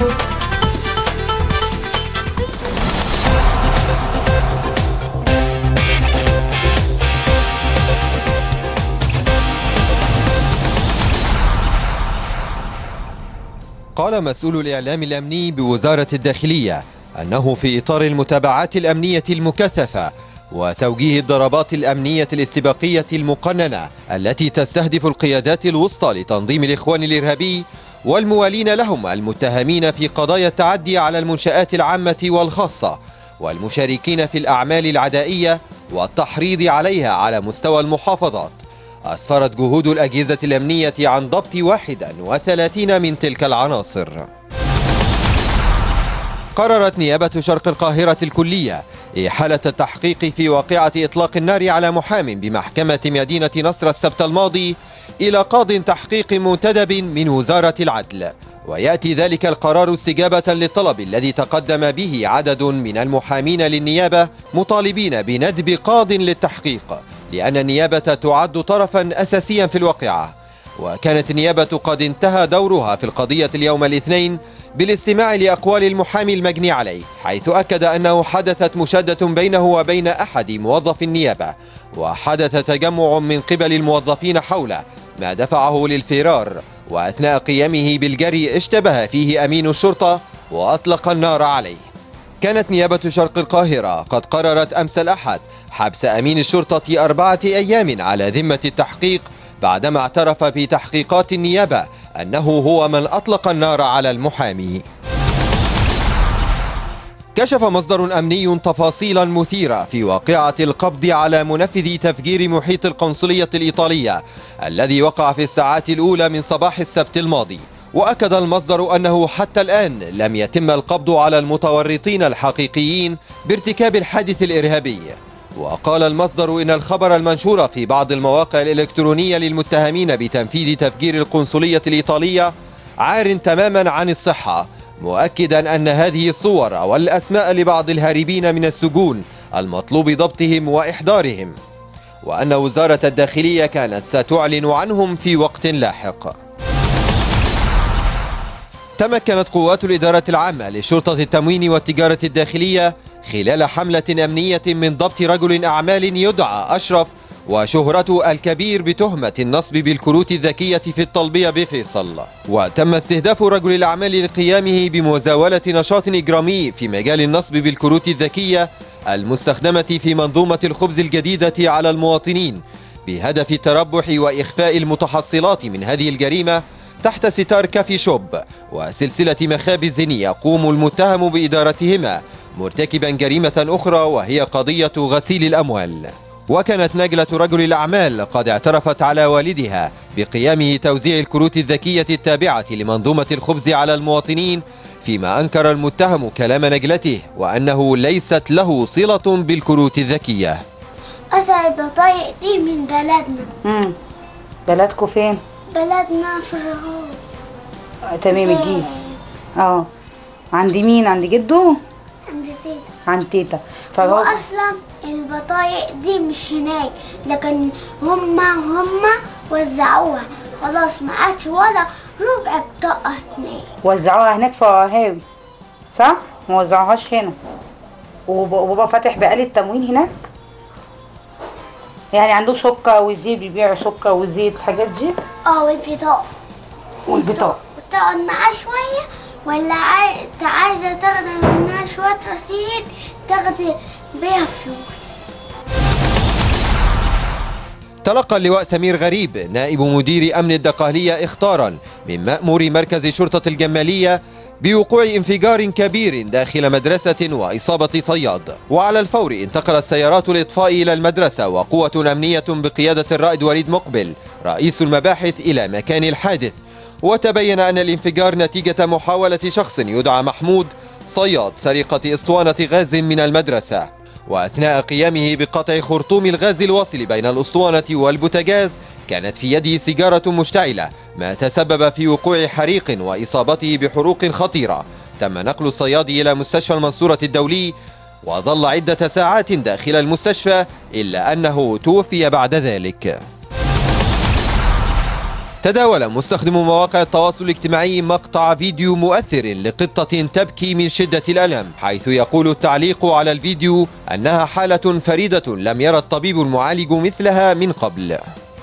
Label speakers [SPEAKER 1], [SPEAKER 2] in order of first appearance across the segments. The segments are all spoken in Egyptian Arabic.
[SPEAKER 1] قال مسؤول الإعلام الأمني بوزارة الداخلية أنه في إطار المتابعات الأمنية المكثفة وتوجيه الضربات الأمنية الاستباقية المقننة التي تستهدف القيادات الوسطى لتنظيم الإخوان الإرهابي والموالين لهم المتهمين في قضايا التعدي على المنشآت العامة والخاصة والمشاركين في الأعمال العدائية والتحريض عليها على مستوى المحافظات أسفرت جهود الأجهزة الأمنية عن ضبط 31 من تلك العناصر قررت نيابة شرق القاهرة الكلية إحالة التحقيق في واقعة إطلاق النار على محام بمحكمة مدينة نصر السبت الماضي إلى قاض تحقيق منتدب من وزارة العدل ويأتي ذلك القرار استجابة للطلب الذي تقدم به عدد من المحامين للنيابة مطالبين بندب قاض للتحقيق لأن النيابة تعد طرفا أساسيا في الواقعة وكانت النيابة قد انتهى دورها في القضية اليوم الاثنين بالاستماع لأقوال المحامي المجني عليه حيث أكد أنه حدثت مشادة بينه وبين أحد موظف النيابة وحدث تجمع من قبل الموظفين حوله ما دفعه للفرار وأثناء قيامه بالجري اشتبه فيه أمين الشرطة وأطلق النار عليه كانت نيابة شرق القاهرة قد قررت أمس الأحد حبس أمين الشرطة أربعة أيام على ذمة التحقيق بعدما اعترف في تحقيقات النيابة أنه هو من أطلق النار على المحامي كشف مصدر أمني تفاصيلا مثيرة في واقعة القبض على منفذ تفجير محيط القنصلية الإيطالية الذي وقع في الساعات الأولى من صباح السبت الماضي وأكد المصدر أنه حتى الآن لم يتم القبض على المتورطين الحقيقيين بارتكاب الحادث الإرهابي وقال المصدر إن الخبر المنشور في بعض المواقع الإلكترونية للمتهمين بتنفيذ تفجير القنصلية الإيطالية عار تماما عن الصحة مؤكدا أن هذه الصور والأسماء لبعض الهاربين من السجون المطلوب ضبطهم وإحضارهم وأن وزارة الداخلية كانت ستعلن عنهم في وقت لاحق تمكنت قوات الإدارة العامة لشرطة التموين والتجارة الداخلية خلال حملة أمنية من ضبط رجل أعمال يدعى أشرف وشهرته الكبير بتهمة النصب بالكروت الذكية في الطلبية بفيصل وتم استهداف رجل الأعمال لقيامه بمزاولة نشاط إجرامي في مجال النصب بالكروت الذكية المستخدمة في منظومة الخبز الجديدة على المواطنين بهدف التربح وإخفاء المتحصلات من هذه الجريمة تحت ستار كافي شوب وسلسلة مخابز يقوم المتهم بإدارتهما مرتكبا جريمة أخرى وهي قضية غسيل الأموال وكانت نجلة رجل الأعمال قد اعترفت على والدها بقيامه توزيع الكروت الذكية التابعة لمنظومة الخبز على المواطنين فيما أنكر المتهم كلام نجلته وأنه ليست له صلة بالكروت الذكية
[SPEAKER 2] أسأل البطايق دي من بلدنا
[SPEAKER 3] امم بلدكم فين؟
[SPEAKER 2] بلدنا في الرهوب
[SPEAKER 3] آه، تمام الجيل اه عند مين عند جده
[SPEAKER 2] عند تيتا
[SPEAKER 3] عند تيتا
[SPEAKER 2] هو
[SPEAKER 3] فهو
[SPEAKER 2] أصلا البطايق دي مش هناك لكن هما هما وزعوها خلاص ما عادش ولا ربع بطاقة هناك
[SPEAKER 3] وزعوها هناك في قهاوي صح ما وزعوهاش هنا وب- وبابا فاتح بقالة تموين هناك يعني عنده سكر وزيت بيبيعوا سكر وزيت الحاجات دي
[SPEAKER 2] اه والبطاقة
[SPEAKER 3] والبطاقة
[SPEAKER 2] وتقعد معاه شوية ولا عاي... انت عايزة تاخد منها شوية رصيد تاخد بيها فلوس
[SPEAKER 1] تلقى اللواء سمير غريب نائب مدير أمن الدقهلية إخطارا من مأمور مركز شرطة الجمالية بوقوع انفجار كبير داخل مدرسة وإصابة صياد وعلى الفور انتقلت سيارات الإطفاء إلى المدرسة وقوة أمنية بقيادة الرائد وليد مقبل رئيس المباحث إلى مكان الحادث وتبين أن الانفجار نتيجة محاولة شخص يدعى محمود صياد سرقة اسطوانة غاز من المدرسة وأثناء قيامه بقطع خرطوم الغاز الواصل بين الأسطوانة والبوتاجاز كانت في يده سيجارة مشتعلة ما تسبب في وقوع حريق وإصابته بحروق خطيرة تم نقل الصياد إلى مستشفى المنصورة الدولي وظل عدة ساعات داخل المستشفى إلا أنه توفي بعد ذلك تداول مستخدم مواقع التواصل الاجتماعي مقطع فيديو مؤثر لقطة تبكي من شدة الألم حيث يقول التعليق على الفيديو أنها حالة فريدة لم يرى الطبيب المعالج مثلها من قبل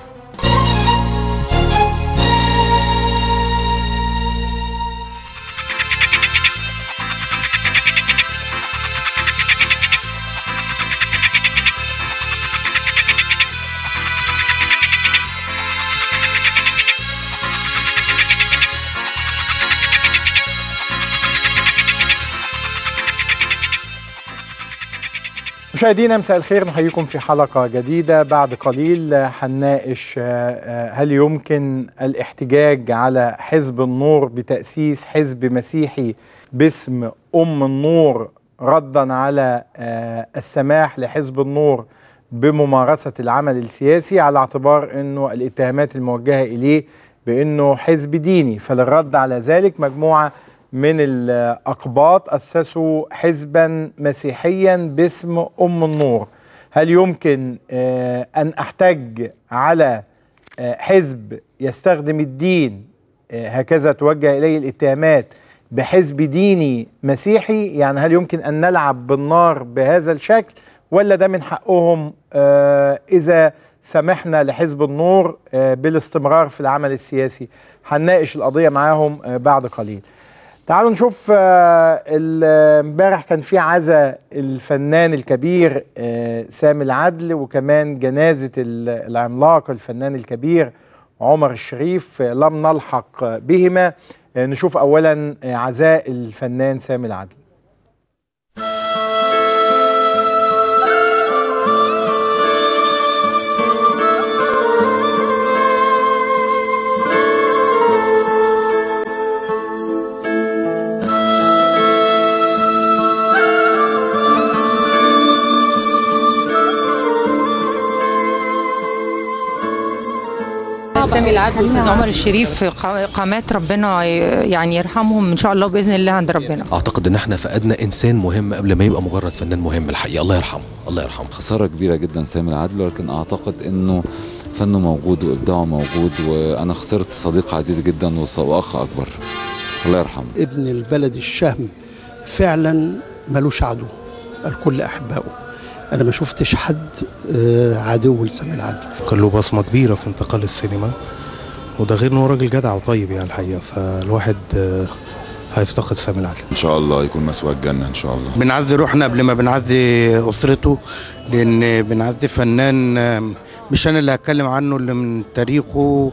[SPEAKER 4] مشاهدينا مساء الخير نحييكم في حلقة جديدة بعد قليل هنناقش هل يمكن الاحتجاج على حزب النور بتأسيس حزب مسيحي باسم أم النور ردا على السماح لحزب النور بممارسة العمل السياسي على اعتبار أنه الاتهامات الموجهة إليه بأنه حزب ديني فللرد على ذلك مجموعة من الأقباط أسسوا حزبا مسيحيا باسم أم النور هل يمكن أن أحتج على حزب يستخدم الدين هكذا توجه إليه الاتهامات بحزب ديني مسيحي يعني هل يمكن أن نلعب بالنار بهذا الشكل ولا ده من حقهم إذا سمحنا لحزب النور بالاستمرار في العمل السياسي هنناقش القضية معاهم بعد قليل تعالوا نشوف امبارح كان في عزاء الفنان الكبير سامي العدل وكمان جنازة العملاق الفنان الكبير عمر الشريف لم نلحق بهما نشوف أولا عزاء الفنان سامي العدل
[SPEAKER 5] سامي العدل والاستاذ عمر الشريف قامات ربنا يعني يرحمهم ان شاء الله باذن الله عند ربنا
[SPEAKER 6] اعتقد ان احنا فقدنا انسان مهم قبل ما يبقى مجرد فنان مهم الحقيقه الله يرحمه الله يرحمه
[SPEAKER 7] خساره كبيره جدا سامي العدل ولكن اعتقد انه فنه موجود وابداعه موجود وانا خسرت صديق عزيز جدا واخ اكبر الله يرحمه
[SPEAKER 8] ابن البلد الشهم فعلا ملوش عدو الكل احبائه انا ما شفتش حد عدو لسامي العدل
[SPEAKER 9] كان له بصمه كبيره في انتقال السينما وده غير ان هو راجل جدع وطيب يعني الحقيقه فالواحد هيفتقد سامي العدل
[SPEAKER 10] ان شاء الله يكون مسوى الجنه ان شاء الله
[SPEAKER 11] بنعزي روحنا قبل ما بنعزي اسرته لان بنعزي فنان مش انا اللي هتكلم عنه اللي من تاريخه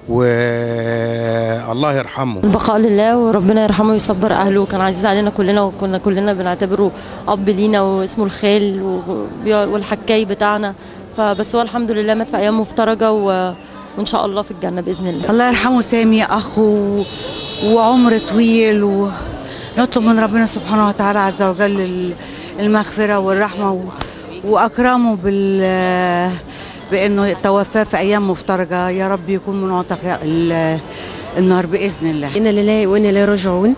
[SPEAKER 11] والله يرحمه
[SPEAKER 12] البقاء لله وربنا يرحمه ويصبر اهله كان عزيز علينا كلنا وكنا كلنا بنعتبره اب لينا واسمه الخال والحكاي بتاعنا فبس هو الحمد لله مات في ايام مفترجه و... وان شاء الله في الجنه باذن الله
[SPEAKER 13] الله يرحمه سامي اخ و... وعمر طويل ونطلب من ربنا سبحانه وتعالى عز وجل المغفره والرحمه و... واكرمه بال بانه توفاه في ايام مفترجه يا رب يكون من عتق النار باذن الله
[SPEAKER 14] انا لله وانا اليه راجعون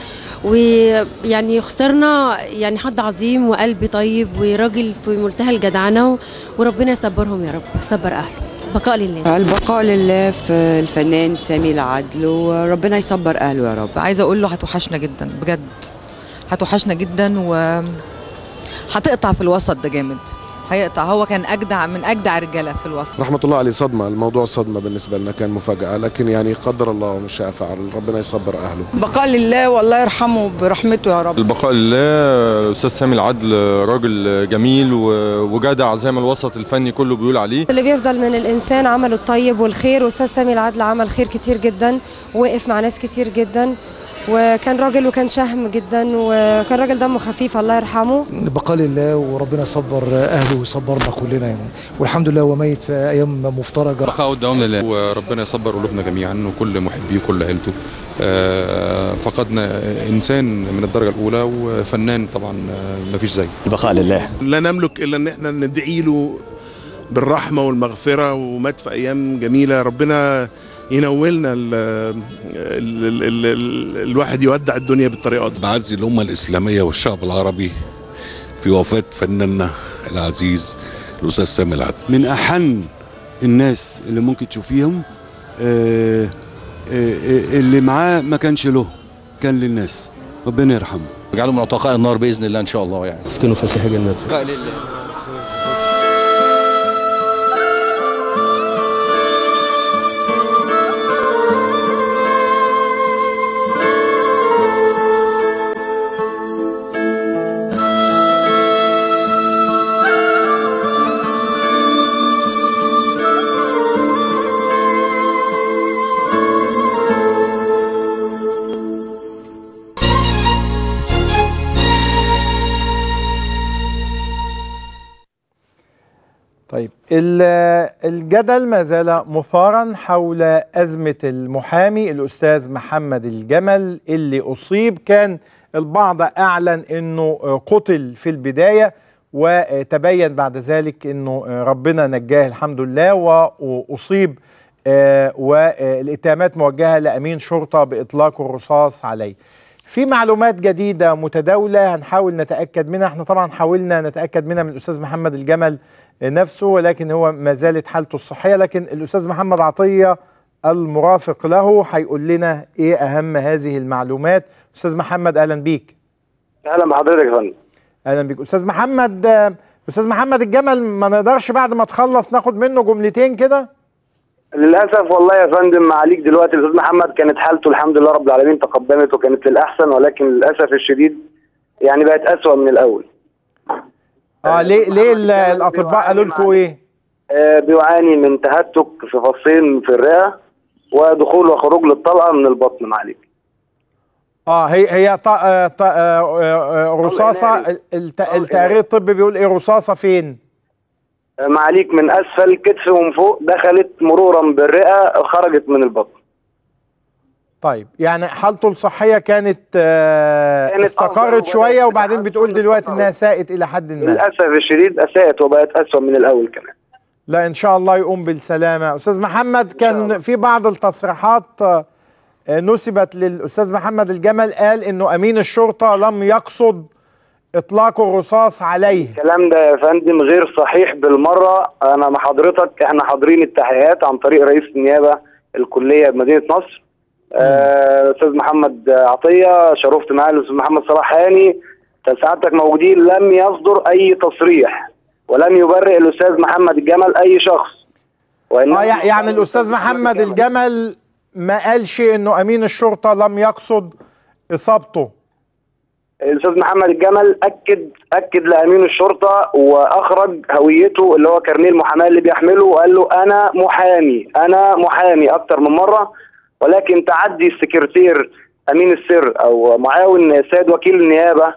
[SPEAKER 14] ويعني اخترنا يعني حد عظيم وقلب طيب وراجل في منتهى الجدعنه وربنا يصبرهم يا رب يصبر اهله بقاء لله
[SPEAKER 15] البقاء لله في الفنان سامي العدل وربنا يصبر اهله يا رب
[SPEAKER 5] عايزه اقول له هتوحشنا جدا بجد هتوحشنا جدا و هتقطع في الوسط ده جامد هيقطع هو كان اجدع من اجدع رجاله في الوسط
[SPEAKER 16] رحمه الله عليه صدمه الموضوع صدمه بالنسبه لنا كان مفاجاه لكن يعني قدر الله وما شاء فعل ربنا يصبر اهله
[SPEAKER 13] بقاء لله والله يرحمه برحمته يا رب
[SPEAKER 17] البقاء لله استاذ سامي العدل راجل جميل وجدع زي ما الوسط الفني كله بيقول عليه
[SPEAKER 18] اللي بيفضل من الانسان عمله الطيب والخير واستاذ سامي العدل عمل خير كتير جدا وقف مع ناس كتير جدا وكان راجل وكان شهم جدا وكان راجل دمه خفيف الله يرحمه
[SPEAKER 19] بقاء لله وربنا يصبر اهله ويصبرنا كلنا يعني والحمد لله هو ميت في ايام مفترجه
[SPEAKER 17] بقاء والدوام لله وربنا يصبر قلوبنا جميعا وكل محبيه وكل عيلته فقدنا انسان من الدرجه الاولى وفنان طبعا ما فيش زيه
[SPEAKER 20] البقاء لله
[SPEAKER 8] لا نملك الا ان احنا ندعي له بالرحمه والمغفره ومات في ايام جميله ربنا ينولنا ال ال ال ال الواحد يودع الدنيا بالطريقه دي
[SPEAKER 10] بعزي الامه الاسلاميه والشعب العربي في وفاه فناننا العزيز الاستاذ سامي العدل
[SPEAKER 20] من احن الناس اللي ممكن تشوفيهم آه اللي معاه ما كانش له كان للناس ربنا يرحمه
[SPEAKER 6] اجعله من عتقاء النار باذن الله ان شاء الله يعني
[SPEAKER 9] اسكنوا فسيح جناته
[SPEAKER 4] طيب ال- الجدل ما زال مثارا حول أزمة المحامي الأستاذ محمد الجمل اللي أصيب كان البعض أعلن أنه قتل في البداية وتبين بعد ذلك أنه ربنا نجاه الحمد لله وأصيب آه، والاتهامات موجهة لأمين شرطة بإطلاق الرصاص عليه في معلومات جديدة متداولة هنحاول نتأكد منها احنا طبعا حاولنا نتأكد منها من الأستاذ محمد الجمل نفسه ولكن هو ما زالت حالته الصحية لكن الأستاذ محمد عطية المرافق له هيقول لنا ايه أهم هذه المعلومات أستاذ محمد أهلا بيك
[SPEAKER 21] اهلا بحضرتك يا فندم
[SPEAKER 4] أهلا بيك أستاذ محمد آه، أستاذ محمد الجمل ما نقدرش بعد ما تخلص ناخد منه جملتين كده
[SPEAKER 21] للاسف والله يا فندم معاليك دلوقتي الاستاذ محمد كانت حالته الحمد لله رب العالمين تقدمت وكانت للاحسن ولكن للاسف الشديد يعني بقت اسوأ من الاول
[SPEAKER 4] اه ليه ليه ال- الأطباء قالوا لكم ايه؟
[SPEAKER 21] آه بيعاني من تهتك في فصين في الرئه ودخول وخروج للطلقه من البطن معاليك
[SPEAKER 4] اه هي هي ط... آه ط... آه آه رصاصة الت... التقرير الطبي بيقول ايه رصاصة فين؟
[SPEAKER 21] آه معاليك من اسفل كتف ومن فوق دخلت مرورا بالرئه خرجت من البطن
[SPEAKER 4] طيب يعني حالته الصحية كانت, آه
[SPEAKER 21] كانت أفضل
[SPEAKER 4] استقرت
[SPEAKER 21] وبدأت
[SPEAKER 4] شوية وبعدين بتقول دلوقتي انها ساءت الى حد ما
[SPEAKER 21] للاسف الشديد اساءت وبقت اسوأ من الاول كمان
[SPEAKER 4] لا ان شاء الله يقوم بالسلامة استاذ محمد كان في بعض التصريحات آه، نسبت للاستاذ محمد الجمل قال انه امين الشرطة لم يقصد اطلاق الرصاص عليه
[SPEAKER 21] الكلام ده يا فندم غير صحيح بالمره انا مع حضرتك احنا حاضرين التحقيقات عن طريق رئيس النيابه الكليه بمدينه نصر آه، استاذ محمد عطيه شرفت معاه الاستاذ محمد صلاح هاني سعادتك موجودين لم يصدر اي تصريح ولم يبرئ الاستاذ محمد الجمل اي شخص
[SPEAKER 4] اه يع- يعني الاستاذ محمد الجمل ما قالش انه امين الشرطة لم يقصد اصابته
[SPEAKER 21] الاستاذ محمد الجمل اكد اكد لامين الشرطه واخرج هويته اللي هو كارنيه المحاماه اللي بيحمله وقال له انا محامي انا محامي اكتر من مره ولكن تعدي السكرتير امين السر او معاون سيد وكيل النيابه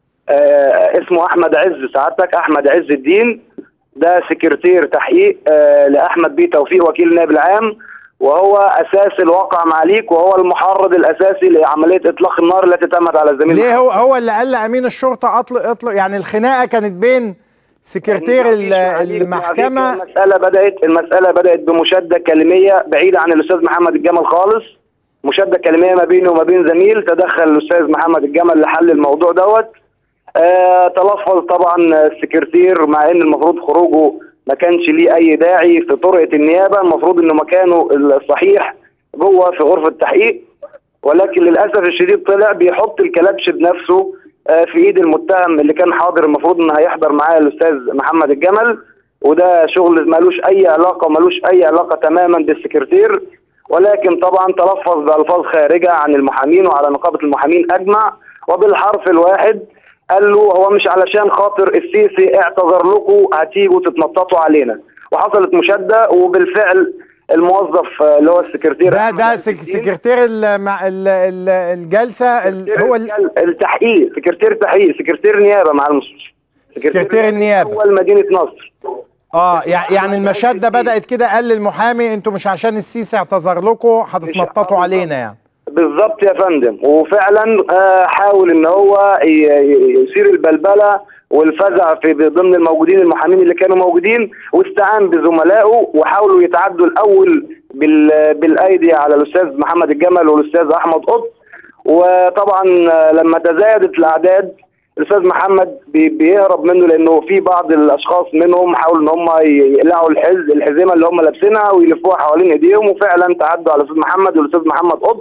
[SPEAKER 21] آه اسمه احمد عز سعادتك احمد عز الدين ده سكرتير تحقيق آه لاحمد بيه توفيق وكيل النائب العام وهو اساس الواقع معاليك وهو المحرض الاساسي لعمليه اطلاق النار التي تمت على الزميل
[SPEAKER 4] ليه هو هو اللي قال لامين الشرطه اطلق اطلق يعني الخناقه كانت بين سكرتير ال- المحكمه
[SPEAKER 21] المساله بدات المساله بدات بمشاده كلميه بعيده عن الاستاذ محمد الجمل خالص مشاده كلميه ما بيني وما بين زميل تدخل الاستاذ محمد الجمل لحل الموضوع دوت آه تلفظ طبعا السكرتير مع ان المفروض خروجه ما كانش ليه اي داعي في طرقه النيابه المفروض انه مكانه الصحيح جوه في غرفه التحقيق ولكن للاسف الشديد طلع بيحط الكلبش بنفسه آه، في ايد المتهم اللي كان حاضر المفروض ان هيحضر معاه الاستاذ محمد الجمل وده شغل ملوش اي علاقه ملوش اي علاقه تماما بالسكرتير ولكن طبعا تلفظ بالفاظ خارجه عن المحامين وعلى نقابه المحامين اجمع وبالحرف الواحد قال له هو مش علشان خاطر السيسي اعتذر لكم هتيجوا تتنططوا علينا وحصلت مشاده وبالفعل الموظف آه، اللي هو السكرتير
[SPEAKER 4] ده ده سك- سكرتير الم- ال- ال- الجلسه ال- هو ال-
[SPEAKER 21] التحقيق سكرتير تحقيق سكرتير نيابه مع المستشفى
[SPEAKER 4] سكرتير النيابه
[SPEAKER 21] اول مدينه نصر
[SPEAKER 4] اه يع- يعني المشاده بدات كده قال للمحامي انتوا مش عشان السيسي اعتذر لكم هتتنططوا علينا يعني
[SPEAKER 21] بالظبط يا فندم وفعلا آه، حاول ان هو ي- ي- يثير البلبله والفزع في ضمن الموجودين المحامين اللي كانوا موجودين واستعان بزملائه وحاولوا يتعدوا الاول بال- بالايدي على الاستاذ محمد الجمل والاستاذ احمد قطب وطبعا آه، لما تزايدت الاعداد الاستاذ محمد بي- بيهرب منه لانه في بعض الاشخاص منهم حاولوا ان هم يقلعوا الحز الحزمه اللي هم لابسينها ويلفوها حوالين ايديهم وفعلا تعدوا على الاستاذ محمد والاستاذ محمد قطب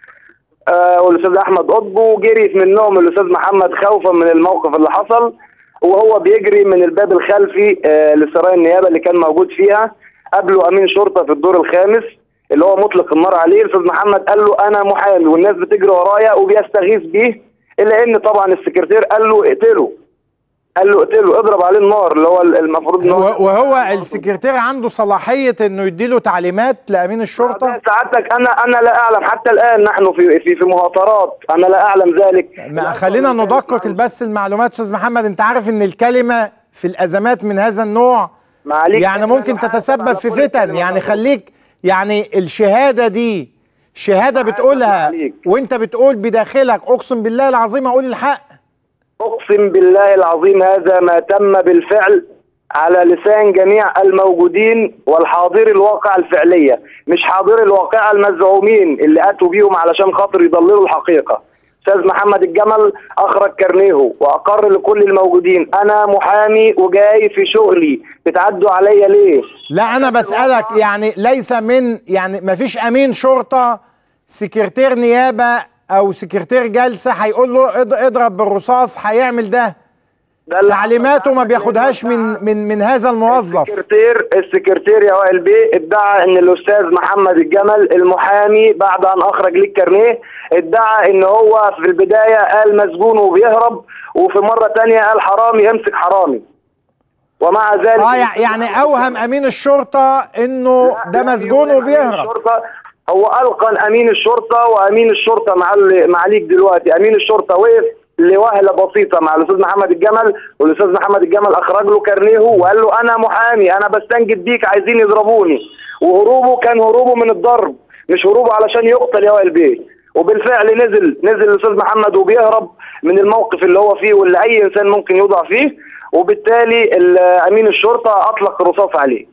[SPEAKER 21] آه والاستاذ احمد قطب وجري منهم الاستاذ محمد خوفا من الموقف اللي حصل وهو بيجري من الباب الخلفي آه لسرايا النيابه اللي كان موجود فيها قابله امين شرطه في الدور الخامس اللي هو مطلق النار عليه الاستاذ محمد قال له انا محامي والناس بتجري ورايا وبيستغيث بيه الا ان طبعا السكرتير قال له اقتله قال له اقتله اضرب عليه النار اللي هو المفروض ان هو
[SPEAKER 4] و- وهو السكرتير عنده صلاحيه انه يديله تعليمات لامين الشرطه
[SPEAKER 21] سعادتك انا انا لا اعلم حتى الان نحن في في في مهاترات انا لا اعلم ذلك
[SPEAKER 4] ما خلينا ندقق بس المعلومات استاذ محمد انت عارف ان الكلمه في الازمات من هذا النوع
[SPEAKER 21] معليك
[SPEAKER 4] يعني ممكن تتسبب في فتن يعني خليك يعني الشهاده دي شهاده بتقولها وانت بتقول بداخلك اقسم بالله العظيم اقول الحق
[SPEAKER 21] اقسم بالله العظيم هذا ما تم بالفعل على لسان جميع الموجودين والحاضر الواقع الفعليه مش حاضر الواقع المزعومين اللي اتوا بيهم علشان خاطر يضللوا الحقيقه استاذ محمد الجمل اخرج كارنيه واقر لكل الموجودين انا محامي وجاي في شغلي بتعدوا عليا ليه
[SPEAKER 4] لا انا بسالك يعني ليس من يعني ما فيش امين شرطه سكرتير نيابه او سكرتير جلسه هيقول له اض- اضرب بالرصاص هيعمل ده تعليماته ما بياخدهاش من من من هذا الموظف
[SPEAKER 21] السكرتير السكرتير يا وائل بيه ادعى ان الاستاذ محمد الجمل المحامي بعد ان اخرج لي الكارنيه ادعى ان هو في البدايه قال مسجون وبيهرب وفي مره تانية قال حرامي امسك حرامي ومع ذلك
[SPEAKER 4] اه يع- يعني اوهم امين الشرطه انه ده مسجون وبيهرب
[SPEAKER 21] الشرطه هو القن امين الشرطه وامين الشرطه مع معاليك دلوقتي امين الشرطه وقف لوهله بسيطه مع الاستاذ محمد الجمل والاستاذ محمد الجمل اخرج له كارنيه وقال له انا محامي انا بستنجد بيك عايزين يضربوني وهروبه كان هروبه من الضرب مش هروبه علشان يقتل يا وائل بيه وبالفعل نزل نزل الاستاذ محمد وبيهرب من الموقف اللي هو فيه واللي اي انسان ممكن يوضع فيه وبالتالي ال- امين الشرطه اطلق الرصاص عليه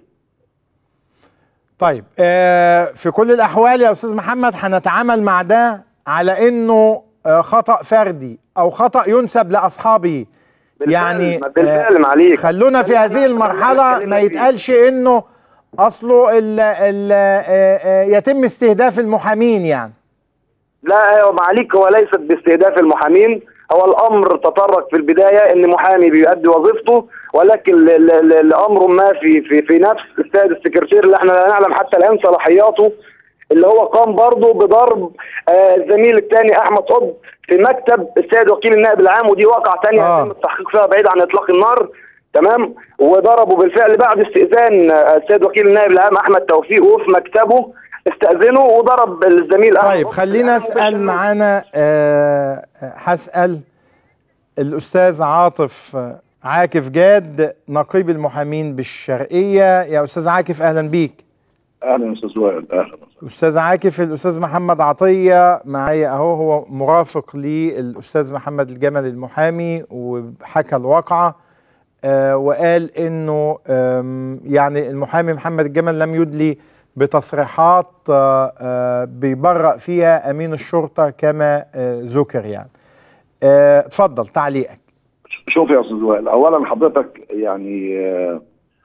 [SPEAKER 4] طيب آه في كل الاحوال يا استاذ محمد هنتعامل مع ده على انه آه خطا فردي او خطا ينسب لاصحابه يعني
[SPEAKER 21] بالفعل معليك
[SPEAKER 4] خلونا في هذه المرحله ما يتقالش انه اصله ال ال آه، آه، يتم استهداف المحامين يعني
[SPEAKER 21] لا هو معاليك هو ليست باستهداف المحامين هو الامر تطرق في البدايه ان محامي بيؤدي وظيفته ولكن ل- ل- ل- لامر ما في في في نفس السيد السكرتير اللي احنا لا نعلم حتى الان صلاحياته اللي هو قام برضه بضرب آه، الزميل الثاني احمد قطب في مكتب السيد وكيل النائب العام ودي واقعه ثانيه
[SPEAKER 4] آه.
[SPEAKER 21] يتم التحقيق فيها بعيد عن اطلاق النار تمام وضربوا بالفعل بعد استئذان آه، السيد وكيل النائب العام احمد توفيق وفي مكتبه استاذنه وضرب الزميل احمد
[SPEAKER 4] طيب خلينا اسال معانا آه، آه، هسال الاستاذ عاطف آه، عاكف جاد نقيب المحامين بالشرقيه يا استاذ عاكف اهلا بيك
[SPEAKER 3] اهلا استاذ وائل اهلا
[SPEAKER 4] استاذ عاكف الاستاذ محمد عطيه معايا اهو هو مرافق للاستاذ محمد الجمل المحامي وحكى الواقعه آه وقال انه آم، يعني المحامي محمد الجمل لم يدلي بتصريحات آه آه بيبرأ فيها امين الشرطه كما آه ذكر يعني آه، اتفضل تعليقك
[SPEAKER 3] شوف يا استاذ وائل اولا حضرتك يعني آه،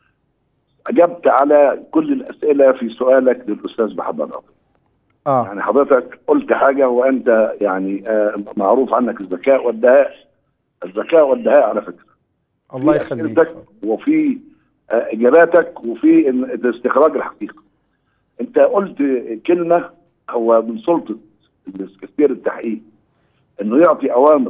[SPEAKER 3] اجبت على كل الاسئله في سؤالك للاستاذ محمد عطيه
[SPEAKER 4] اه
[SPEAKER 3] يعني حضرتك قلت حاجه وانت يعني آه، معروف عنك الذكاء والدهاء الذكاء والدهاء على فكره
[SPEAKER 4] الله
[SPEAKER 3] في
[SPEAKER 4] يخليك
[SPEAKER 3] أسئلتك وفي آه، اجاباتك وفي إن- استخراج الحقيقه انت قلت كلمه هو من سلطه السكرتير التحقيق انه يعطي اوامر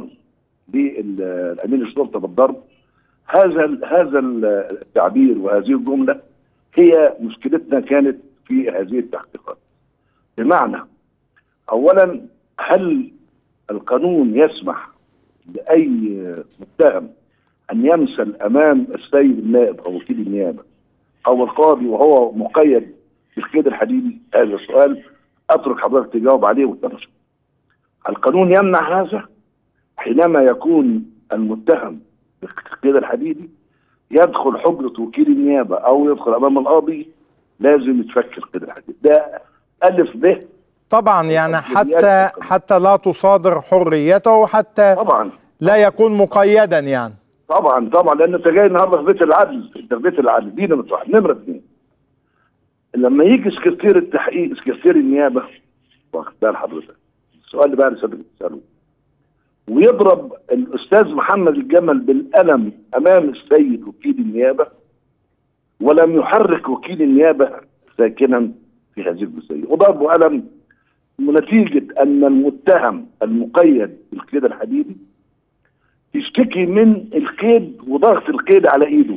[SPEAKER 3] للامين الشرطه بالضرب هذا ال- هذا ال- التعبير وهذه الجمله هي مشكلتنا كانت في هذه التحقيقات بمعنى اولا هل القانون يسمح لاي متهم ان يمثل امام السيد النائب او وكيل النيابه او القاضي وهو مقيد بالقيد الحديدي هذا السؤال اترك حضرتك تجاوب عليه وتناقشه القانون يمنع هذا حينما يكون المتهم بالقيد الحديدي يدخل حجرة وكيل النيابة أو يدخل أمام القاضي لازم يتفك القيد الحديدي ده ألف ب
[SPEAKER 4] طبعا يعني حتى حتى لا تصادر حريته حتى
[SPEAKER 3] طبعا
[SPEAKER 4] لا يكون مقيدا يعني
[SPEAKER 3] طبعا طبعا لان انت جاي النهارده في بيت العدل انت في بيت العدل دي نمره واحد نمره اثنين لما يجي سكرتير التحقيق سكرتير النيابه واخد بال حضرتك السؤال اللي بقى لسه بتساله ويضرب الاستاذ محمد الجمل بالقلم امام السيد وكيل النيابه ولم يحرك وكيل النيابه ساكنا في هذه الجزئيه وضربه قلم نتيجه ان المتهم المقيد بالقيد الحديدي يشتكي من القيد وضغط القيد على ايده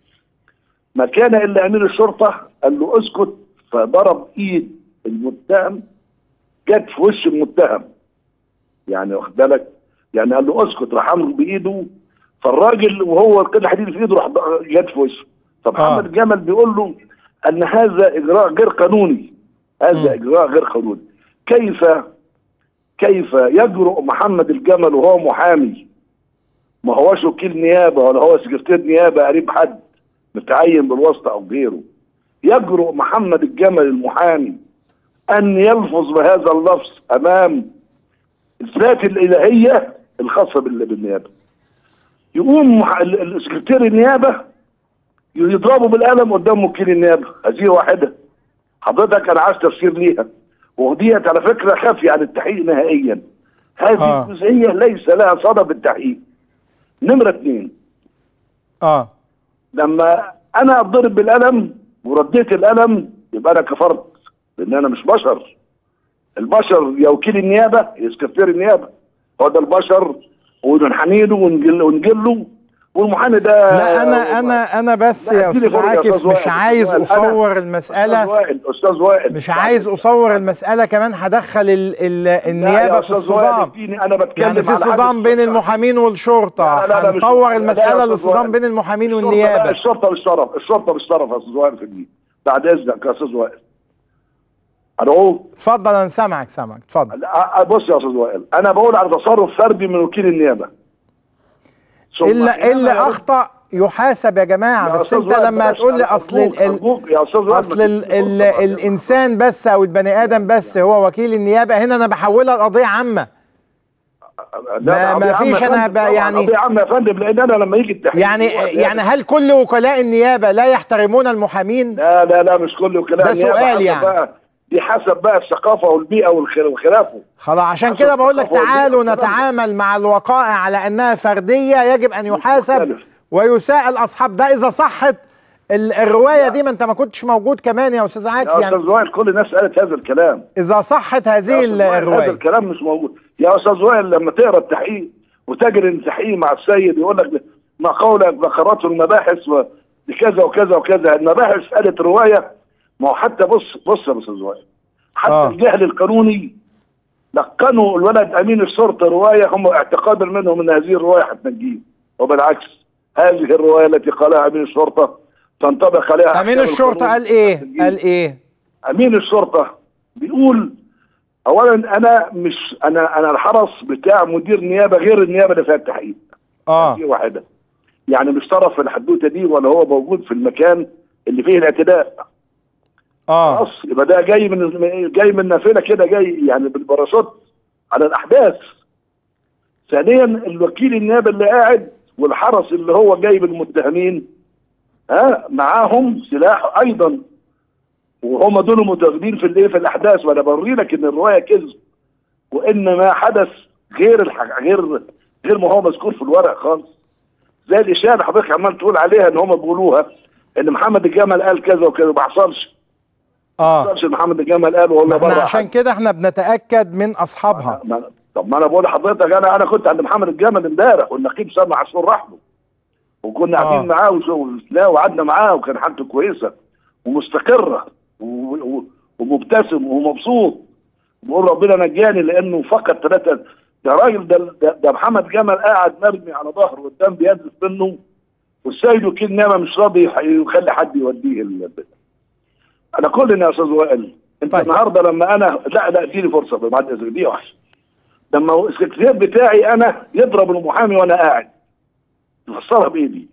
[SPEAKER 3] ما كان الا امير الشرطه قال له اسكت فضرب ايد المتهم جت في وش المتهم يعني واخد بالك يعني قال له اسكت راح عمرو بايده فالراجل وهو القيد الحديدي في ايده راح جت في وشه فمحمد جمل بيقول له ان هذا اجراء غير قانوني هذا اجراء غير قانوني كيف كيف يجرؤ محمد الجمل وهو محامي ما هوش وكيل نيابه ولا هو سكرتير نيابه قريب حد متعين بالواسطه او غيره يجرؤ محمد الجمل المحامي ان يلفظ بهذا اللفظ امام الذات الالهيه الخاصه بال- بالنيابه يقوم مح- ال- ال- سكرتير النيابه يضربه بالقلم قدام وكيل النيابه هذه واحده حضرتك انا عايز تفسير ليها وديت على فكره خافيه عن التحقيق نهائيا هذه
[SPEAKER 4] آه.
[SPEAKER 3] آه. الجزئيه ليس لها صدى بالتحقيق نمره اثنين
[SPEAKER 4] اه
[SPEAKER 3] لما انا اتضرب بالقلم ورديت القلم يبقى انا كفرت لان انا مش بشر البشر يا وكيل النيابه يا سكرتير النيابه هو ده البشر ونحني له ونجل ونجل له والمحامي ده
[SPEAKER 4] لا انا انا انا بس
[SPEAKER 3] لا،
[SPEAKER 4] يا
[SPEAKER 3] اديني
[SPEAKER 4] استاذ
[SPEAKER 3] فرصة يا
[SPEAKER 4] عاكف
[SPEAKER 3] أستاذ
[SPEAKER 4] مش
[SPEAKER 3] وائل.
[SPEAKER 4] عايز
[SPEAKER 3] أنا-
[SPEAKER 4] اصور المساله
[SPEAKER 3] استاذ وائل استاذ وائل
[SPEAKER 4] مش عايز اصور المساله كمان هدخل ال ال النيابه في
[SPEAKER 3] أستاذ وائل،
[SPEAKER 4] الصدام
[SPEAKER 3] اديني، انا بتكلم
[SPEAKER 4] يعني في
[SPEAKER 3] على حاجة
[SPEAKER 4] صدام بين المحامين والشرطه
[SPEAKER 3] لا، لا، لا، مش-
[SPEAKER 4] هنطور
[SPEAKER 3] لا،
[SPEAKER 4] المساله
[SPEAKER 3] يا أستاذ
[SPEAKER 4] للصدام
[SPEAKER 3] وائل.
[SPEAKER 4] بين المحامين
[SPEAKER 3] الشرطة
[SPEAKER 4] والنيابه
[SPEAKER 3] بقى- الشرطه بالشرف الشرطه بالشرف يا استاذ وائل في دي بعد اذنك يا استاذ وائل الو
[SPEAKER 4] اتفضل انا سامعك سامعك اتفضل
[SPEAKER 3] لا، بص يا استاذ وائل انا بقول على تصرف فردي من وكيل النيابه ثم
[SPEAKER 4] الا
[SPEAKER 3] حينما
[SPEAKER 4] الا
[SPEAKER 3] يرد-
[SPEAKER 4] اخطا يحاسب يا جماعه
[SPEAKER 3] يا
[SPEAKER 4] بس
[SPEAKER 3] أستاذ
[SPEAKER 4] انت
[SPEAKER 3] وائل،
[SPEAKER 4] لما
[SPEAKER 3] بلاش،
[SPEAKER 4] تقول لي
[SPEAKER 3] أنا
[SPEAKER 4] اصل
[SPEAKER 3] أرجوك-
[SPEAKER 4] ال-
[SPEAKER 3] أرجوك يا أستاذ وائل،
[SPEAKER 4] اصل
[SPEAKER 3] ما
[SPEAKER 4] ال ال الانسان بس او البني ادم بس هو وكيل النيابه هنا انا بحولها لقضيه عامه
[SPEAKER 3] لا،
[SPEAKER 4] ما-
[SPEAKER 3] ده
[SPEAKER 4] ما
[SPEAKER 3] قضية
[SPEAKER 4] فيش
[SPEAKER 3] عامة يا
[SPEAKER 4] أنا
[SPEAKER 3] فندم،
[SPEAKER 4] ب-
[SPEAKER 3] طبعاً،
[SPEAKER 4] يعني-
[SPEAKER 3] قضية عامة يا فندم لان انا لما يجي التحقيق
[SPEAKER 4] يعني يعني هل كل وكلاء النيابه لا يحترمون المحامين
[SPEAKER 3] لا لا لا مش كل وكلاء
[SPEAKER 4] ده
[SPEAKER 3] النيابة،
[SPEAKER 4] سؤال
[SPEAKER 3] حسب
[SPEAKER 4] يعني.
[SPEAKER 3] بقى دي حسب بقى الثقافه والبيئه والخ- وخلافه
[SPEAKER 4] خلاص عشان كده بقول لك تعالوا نتعامل مع الوقائع على انها فرديه يجب ان يحاسب ويساءل اصحاب ده اذا صحت ال- الروايه دي ما انت ما كنتش موجود كمان يا استاذ عاكف
[SPEAKER 3] يا
[SPEAKER 4] يعني
[SPEAKER 3] استاذ وائل كل الناس قالت هذا الكلام
[SPEAKER 4] اذا صحت هذه
[SPEAKER 3] يا أستاذ وائل، هذا
[SPEAKER 4] الروايه
[SPEAKER 3] الكلام مش موجود يا استاذ وائل لما تقرا التحقيق وتجري التحقيق مع السيد يقول لك ما قولك ذكرته المباحث و- بكذا وكذا وكذا المباحث قالت روايه ما هو حتى بص بص يا استاذ وائل حتى
[SPEAKER 4] آه.
[SPEAKER 3] آه. الجهل القانوني لقنوا الولد امين الشرطه روايه هم اعتقادا منهم ان هذه الروايه هتنجيه وبالعكس هذه الروايه التي قالها امين الشرطه تنطبق عليها
[SPEAKER 4] امين
[SPEAKER 3] أحكام
[SPEAKER 4] الشرطه
[SPEAKER 3] القانون.
[SPEAKER 4] قال ايه قال ايه
[SPEAKER 3] امين الشرطه بيقول اولا انا مش انا انا الحرس بتاع مدير نيابه غير النيابه اللي فيها التحقيق
[SPEAKER 4] اه
[SPEAKER 3] دي واحده يعني مش طرف في الحدوته دي ولا هو موجود في المكان اللي فيه الاعتداء
[SPEAKER 4] اه
[SPEAKER 3] خلاص يبقى ده جاي من جاي من نافله كده جاي يعني بالباراشوت على الاحداث ثانيا الوكيل النيابه اللي قاعد والحرس اللي هو جايب المتهمين ها معاهم سلاح ايضا وهم دول متواجدين في الايه في الاحداث وانا بوري لك ان الروايه كذب وان ما حدث غير الح... غير غير ما هو مذكور في الورق خالص زي الاشاعه اللي حضرتك عمال تقول عليها ان هم بيقولوها ان محمد الجمل قال كذا وكذا ما حصلش
[SPEAKER 4] اه
[SPEAKER 3] ما حصلش محمد الجمل قال والله
[SPEAKER 4] ما احنا
[SPEAKER 3] بره
[SPEAKER 4] عشان كده احنا بنتاكد من اصحابها
[SPEAKER 3] ما- طب ما انا بقول لحضرتك انا انا كنت عند محمد الجمل امبارح والنقيب سامع عاشور راح له وكنا قاعدين
[SPEAKER 4] آه.
[SPEAKER 3] معاه وشو- لا وقعدنا معاه وكان حالته كويسه ومستقره و- و- ومبتسم ومبسوط بقول ربنا نجاني لانه فقد ثلاثه ده راجل ده, ده, ده محمد جمل قاعد مرمي على ظهره والدم بينزف منه والسيد وكيل نعمه مش راضي يح- يخلي حد يوديه البيت. انا كلنا يا استاذ وائل انت طيب. النهارده لما انا لا لا اديني فرصه بعد اذنك دي واحده لما السكرتير بتاعي انا يضرب المحامي وانا قاعد تفسرها بايه دي؟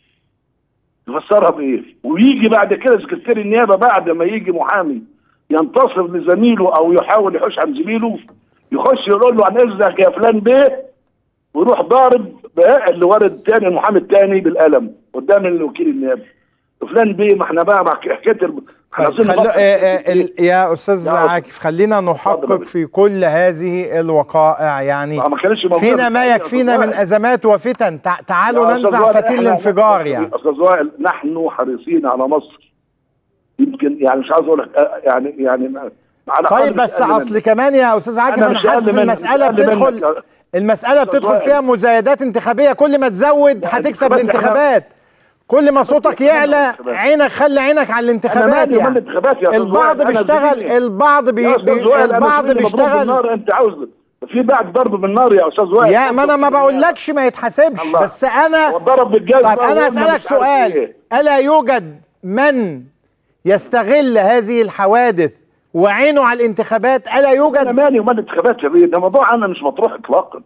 [SPEAKER 3] تفسرها بايه؟ ويجي بعد كده سكرتير النيابه بعد ما يجي محامي ينتصر لزميله او يحاول يحوش عن زميله يخش يقول له عن اذنك يا فلان بيه ويروح ضارب بقى اللي ورد الثاني المحامي الثاني بالقلم قدام الوكيل النيابي فلان بيه ما احنا بقى مع حكايه ال- احنا
[SPEAKER 4] طيب
[SPEAKER 3] عايزين
[SPEAKER 4] خلو...
[SPEAKER 3] نبطل-
[SPEAKER 4] آه، آه، ال- يا استاذ
[SPEAKER 3] يا
[SPEAKER 4] عاكف خلينا نحقق في كل هذه الوقائع يعني
[SPEAKER 3] ما كانتش موجودة
[SPEAKER 4] فينا
[SPEAKER 3] في
[SPEAKER 4] ما
[SPEAKER 3] الحقيقة
[SPEAKER 4] يكفينا
[SPEAKER 3] يا
[SPEAKER 4] من
[SPEAKER 3] أستاذ
[SPEAKER 4] ازمات وفتن تع... تعالوا
[SPEAKER 3] يا أستاذ
[SPEAKER 4] ننزع
[SPEAKER 3] وائل،
[SPEAKER 4] فتيل
[SPEAKER 3] إحنا-
[SPEAKER 4] الانفجار يعني
[SPEAKER 3] استاذ وائل نحن حريصين على مصر يمكن يعني مش عايز اقول لك آه، يعني يعني على
[SPEAKER 4] طيب
[SPEAKER 3] الأقل مش
[SPEAKER 4] بس
[SPEAKER 3] أقل منك.
[SPEAKER 4] اصل كمان يا استاذ عاكف
[SPEAKER 3] أنا
[SPEAKER 4] انا
[SPEAKER 3] مش أقل
[SPEAKER 4] حاسس
[SPEAKER 3] منك،
[SPEAKER 4] المساله
[SPEAKER 3] مش أقل
[SPEAKER 4] بتدخل
[SPEAKER 3] منك.
[SPEAKER 4] المساله
[SPEAKER 3] أستاذ
[SPEAKER 4] بتدخل
[SPEAKER 3] وائل.
[SPEAKER 4] فيها مزايدات انتخابيه كل ما تزود هتكسب
[SPEAKER 3] الانتخابات إحنا-
[SPEAKER 4] الانتخابات كل ما صوتك يعلى عينك خلي عينك على الانتخابات
[SPEAKER 3] مالي ومال
[SPEAKER 4] يعني
[SPEAKER 3] الانتخابات يا أستاذ
[SPEAKER 4] البعض
[SPEAKER 3] وائل، أنا
[SPEAKER 4] بيشتغل
[SPEAKER 3] زميلي.
[SPEAKER 4] البعض بي...
[SPEAKER 3] يا أستاذ
[SPEAKER 4] بي...
[SPEAKER 3] وائل، أنا
[SPEAKER 4] البعض
[SPEAKER 3] زميلي مضروب
[SPEAKER 4] بيشتغل
[SPEAKER 3] بالنار انت عاوز في بعد ضرب بالنار يا استاذ وائل
[SPEAKER 4] يا ما انا ما بقولكش ما يتحسبش
[SPEAKER 3] الله.
[SPEAKER 4] بس انا
[SPEAKER 3] والضرب بالجاز
[SPEAKER 4] طيب
[SPEAKER 3] بقى
[SPEAKER 4] انا
[SPEAKER 3] وهم
[SPEAKER 4] اسالك
[SPEAKER 3] مش عارف
[SPEAKER 4] سؤال
[SPEAKER 3] إيه.
[SPEAKER 4] الا يوجد من يستغل هذه الحوادث وعينه على الانتخابات الا
[SPEAKER 3] انا
[SPEAKER 4] يوجد
[SPEAKER 3] مالي ومال الانتخابات يا بيه ده موضوع انا مش مطروح اطلاقا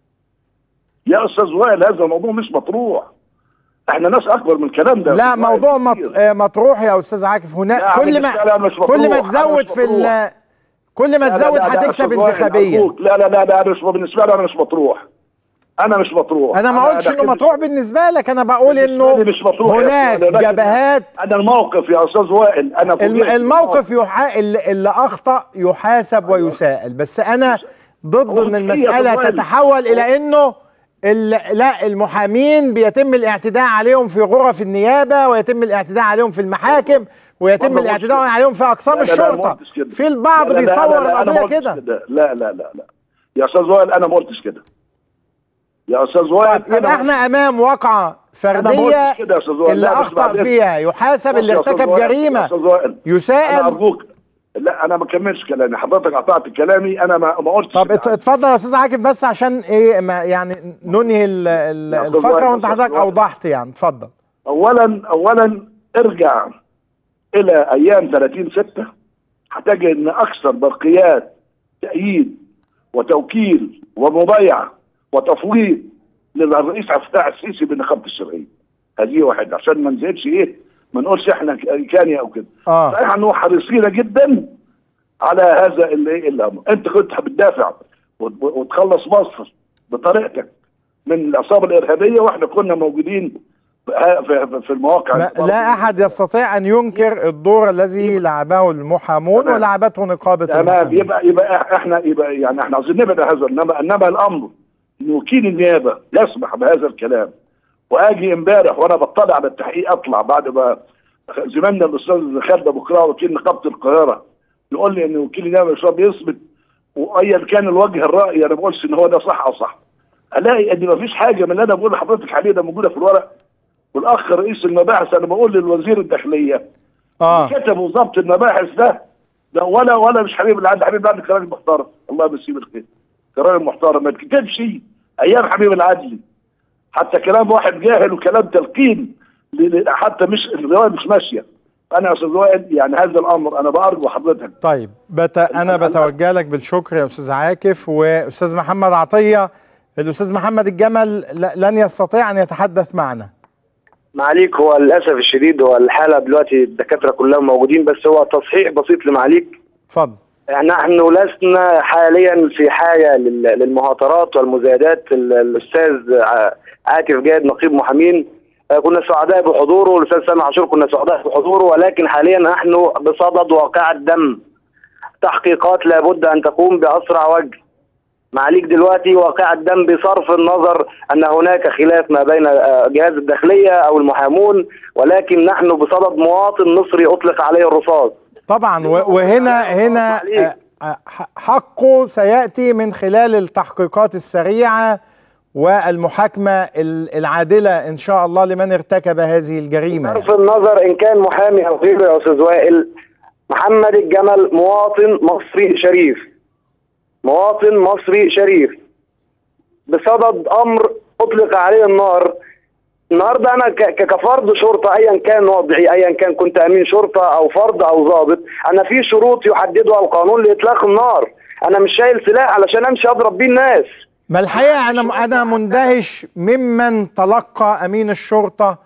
[SPEAKER 3] يا استاذ وائل هذا الموضوع مش مطروح احنا ناس اكبر من الكلام ده
[SPEAKER 4] لا موضوع مط... آه، مطروح يا استاذ عاكف هنا
[SPEAKER 3] لا،
[SPEAKER 4] كل
[SPEAKER 3] أنا
[SPEAKER 4] ما
[SPEAKER 3] مش- لا، مش مطروح،
[SPEAKER 4] كل ما
[SPEAKER 3] أنا
[SPEAKER 4] تزود
[SPEAKER 3] مش
[SPEAKER 4] في ال...
[SPEAKER 3] مطروح.
[SPEAKER 4] كل ما
[SPEAKER 3] لا، لا،
[SPEAKER 4] تزود
[SPEAKER 3] لا، لا،
[SPEAKER 4] هتكسب
[SPEAKER 3] أستاذ وائل،
[SPEAKER 4] انتخابيا
[SPEAKER 3] أرجوك. لا لا لا لا أنا مش بالنسبه لي انا مش مطروح انا مش مطروح
[SPEAKER 4] انا ما قلتش انه
[SPEAKER 3] كده-
[SPEAKER 4] مطروح بالنسبه لك انا بقول
[SPEAKER 3] بالنسبة
[SPEAKER 4] انه
[SPEAKER 3] لي مش مطروح يا
[SPEAKER 4] هناك
[SPEAKER 3] أستاذ، ولكن
[SPEAKER 4] جبهات
[SPEAKER 3] انا الموقف يا استاذ وائل انا
[SPEAKER 4] الم...
[SPEAKER 3] فوجئت
[SPEAKER 4] الموقف يحا... اللي, اللي اخطا يحاسب ويساءل بس انا ضد ان المساله
[SPEAKER 3] وائل.
[SPEAKER 4] تتحول الى انه ال... لا المحامين بيتم الاعتداء عليهم في غرف النيابه ويتم الاعتداء عليهم في المحاكم ويتم
[SPEAKER 3] والله
[SPEAKER 4] الاعتداء
[SPEAKER 3] مش-
[SPEAKER 4] عليهم في اقسام
[SPEAKER 3] لا، لا، لا، ما
[SPEAKER 4] الشرطه
[SPEAKER 3] قلتش كده.
[SPEAKER 4] في البعض
[SPEAKER 3] لا، لا، لا،
[SPEAKER 4] بيصور
[SPEAKER 3] لا، لا، أنا ما
[SPEAKER 4] القضيه
[SPEAKER 3] قلتش
[SPEAKER 4] كده
[SPEAKER 3] لا لا لا لا يا استاذ وائل انا ما قلتش كده يا استاذ وائل
[SPEAKER 4] طيب يبقى احنا امام واقعه
[SPEAKER 3] أنا ما
[SPEAKER 4] فرديه
[SPEAKER 3] قلتش كده يا أستاذ وائل.
[SPEAKER 4] اللي
[SPEAKER 3] لا، بس
[SPEAKER 4] اخطا
[SPEAKER 3] بعد
[SPEAKER 4] فيها يحاسب
[SPEAKER 3] بص
[SPEAKER 4] اللي
[SPEAKER 3] يا أستاذ
[SPEAKER 4] ارتكب
[SPEAKER 3] وائل، يا
[SPEAKER 4] جريمه
[SPEAKER 3] أستاذ وائل، انا
[SPEAKER 4] يساءل
[SPEAKER 3] ارجوك لا انا ما كملش كلامي حضرتك قطعت كلامي انا ما ما قلتش
[SPEAKER 4] طب
[SPEAKER 3] كده.
[SPEAKER 4] ات- اتفضل يا استاذ عاكف بس عشان ايه ما يعني ننهي ال- ال-
[SPEAKER 3] يا أستاذ
[SPEAKER 4] الفقره
[SPEAKER 3] وائل،
[SPEAKER 4] وانت
[SPEAKER 3] يا أستاذ
[SPEAKER 4] حضرتك
[SPEAKER 3] وائل.
[SPEAKER 4] اوضحت يعني اتفضل
[SPEAKER 3] اولا اولا ارجع الى ايام 30 6 هتجد ان اكثر برقيات تأييد وتوكيل ومبايعه وتفويض للرئيس عبد الفتاح السيسي بالنقابه الشرعيه هذه واحده عشان ما نزيدش ايه ما نقولش احنا كاني او كده
[SPEAKER 4] اه
[SPEAKER 3] صحيح انه حريصين جدا على هذا اللي الامر انت كنت بتدافع وت- وتخلص مصر بطريقتك من العصابه الارهابيه واحنا كنا موجودين في- في في المواقع
[SPEAKER 4] ما لا احد يستطيع ان ينكر الدور الذي لعبه المحامون
[SPEAKER 3] تمام.
[SPEAKER 4] ولعبته نقابه
[SPEAKER 3] تمام
[SPEAKER 4] المحامين
[SPEAKER 3] يبقى يبقى احنا يبقى يعني احنا عايزين نبعد عن هذا انما انما الامر ان وكيل النيابه يسمح بهذا الكلام واجي امبارح وانا بطلع على التحقيق اطلع بعد ما زميلنا الاستاذ خالد ابو كراه وكيل نقابه القاهره يقول لي ان وكيل النيابه مش راضي يثبت وايا كان الوجه الراي انا ما بقولش ان هو ده صح او صح الاقي ان ما فيش حاجه من اللي انا بقول لحضرتك عليه ده موجوده في الورق والاخ رئيس المباحث انا بقول للوزير الداخليه
[SPEAKER 4] اه
[SPEAKER 3] كتبوا ضبط المباحث ده ده ولا ولا مش حبيب العدل حبيب العدل كان راجل محترم الله يمسيه بالخير كان راجل محترم ما تكتبش ايام حبيب العدلي حتى كلام واحد جاهل وكلام تلقين ل- ل- حتى مش الروايه مش ماشيه انا يا استاذ وائل يعني هذا الامر انا بارجو حضرتك
[SPEAKER 4] طيب بت... انا بتوجه لك بالشكر يا استاذ عاكف واستاذ محمد عطيه الاستاذ محمد الجمل ل- لن يستطيع ان يتحدث معنا
[SPEAKER 21] معاليك هو للاسف الشديد هو الحاله دلوقتي الدكاتره كلهم موجودين بس هو تصحيح بسيط لمعاليك
[SPEAKER 4] اتفضل
[SPEAKER 21] نحن لسنا حاليا في حاجه لل- للمهاترات والمزايدات ال- الاستاذ ع- عاكف جاد نقيب محامين آه، كنا سعداء بحضوره والاستاذ سامع عاشور كنا سعداء بحضوره ولكن حاليا نحن بصدد واقعة دم تحقيقات لابد ان تقوم باسرع وجه معاليك دلوقتي واقعة دم بصرف النظر ان هناك خلاف ما بين آه، جهاز الداخليه او المحامون ولكن نحن بصدد مواطن مصري اطلق عليه الرصاص
[SPEAKER 4] طبعا و- وهنا هنا آه، آه، ح- حقه سياتي من خلال التحقيقات السريعه والمحاكمه ال- العادله ان شاء الله لمن ارتكب هذه الجريمه
[SPEAKER 21] بصرف النظر ان كان محامي او غيره يا استاذ وائل محمد الجمل مواطن مصري شريف مواطن مصري شريف بصدد امر اطلق عليه النار النهارده انا ك- ك- كفرد شرطه ايا كان وضعي ايا كان كنت امين شرطه او فرد او ضابط انا في شروط يحددها القانون لاطلاق النار انا مش شايل سلاح علشان امشي اضرب بيه الناس
[SPEAKER 4] ما الحقيقه انا انا مندهش ممن تلقى امين الشرطه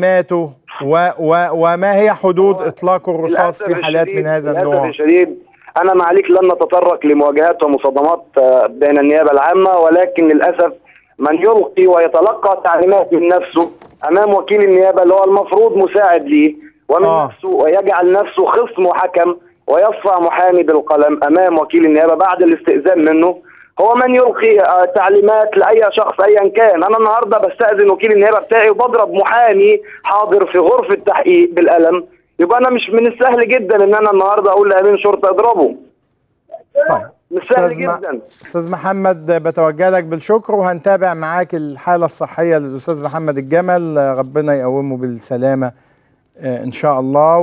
[SPEAKER 4] تعليماته و و وما هي حدود اطلاق الرصاص في
[SPEAKER 21] للأسف
[SPEAKER 4] حالات
[SPEAKER 21] الشديد-
[SPEAKER 4] من هذا
[SPEAKER 21] للأسف
[SPEAKER 4] النوع
[SPEAKER 21] الشديد انا معليك لن نتطرق لمواجهات ومصادمات آه، بين النيابه العامه ولكن للاسف من يلقي ويتلقى تعليمات من نفسه امام وكيل النيابه اللي هو المفروض مساعد ليه ومن
[SPEAKER 4] آه.
[SPEAKER 21] نفسه ويجعل نفسه خصم وحكم ويصفع محامي بالقلم امام وكيل النيابه بعد الاستئذان منه هو من يلقي آه، تعليمات لاي شخص ايا كان انا النهارده بستاذن وكيل النيابه بتاعي وبضرب محامي حاضر في غرفه تحقيق بالقلم يبقى انا مش من السهل جدا ان انا النهارده اقول لامين شرطه اضربه
[SPEAKER 4] طيب
[SPEAKER 21] مش سهل
[SPEAKER 4] أستاذ م-
[SPEAKER 21] جدا
[SPEAKER 4] استاذ محمد بتوجه لك بالشكر وهنتابع معاك الحاله الصحيه للاستاذ محمد الجمل آه، ربنا يقومه بالسلامه آه، ان شاء الله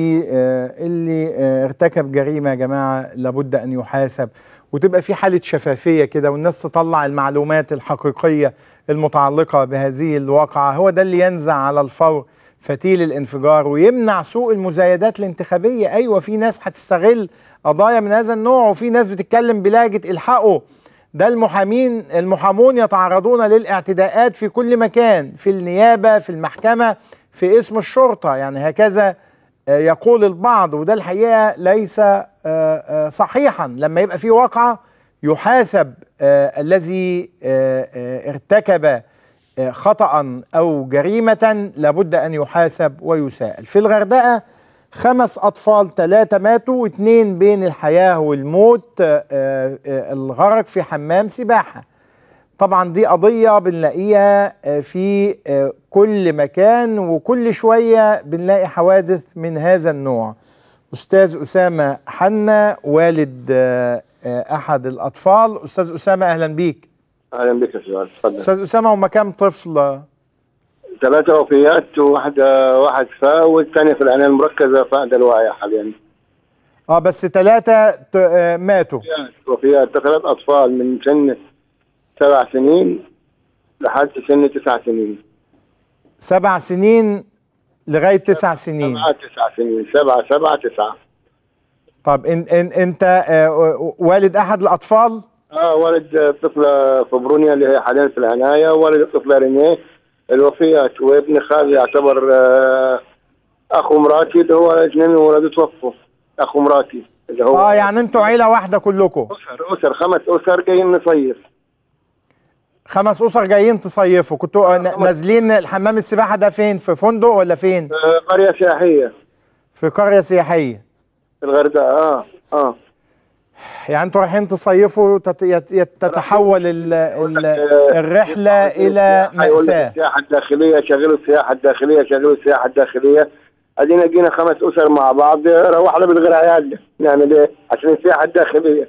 [SPEAKER 4] واللي ارتكب جريمه يا جماعه لابد ان يحاسب وتبقى في حاله شفافيه كده والناس تطلع المعلومات الحقيقيه المتعلقه بهذه الواقعه هو ده اللي ينزع على الفور فتيل الانفجار ويمنع سوء المزايدات الانتخابيه ايوه في ناس هتستغل قضايا من هذا النوع وفي ناس بتتكلم بلهجه الحقوا ده المحامين المحامون يتعرضون للاعتداءات في كل مكان في النيابه في المحكمه في اسم الشرطه يعني هكذا آه، يقول البعض وده الحقيقه ليس آه، آه، صحيحا لما يبقى في واقعه يحاسب آه، الذي آه، آه، ارتكب آه، خطأ أو جريمة لابد أن يحاسب ويساءل في الغردقة خمس أطفال ثلاثة ماتوا واثنين بين الحياة والموت آه، آه، آه، الغرق في حمام سباحة طبعا دي قضية بنلاقيها آه، في آه، كل مكان وكل شوية بنلاقي حوادث من هذا النوع أستاذ أسامة حنا والد آه، آه، أحد الأطفال أستاذ أسامة أهلا بيك
[SPEAKER 2] اهلا بك يا سؤال تفضل
[SPEAKER 4] أستاذ أسامة هما كام طفل
[SPEAKER 2] ثلاثة وفيات وواحدة واحد فاء والثانية في العناية المركزة فاقدة الوعي حاليا
[SPEAKER 4] اه بس ثلاثة ماتوا
[SPEAKER 2] وفيات ثلاث أطفال من سن سبع سنين لحد سن تسع سنين
[SPEAKER 4] سبع سنين لغاية تسع سنين
[SPEAKER 2] سبعة تسع سنين سبعة سبعة تسعة
[SPEAKER 4] طب إن إن أنت آه، والد أحد الأطفال
[SPEAKER 2] اه ولد الطفلة فبرونيا اللي هي حاليا في العناية وولد الطفلة رينيه الوفيات وابن خالي يعتبر آه أخو مراتي اللي هو اثنين من ولاده توفوا أخو مراتي اللي هو
[SPEAKER 4] اه يعني انتوا عيلة واحدة كلكم
[SPEAKER 2] أسر أسر خمس أسر جايين نصيف
[SPEAKER 4] خمس أسر جايين تصيفوا كنتوا ن- نازلين الحمام السباحة ده فين في فندق ولا فين
[SPEAKER 2] آه قرية سياحية
[SPEAKER 4] في قرية سياحية
[SPEAKER 2] في الغردقة اه اه
[SPEAKER 4] يعني انتوا رايحين تصيفوا تت- يت- يت- تتحول ال- ال- الرحلة إلى
[SPEAKER 2] هيقول لك
[SPEAKER 4] مأساة
[SPEAKER 2] السياحة الداخلية شغلوا السياحة الداخلية شغلوا السياحة الداخلية ادينا جينا خمس اسر مع بعض روحنا بالغير عيالنا نعمل ايه عشان السياحة الداخلية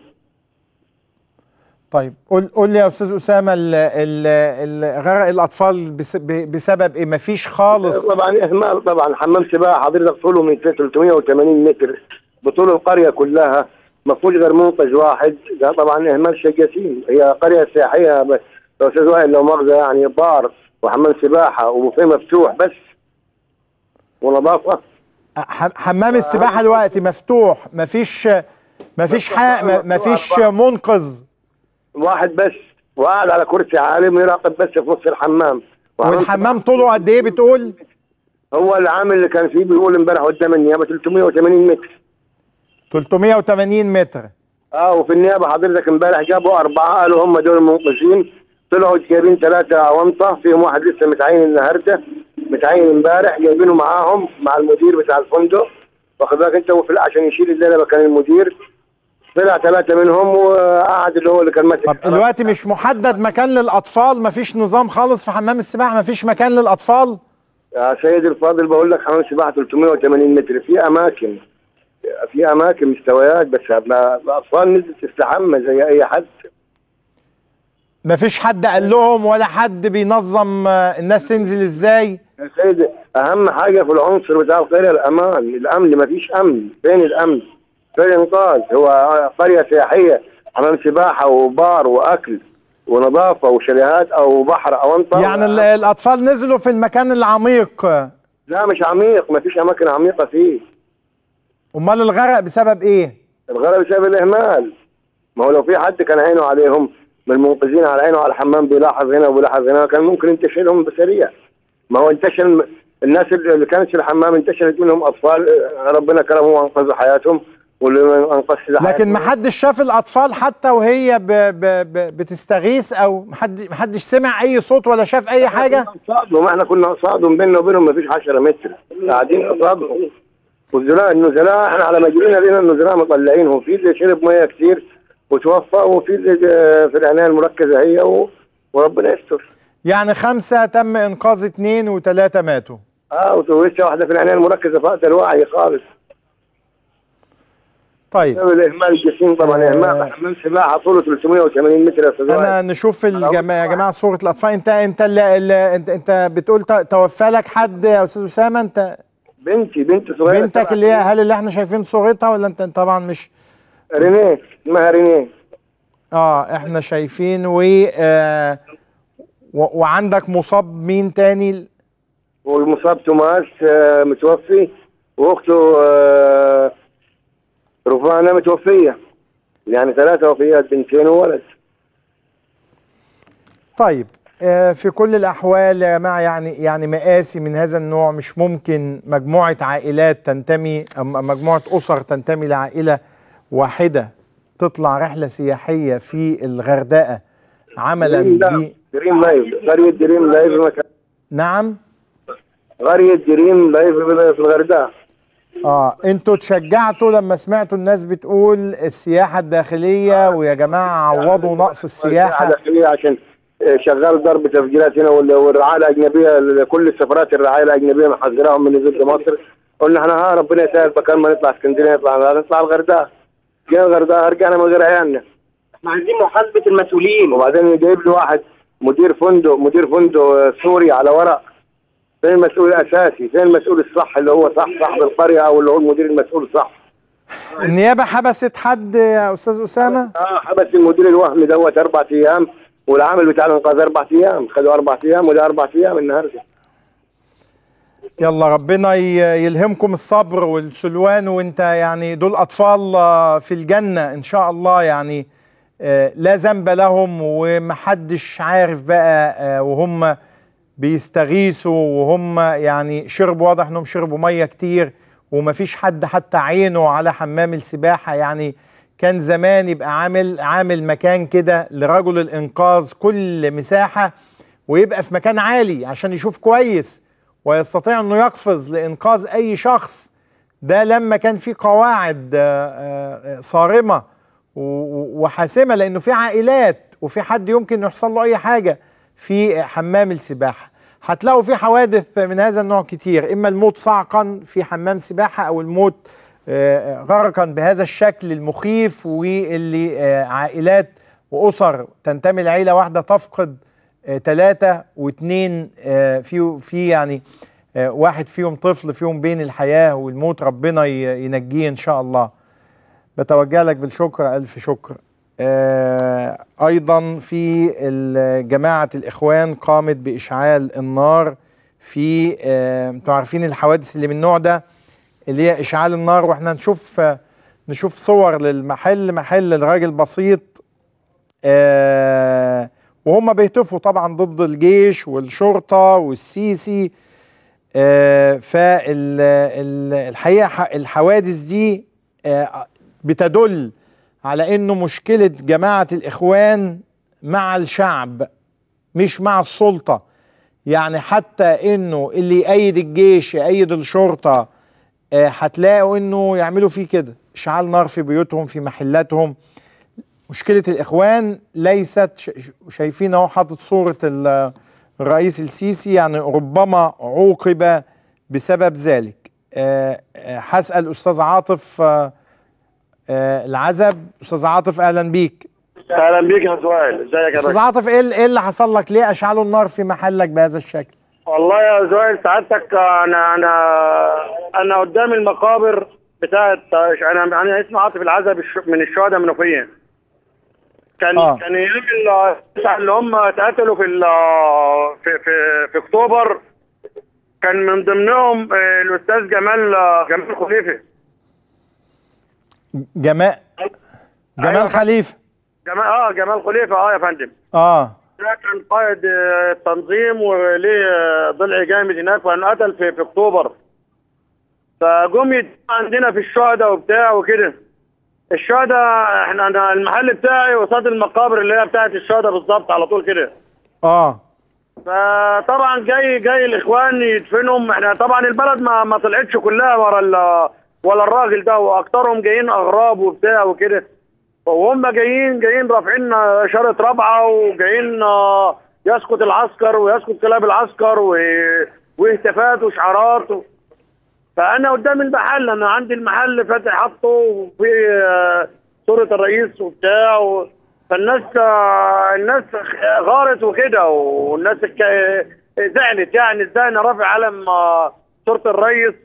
[SPEAKER 4] طيب قول قول لي يا استاذ اسامه ال- ال- ال- غرق الاطفال بس- ب- بسبب ايه مفيش خالص
[SPEAKER 2] طبعا اهمال طبعا حمام سباحة حضرتك طوله من 380 متر بطول القرية كلها ما فيهوش غير منقذ واحد ده طبعا اهمال شيء جسيم هي قرية سياحية بس يا استاذ وائل لو مؤاخذة يعني بار وحمام سباحة وبوفيه مفتوح بس ونظافة
[SPEAKER 4] ح- حمام السباحه دلوقتي مفتوح مفيش مفيش حق مفيش منقذ
[SPEAKER 2] واحد بس وقاعد على كرسي عالي ويراقب بس في نص الحمام
[SPEAKER 4] والحمام طوله قد ايه بتقول
[SPEAKER 2] هو العامل اللي كان فيه بيقول امبارح قدام النيابه 380 متر
[SPEAKER 4] 380 متر
[SPEAKER 2] اه وفي النيابه حضرتك امبارح جابوا اربعه قالوا هم دول المنقذين طلعوا جايبين ثلاثه اونطه فيهم واحد لسه متعين النهارده متعين امبارح جايبينه معاهم مع المدير بتاع الفندق واخد بالك انت وفي عشان يشيل الليله مكان المدير طلع ثلاثه منهم وقعد اللي هو اللي كان ماسك
[SPEAKER 4] طب دلوقتي مش محدد مكان للاطفال مفيش نظام خالص في حمام السباحه مفيش مكان للاطفال
[SPEAKER 2] يا سيدي الفاضل بقول لك حمام سباحه 380 متر في اماكن في اماكن مستويات بس ما- الاطفال نزلت تستحمى زي اي حد
[SPEAKER 4] مفيش حد قال لهم ولا حد بينظم آه، الناس تنزل ازاي
[SPEAKER 2] يا سيدي اهم حاجه في العنصر بتاع القريه الامان الامن ما فيش امن فين الامن فين الانقاذ هو قريه سياحيه حمام سباحه وبار واكل ونظافه وشاليهات او بحر او انطر
[SPEAKER 4] يعني ال- الاطفال نزلوا في المكان العميق
[SPEAKER 2] لا مش عميق ما فيش اماكن عميقه فيه
[SPEAKER 4] امال الغرق بسبب ايه
[SPEAKER 2] الغرق بسبب الاهمال ما هو لو في حد كان عينه عليهم من المنقذين على عينه على الحمام بيلاحظ هنا وبيلاحظ هنا كان ممكن ينتشلهم بسريع ما هو انتشل الناس اللي كانت في الحمام انتشلت منهم اطفال آه، ربنا كرمهم وانقذوا حياتهم واللي ما انقذش ده
[SPEAKER 4] لكن
[SPEAKER 2] حياته.
[SPEAKER 4] ما حدش شاف الاطفال حتى وهي ب ب ب بتستغيث او ما حد ما حدش سمع اي صوت ولا شاف اي حاجه
[SPEAKER 2] قصادهم احنا كنا قصادهم بيننا وبينهم ما فيش 10 متر قاعدين قصادهم والزلاء النزلاء احنا على ما جينا لقينا النزلاء مطلعينهم في اللي شرب ميه كتير وتوفى وفي اللي جا- في العنايه المركزه هي و... وربنا يستر
[SPEAKER 4] يعني خمسه تم انقاذ اثنين وثلاثه ماتوا
[SPEAKER 2] اه وتوفى واحده في العنايه المركزه فقد الوعي خالص
[SPEAKER 4] طيب
[SPEAKER 2] بسبب الاهمال الجسيم طبعا اهمال حمام سباحه طوله 380 متر يا استاذ
[SPEAKER 4] انا
[SPEAKER 2] وائل.
[SPEAKER 4] نشوف الجماعه يا جماعه صوره الاطفال انت انت اللي اللي انت, انت بتقول ت- توفى لك حد يا استاذ اسامه انت
[SPEAKER 2] بنتي بنت صغيره
[SPEAKER 4] بنتك
[SPEAKER 2] سبع
[SPEAKER 4] اللي هي
[SPEAKER 2] سنين.
[SPEAKER 4] هل اللي احنا شايفين صورتها ولا انت انت طبعا مش
[SPEAKER 2] رينيه اسمها رينيه
[SPEAKER 4] اه احنا شايفين و آه و- وعندك مصاب مين تاني
[SPEAKER 2] والمصاب توماس آه، متوفي واخته آه، رفانه متوفيه يعني ثلاثه وفيات بنتين وولد
[SPEAKER 4] طيب آه، في كل الأحوال يا جماعة يعني يعني مآسي من هذا النوع مش ممكن مجموعة عائلات تنتمي أم مجموعة أسر تنتمي لعائلة واحدة تطلع رحلة سياحية في الغردقة عملا
[SPEAKER 2] دريم
[SPEAKER 4] ب
[SPEAKER 2] لايف دريم لايف قريه دريم لايف مكان
[SPEAKER 4] نعم
[SPEAKER 2] قريه دريم لايف في الغردقه
[SPEAKER 4] اه انتوا تشجعتوا لما سمعتوا الناس بتقول السياحة الداخلية ويا جماعة عوضوا نقص السياحة
[SPEAKER 2] داخليه عشان آه، شغال ضرب تسجيلات هنا وال- والرعايه الاجنبيه كل السفرات الرعايه الاجنبيه محذراهم من نزول مصر قلنا احنا ها ربنا يسهل بكل ما نطلع اسكندريه نطلع نطلع الغردقه جينا الغردقه رجعنا من غير عيالنا
[SPEAKER 1] احنا عايزين محاسبه المسؤولين
[SPEAKER 2] وبعدين جايب لي واحد مدير فندق مدير فندق آه، سوري على ورق فين المسؤول الاساسي فين المسؤول الصح اللي هو صح صاحب القريه او اللي هو المدير المسؤول صح
[SPEAKER 4] النيابة حبست حد يا أستاذ أسامة
[SPEAKER 2] اه حبس المدير الوهمي دوت اربع ايام والعامل بتاع الانقاذ اربع ايام خدوا اربع ايام وده اربع ايام النهارده
[SPEAKER 4] يلا ربنا ي- يلهمكم الصبر والسلوان وانت يعني دول اطفال آه، في الجنه ان شاء الله يعني آه، لا ذنب لهم ومحدش عارف بقى آه، وهم بيستغيثوا وهم يعني شربوا واضح انهم شربوا ميه كتير ومفيش حد حتى عينه على حمام السباحه يعني كان زمان يبقى عامل عامل مكان كده لرجل الانقاذ كل مساحه ويبقى في مكان عالي عشان يشوف كويس ويستطيع انه يقفز لانقاذ اي شخص ده لما كان في قواعد آه، آه، صارمه و- و- وحاسمه لانه في عائلات وفي حد يمكن يحصل له اي حاجه في حمام السباحه هتلاقوا في حوادث من هذا النوع كتير اما الموت صعقا في حمام سباحه او الموت آه، غرقا بهذا الشكل المخيف واللي آه، عائلات واسر تنتمي لعيله واحده تفقد ثلاثة واثنين آه، في في يعني آه، واحد فيهم طفل فيهم بين الحياة والموت ربنا ي- ينجيه إن شاء الله بتوجه لك بالشكر ألف شكر آه، أيضا في ال- جماعة الإخوان قامت بإشعال النار في آه، انتوا عارفين الحوادث اللي من النوع ده اللي هي إشعال النار وإحنا نشوف آه، نشوف صور للمحل محل الراجل بسيط آه، وهم بيهتفوا طبعا ضد الجيش والشرطة والسيسي فالحقيقة الحوادث دي آه، بتدل على انه مشكلة جماعة الاخوان مع الشعب مش مع السلطة يعني حتى انه اللي يأيد الجيش يأيد الشرطة آه، هتلاقوا انه يعملوا فيه كده اشعال نار في بيوتهم في محلاتهم مشكلة الإخوان ليست ش- ش- شايفين أهو حاطط صورة ال- الرئيس السيسي يعني ربما عوقب بسبب ذلك آه، آه، هسأل أستاذ عاطف آه، آه، العزب أستاذ عاطف أهلا بيك
[SPEAKER 1] اهلا بيك يا سؤال ازيك يا
[SPEAKER 4] أستاذ
[SPEAKER 1] باشا
[SPEAKER 4] عاطف إيه ال- إيه اللي حصل لك ليه أشعلوا النار في محلك بهذا الشكل
[SPEAKER 1] والله يا زويل سعادتك انا انا انا قدام المقابر بتاعت انا انا اسمي عاطف العزب الش- من الشهداء منوفيه كان
[SPEAKER 4] آه.
[SPEAKER 1] كان ايام ال- التسعة اللي هم اتقتلوا في ال- في في في اكتوبر كان من ضمنهم آه، الاستاذ جمال آه، جمال خليفه
[SPEAKER 4] جمال جمال
[SPEAKER 1] أيوة.
[SPEAKER 4] خليفة
[SPEAKER 1] جمال اه جمال خليفه اه يا فندم
[SPEAKER 4] آه
[SPEAKER 1] ده كان قائد آه، التنظيم وليه آه، ضلع جامد هناك وانقتل في في اكتوبر فجم يدعوا عندنا في الشهداء وبتاع وكده الشهداء احنا أنا المحل بتاعي قصاد المقابر اللي هي بتاعت الشهداء بالظبط على طول كده
[SPEAKER 4] اه
[SPEAKER 1] فطبعا جاي جاي الاخوان يدفنهم احنا طبعا البلد ما ما طلعتش كلها ورا ال- ولا الراجل ده واكترهم جايين اغراب وبتاع وكده وهم جايين جايين رافعين اشاره رابعه وجايين آه، يسقط العسكر ويسقط كلاب العسكر و... وهتافات وشعارات و... فانا قدام المحل انا عندي المحل فاتح حاطه وفي آه، صوره الرئيس وبتاع و... فالناس آه، الناس غارت وكده والناس ك- زعلت يعني ازاي انا رافع علم آه، صوره الرئيس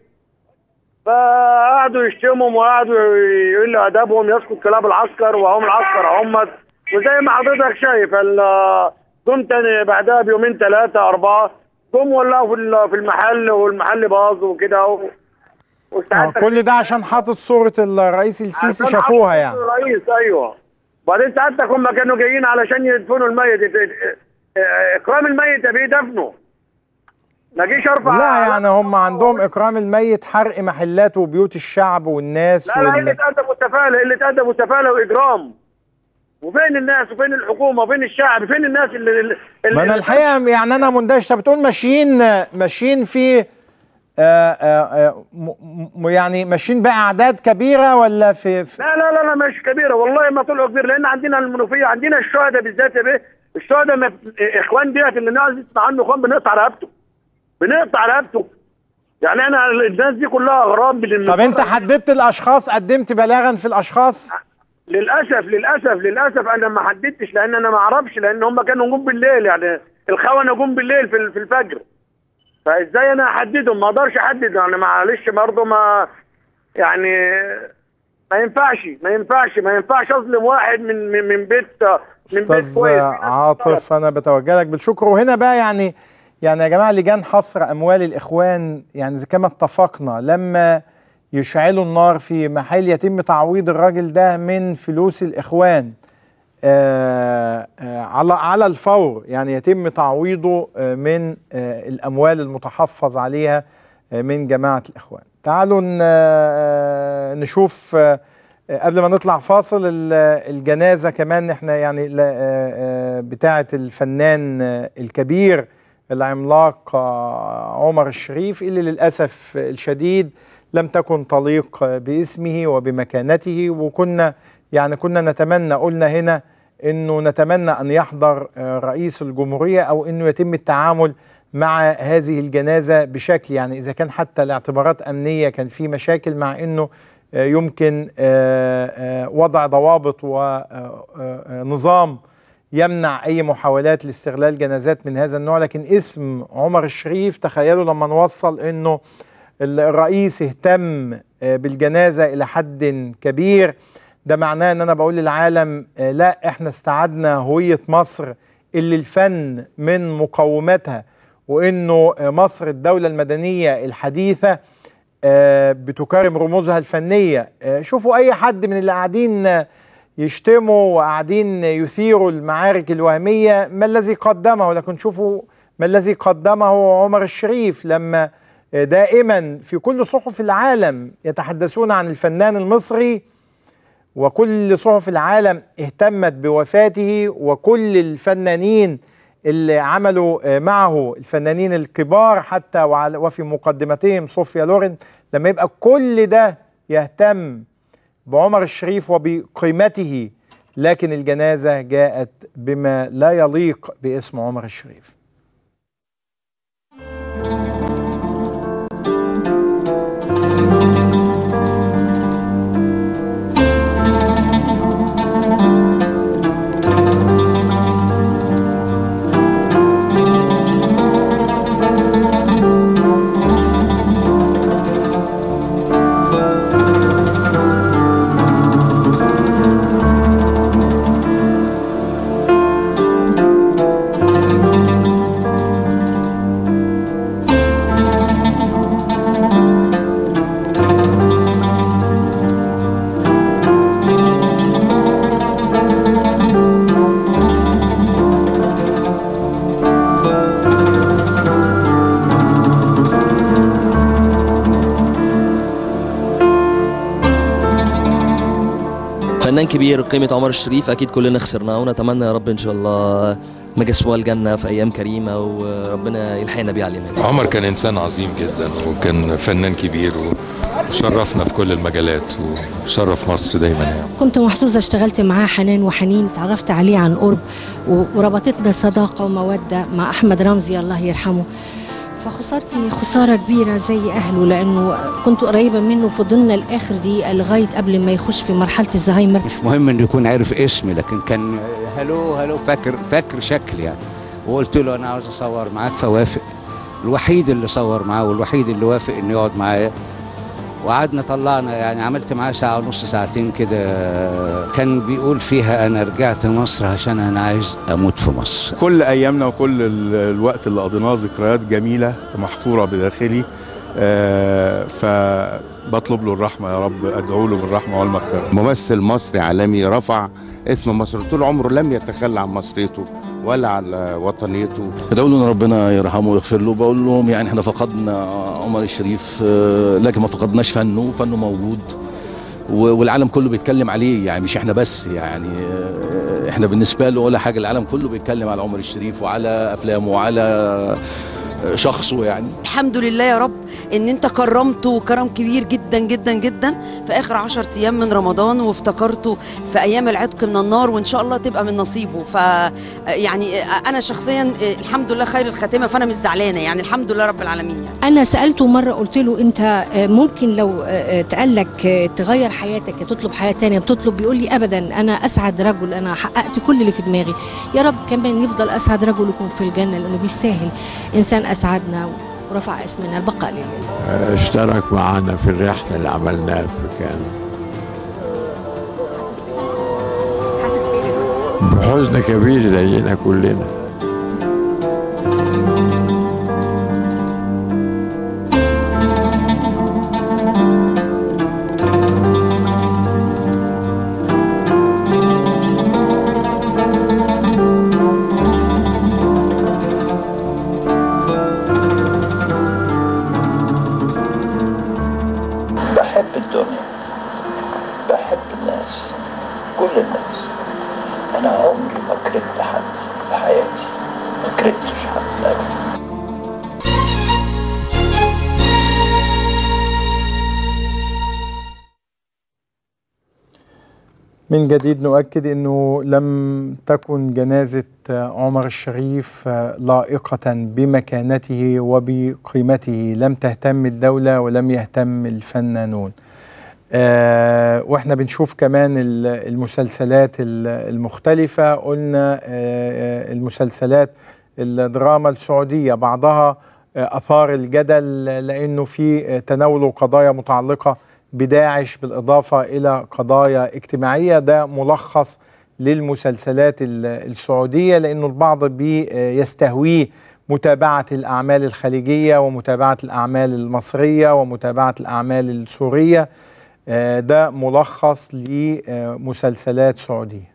[SPEAKER 1] فقعدوا يشتمهم وقعدوا يقولوا ادابهم يسقط كلاب العسكر وهم العسكر هم وزي ما حضرتك شايف ال- جم تاني بعدها بيومين ثلاثه اربعه جم ولعوا في ال- في المحل والمحل باظ وكده و...
[SPEAKER 4] آه
[SPEAKER 1] وساعتها
[SPEAKER 4] كل ده عشان حاطط صورة الرئيس السيسي
[SPEAKER 1] عشان
[SPEAKER 4] شافوها
[SPEAKER 1] حط
[SPEAKER 4] يعني
[SPEAKER 1] الرئيس ايوه بعدين ساعتك هم كانوا جايين علشان يدفنوا الميت ات- ات- اكرام الميت ابي دفنه ما جيش ارفع
[SPEAKER 4] لا يعني هم عندهم اكرام الميت حرق محلات وبيوت الشعب والناس
[SPEAKER 1] لا لا
[SPEAKER 4] وال...
[SPEAKER 1] قله ادب وسفاله قله ادب وسفاله واجرام وفين الناس وفين الحكومه وفين الشعب فين الناس اللي, اللي
[SPEAKER 4] ما انا الحقيقه يعني انا مندهش طب بتقول ماشيين ماشيين في آه آه آه م- م- يعني ماشيين باعداد كبيره ولا في, في
[SPEAKER 1] لا لا لا لا مش كبيره والله ما طلعوا كبير لان عندنا المنوفيه عندنا الشهداء بالذات يا بيه الشهداء ما اخوان ديت اللي ناقص يسمع عنه اخوان بنقطع رقبته بنقطع رقبته يعني انا الناس دي كلها اغراب من
[SPEAKER 4] طب انت حددت الاشخاص قدمت بلاغا في الاشخاص
[SPEAKER 1] للاسف للاسف للاسف انا ما حددتش لان انا ما اعرفش لان هم كانوا جم بالليل يعني الخونه جم بالليل في في الفجر فازاي انا احددهم ما اقدرش احدد يعني معلش برضه ما يعني ما ينفعش ما ينفعش ما ينفعش اظلم واحد من من, من بيت من بيت
[SPEAKER 4] استاذ
[SPEAKER 1] كويس
[SPEAKER 4] عاطف انا بتوجه لك بالشكر وهنا بقى يعني يعني يا جماعه لجان حصر اموال الاخوان يعني زي كما اتفقنا لما يشعلوا النار في محل يتم تعويض الراجل ده من فلوس الاخوان آه آه على على الفور يعني يتم تعويضه آه من آه الاموال المتحفظ عليها آه من جماعه الاخوان تعالوا ن- آه نشوف آه آه، قبل ما نطلع فاصل ال- آه، الجنازه كمان احنا يعني لا- آه، آه، بتاعه الفنان آه، الكبير العملاق آه، عمر الشريف اللي للاسف الشديد لم تكن تليق آه، باسمه وبمكانته وكنا يعني كنا نتمنى قلنا هنا انه نتمنى ان يحضر آه، رئيس الجمهوريه او انه يتم التعامل مع هذه الجنازه بشكل يعني اذا كان حتى لاعتبارات امنيه كان في مشاكل مع انه آه، يمكن آه، آه، وضع ضوابط ونظام يمنع اي محاولات لاستغلال جنازات من هذا النوع لكن اسم عمر الشريف تخيلوا لما نوصل انه الرئيس اهتم آه، بالجنازه الى حد كبير ده معناه ان انا بقول للعالم آه، لا احنا استعدنا هويه مصر اللي الفن من مقوماتها وانه آه، مصر الدوله المدنيه الحديثه آه، بتكرم رموزها الفنيه آه، شوفوا اي حد من اللي قاعدين آه، يشتموا وقاعدين يثيروا المعارك الوهميه ما الذي قدمه لكن شوفوا ما الذي قدمه عمر الشريف لما آه، دائما في كل صحف العالم يتحدثون عن الفنان المصري وكل صحف العالم اهتمت بوفاته وكل الفنانين اللي عملوا آه، معه الفنانين الكبار حتى وعلى- وفي مقدمتهم صوفيا لورين لما يبقى كل ده يهتم بعمر الشريف وبقيمته لكن الجنازة جاءت بما لا يليق باسم عمر الشريف
[SPEAKER 7] فنان كبير قيمة عمر الشريف أكيد كلنا خسرناه ونتمنى يا رب إن شاء الله مجسوه الجنة في أيام كريمة وربنا يلحقنا بيه على اليمين
[SPEAKER 22] عمر كان انسان عظيم جدا وكان فنان كبير وشرفنا في كل المجالات وشرف مصر دايما يعني
[SPEAKER 23] كنت محظوظة اشتغلت معاه حنان وحنين تعرفت عليه عن قرب و- وربطتنا صداقة ومودة مع أحمد رمزي الله يرحمه فخسارتي خسارة كبيرة زي أهله لأنه كنت قريبة منه فضلنا لآخر دقيقة لغاية قبل ما يخش في مرحلة الزهايمر
[SPEAKER 24] مش مهم انه يكون عارف اسمي لكن كان هلو هلو فاكر فاكر شكلي يعني وقلت له انا عاوز اصور معاك فوافق الوحيد اللي صور معاه والوحيد اللي وافق انه يقعد معايا وقعدنا طلعنا يعني عملت معاه ساعة ونص ساعتين كده كان بيقول فيها أنا رجعت مصر عشان أنا عايز أموت في مصر
[SPEAKER 25] كل ايامنا وكل ال- الوقت اللي قضيناه ذكريات جميله محفوره بداخلي آه، فبطلب له الرحمه يا رب ادعو له بالرحمه والمغفره
[SPEAKER 26] ممثل مصري عالمي رفع اسم مصر طول عمره لم يتخلى عن مصريته ولا عن وطنيته
[SPEAKER 27] بدعو له ان ربنا يرحمه ويغفر له بقول لهم يعني احنا فقدنا عمر الشريف آه، لكن ما فقدناش فنه فنه موجود و- والعالم كله بيتكلم عليه يعني مش احنا بس يعني آه، احنا بالنسبه له ولا حاجه العالم كله بيتكلم على عمر الشريف وعلى افلامه وعلى آه، شخصه يعني
[SPEAKER 28] الحمد لله يا رب ان انت كرمته كرم كبير جدا جدا جدا في اخر عشر ايام من رمضان وافتكرته في ايام العتق من النار وان شاء الله تبقى من نصيبه ف يعني انا شخصيا الحمد لله خير الخاتمه فانا مش زعلانه يعني الحمد لله رب العالمين يعني
[SPEAKER 23] أنا سألته مرة قلت له أنت آه، ممكن لو آه، آه، اتقال لك آه، تغير حياتك تطلب حياة تانية بتطلب بيقول لي أبدا أنا أسعد رجل أنا حققت كل اللي في دماغي يا رب كمان يفضل أسعد رجل يكون في الجنة لأنه بيستاهل إنسان أسعدنا ورفع اسمنا البقاء لله
[SPEAKER 29] اشترك معنا في الرحلة اللي عملناها في كان بحزن كبير زينا كلنا
[SPEAKER 30] بحب الدنيا بحب الناس كل الناس انا عمري ما كرهت حد في حياتي ما كرهتش حد ابدا
[SPEAKER 4] من جديد نؤكد انه لم تكن جنازه عمر الشريف لائقه بمكانته وبقيمته لم تهتم الدوله ولم يهتم الفنانون آه واحنا بنشوف كمان ال- المسلسلات ال- المختلفه قلنا آه المسلسلات الدراما السعوديه بعضها آه اثار الجدل لانه في آه، تناول قضايا متعلقه بداعش بالاضافه الى قضايا اجتماعيه ده ملخص للمسلسلات ال- السعوديه لانه البعض بيستهويه متابعه الاعمال الخليجيه ومتابعه الاعمال المصريه ومتابعه الاعمال السوريه آه، ده ملخص لمسلسلات سعوديه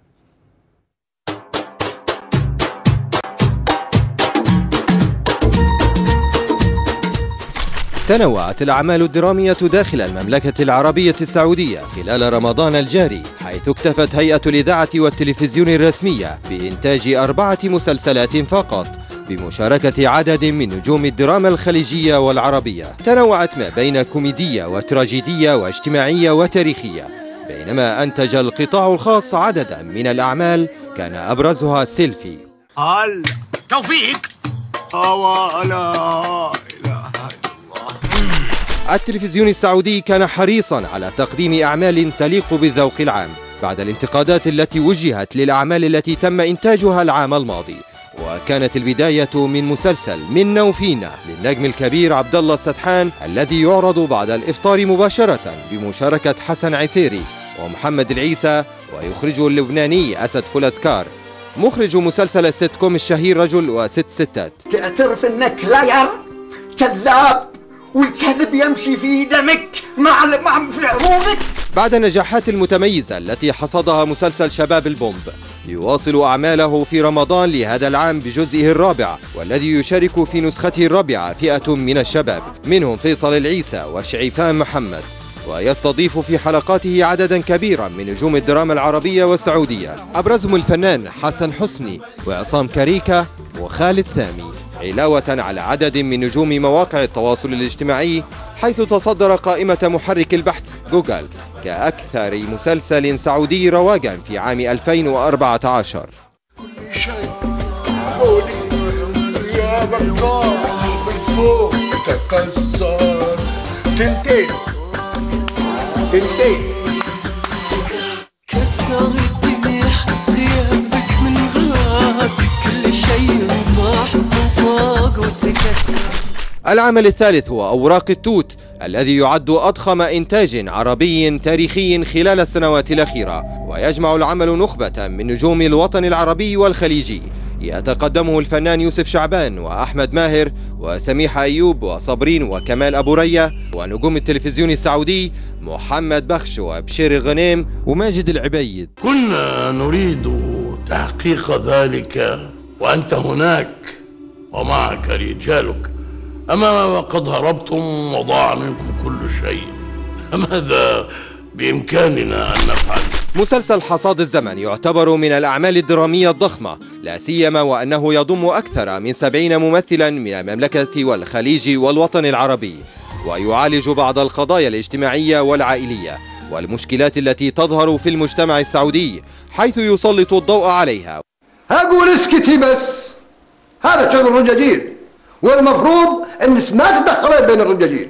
[SPEAKER 31] تنوعت الأعمال الدرامية داخل المملكة العربية السعودية خلال رمضان الجاري حيث اكتفت هيئة الإذاعة والتلفزيون الرسمية بإنتاج أربعة مسلسلات فقط بمشاركة عدد من نجوم الدراما الخليجية والعربية تنوعت ما بين كوميدية وتراجيدية واجتماعية وتاريخية بينما أنتج القطاع الخاص عددا من الأعمال كان أبرزها سيلفي
[SPEAKER 32] هل توفيق ولا
[SPEAKER 31] التلفزيون السعودي كان حريصا على تقديم أعمال تليق بالذوق العام بعد الانتقادات التي وجهت للأعمال التي تم إنتاجها العام الماضي وكانت البداية من مسلسل منا وفينا للنجم الكبير عبد الله السدحان الذي يعرض بعد الإفطار مباشرة بمشاركة حسن عسيري ومحمد العيسى ويخرجه اللبناني أسد فولادكار مخرج مسلسل السيت كوم الشهير رجل وست ستات
[SPEAKER 32] تعترف انك لاير كذاب والكذب يمشي في دمك مع مع في عروضك
[SPEAKER 31] بعد النجاحات المتميزة التي حصدها مسلسل شباب البومب يواصل أعماله في رمضان لهذا العام بجزئه الرابع والذي يشارك في نسخته الرابعة فئة من الشباب منهم فيصل العيسى وشعيفان محمد ويستضيف في حلقاته عددا كبيرا من نجوم الدراما العربية والسعودية أبرزهم الفنان حسن حسني وعصام كاريكا وخالد سامي علاوة على عدد من نجوم مواقع التواصل الاجتماعي حيث تصدر قائمة محرك البحث جوجل كأكثر مسلسل سعودي رواجا في عام 2014
[SPEAKER 5] يا بكار من فوق تكسر تنتين تنتين
[SPEAKER 8] كسر الدنيا غيابك من غلاك كل شيء راح من فوق وتكسر
[SPEAKER 31] العمل الثالث هو أوراق التوت الذي يعد أضخم إنتاج عربي تاريخي خلال السنوات الأخيرة ويجمع العمل نخبة من نجوم الوطن العربي والخليجي يتقدمه الفنان يوسف شعبان وأحمد ماهر وسميحة أيوب وصبرين وكمال أبو ريا ونجوم التلفزيون السعودي محمد بخش وبشير الغنيم وماجد العبيد
[SPEAKER 5] كنا نريد تحقيق ذلك وأنت هناك ومعك رجالك أما وقد هربتم وضاع منكم كل شيء ماذا بإمكاننا أن نفعل
[SPEAKER 31] مسلسل حصاد الزمن يعتبر من الأعمال الدرامية الضخمة لا سيما وأنه يضم أكثر من سبعين ممثلا من المملكة والخليج والوطن العربي ويعالج بعض القضايا الاجتماعية والعائلية والمشكلات التي تظهر في المجتمع السعودي حيث يسلط الضوء عليها
[SPEAKER 32] اقول اسكتي بس هذا شغل الرجاجيل والمفروض الناس ما تدخلين بين الرجاجيل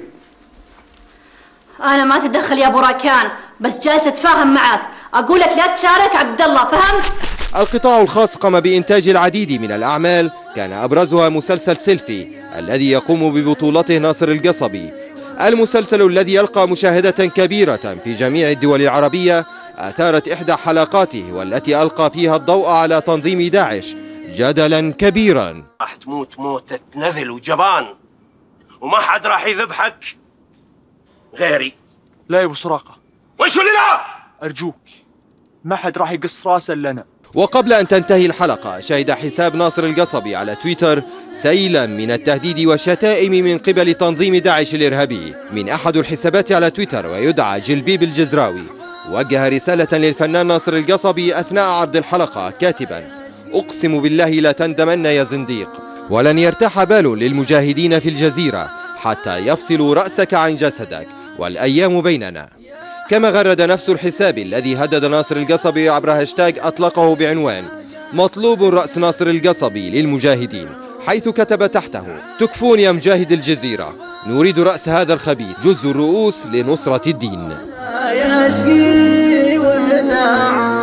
[SPEAKER 10] انا ما تدخل يا ابو راكان بس جالسه اتفاهم معك اقول لك لا تشارك عبد الله فهمت
[SPEAKER 31] القطاع الخاص قام بإنتاج العديد من الأعمال كان أبرزها مسلسل سيلفي الذي يقوم ببطولته ناصر القصبي المسلسل الذي يلقى مشاهدة كبيرة في جميع الدول العربية أثارت إحدى حلقاته والتي ألقى فيها الضوء على تنظيم داعش جدلا كبيرا
[SPEAKER 11] راح تموت موتة نذل وجبان وما حد راح يذبحك غيري
[SPEAKER 12] لا يا ابو سراقه
[SPEAKER 11] وش اللي لا
[SPEAKER 12] ارجوك ما حد راح يقص راسه الا انا
[SPEAKER 31] وقبل أن تنتهي الحلقة شهد حساب ناصر القصبي على تويتر سيلا من التهديد والشتائم من قبل تنظيم داعش الإرهابي من أحد الحسابات على تويتر ويدعى جلبيب الجزراوي وجه رسالة للفنان ناصر القصبي أثناء عرض الحلقة كاتبا أقسم بالله لا تندمن يا زنديق ولن يرتاح بال للمجاهدين في الجزيرة حتى يفصلوا رأسك عن جسدك والأيام بيننا كما غرد نفس الحساب الذي هدد ناصر القصبي عبر هاشتاج أطلقه بعنوان مطلوب رأس ناصر القصبي للمجاهدين حيث كتب تحته تكفون يا مجاهد الجزيرة نريد رأس هذا الخبيث جز الرؤوس لنصرة الدين
[SPEAKER 8] يا سقي وداع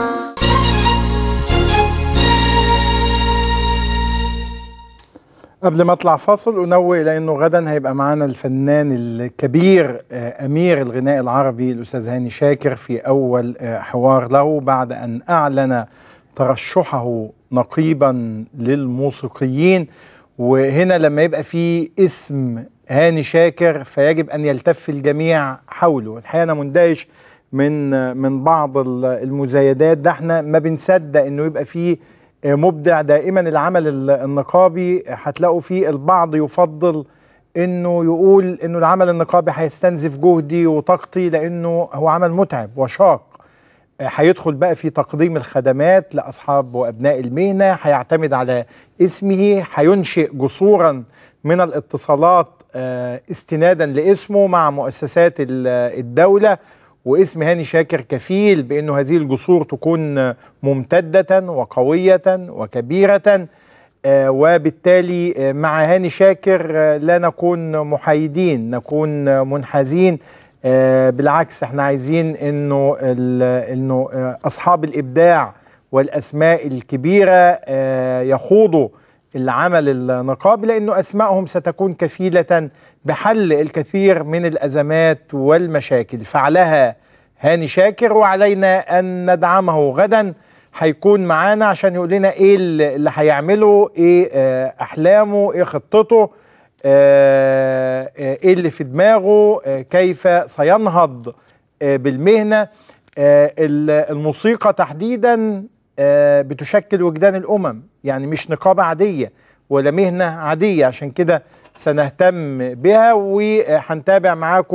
[SPEAKER 4] قبل ما اطلع فاصل انوه الى انه غدا هيبقى معانا الفنان الكبير آه، امير الغناء العربي الاستاذ هاني شاكر في اول آه، حوار له بعد ان اعلن ترشحه نقيبا للموسيقيين وهنا لما يبقى في اسم هاني شاكر فيجب ان يلتف الجميع حوله الحقيقه انا مندهش من آه، من بعض ال- المزايدات ده احنا ما بنصدق انه يبقى فيه مبدع دائما العمل ال- النقابي هتلاقوا فيه البعض يفضل انه يقول انه العمل النقابي هيستنزف جهدي وطاقتي لانه هو عمل متعب وشاق هيدخل بقى في تقديم الخدمات لاصحاب وابناء المهنه هيعتمد على اسمه هينشئ جسورا من الاتصالات آه، استنادا لاسمه مع مؤسسات ال- الدوله واسم هاني شاكر كفيل بانه هذه الجسور تكون ممتده وقويه وكبيره آه، وبالتالي آه، مع هاني شاكر آه، لا نكون محايدين نكون منحازين آه، بالعكس احنا عايزين انه ال- انه آه، اصحاب الابداع والاسماء الكبيره آه، يخوضوا العمل النقابي لانه اسمائهم ستكون كفيله بحل الكثير من الازمات والمشاكل فعلها هاني شاكر وعلينا ان ندعمه غدا هيكون معانا عشان يقول لنا ايه اللي اللي هيعمله ايه آه، احلامه ايه خطته آه، آه، ايه اللي في دماغه آه، كيف سينهض آه، بالمهنه آه، ال- الموسيقى تحديدا آه، بتشكل وجدان الامم يعني مش نقابه عاديه ولا مهنه عاديه عشان كده سنهتم بها وهنتابع معاكم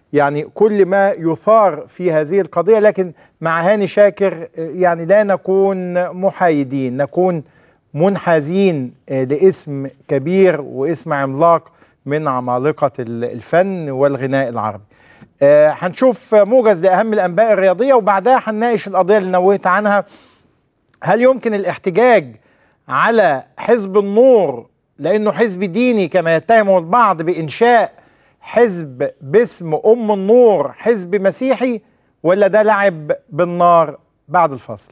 [SPEAKER 4] يعني كل ما يثار في هذه القضيه لكن مع هاني شاكر يعني لا نكون محايدين نكون منحازين لاسم كبير واسم عملاق من عمالقه الفن والغناء العربي. آه، هنشوف موجز لاهم الانباء الرياضيه وبعدها هنناقش القضيه اللي نوهت عنها هل يمكن الاحتجاج على حزب النور لانه حزب ديني كما يتهمه البعض بانشاء حزب باسم ام النور حزب مسيحي ولا ده لعب بالنار بعد الفصل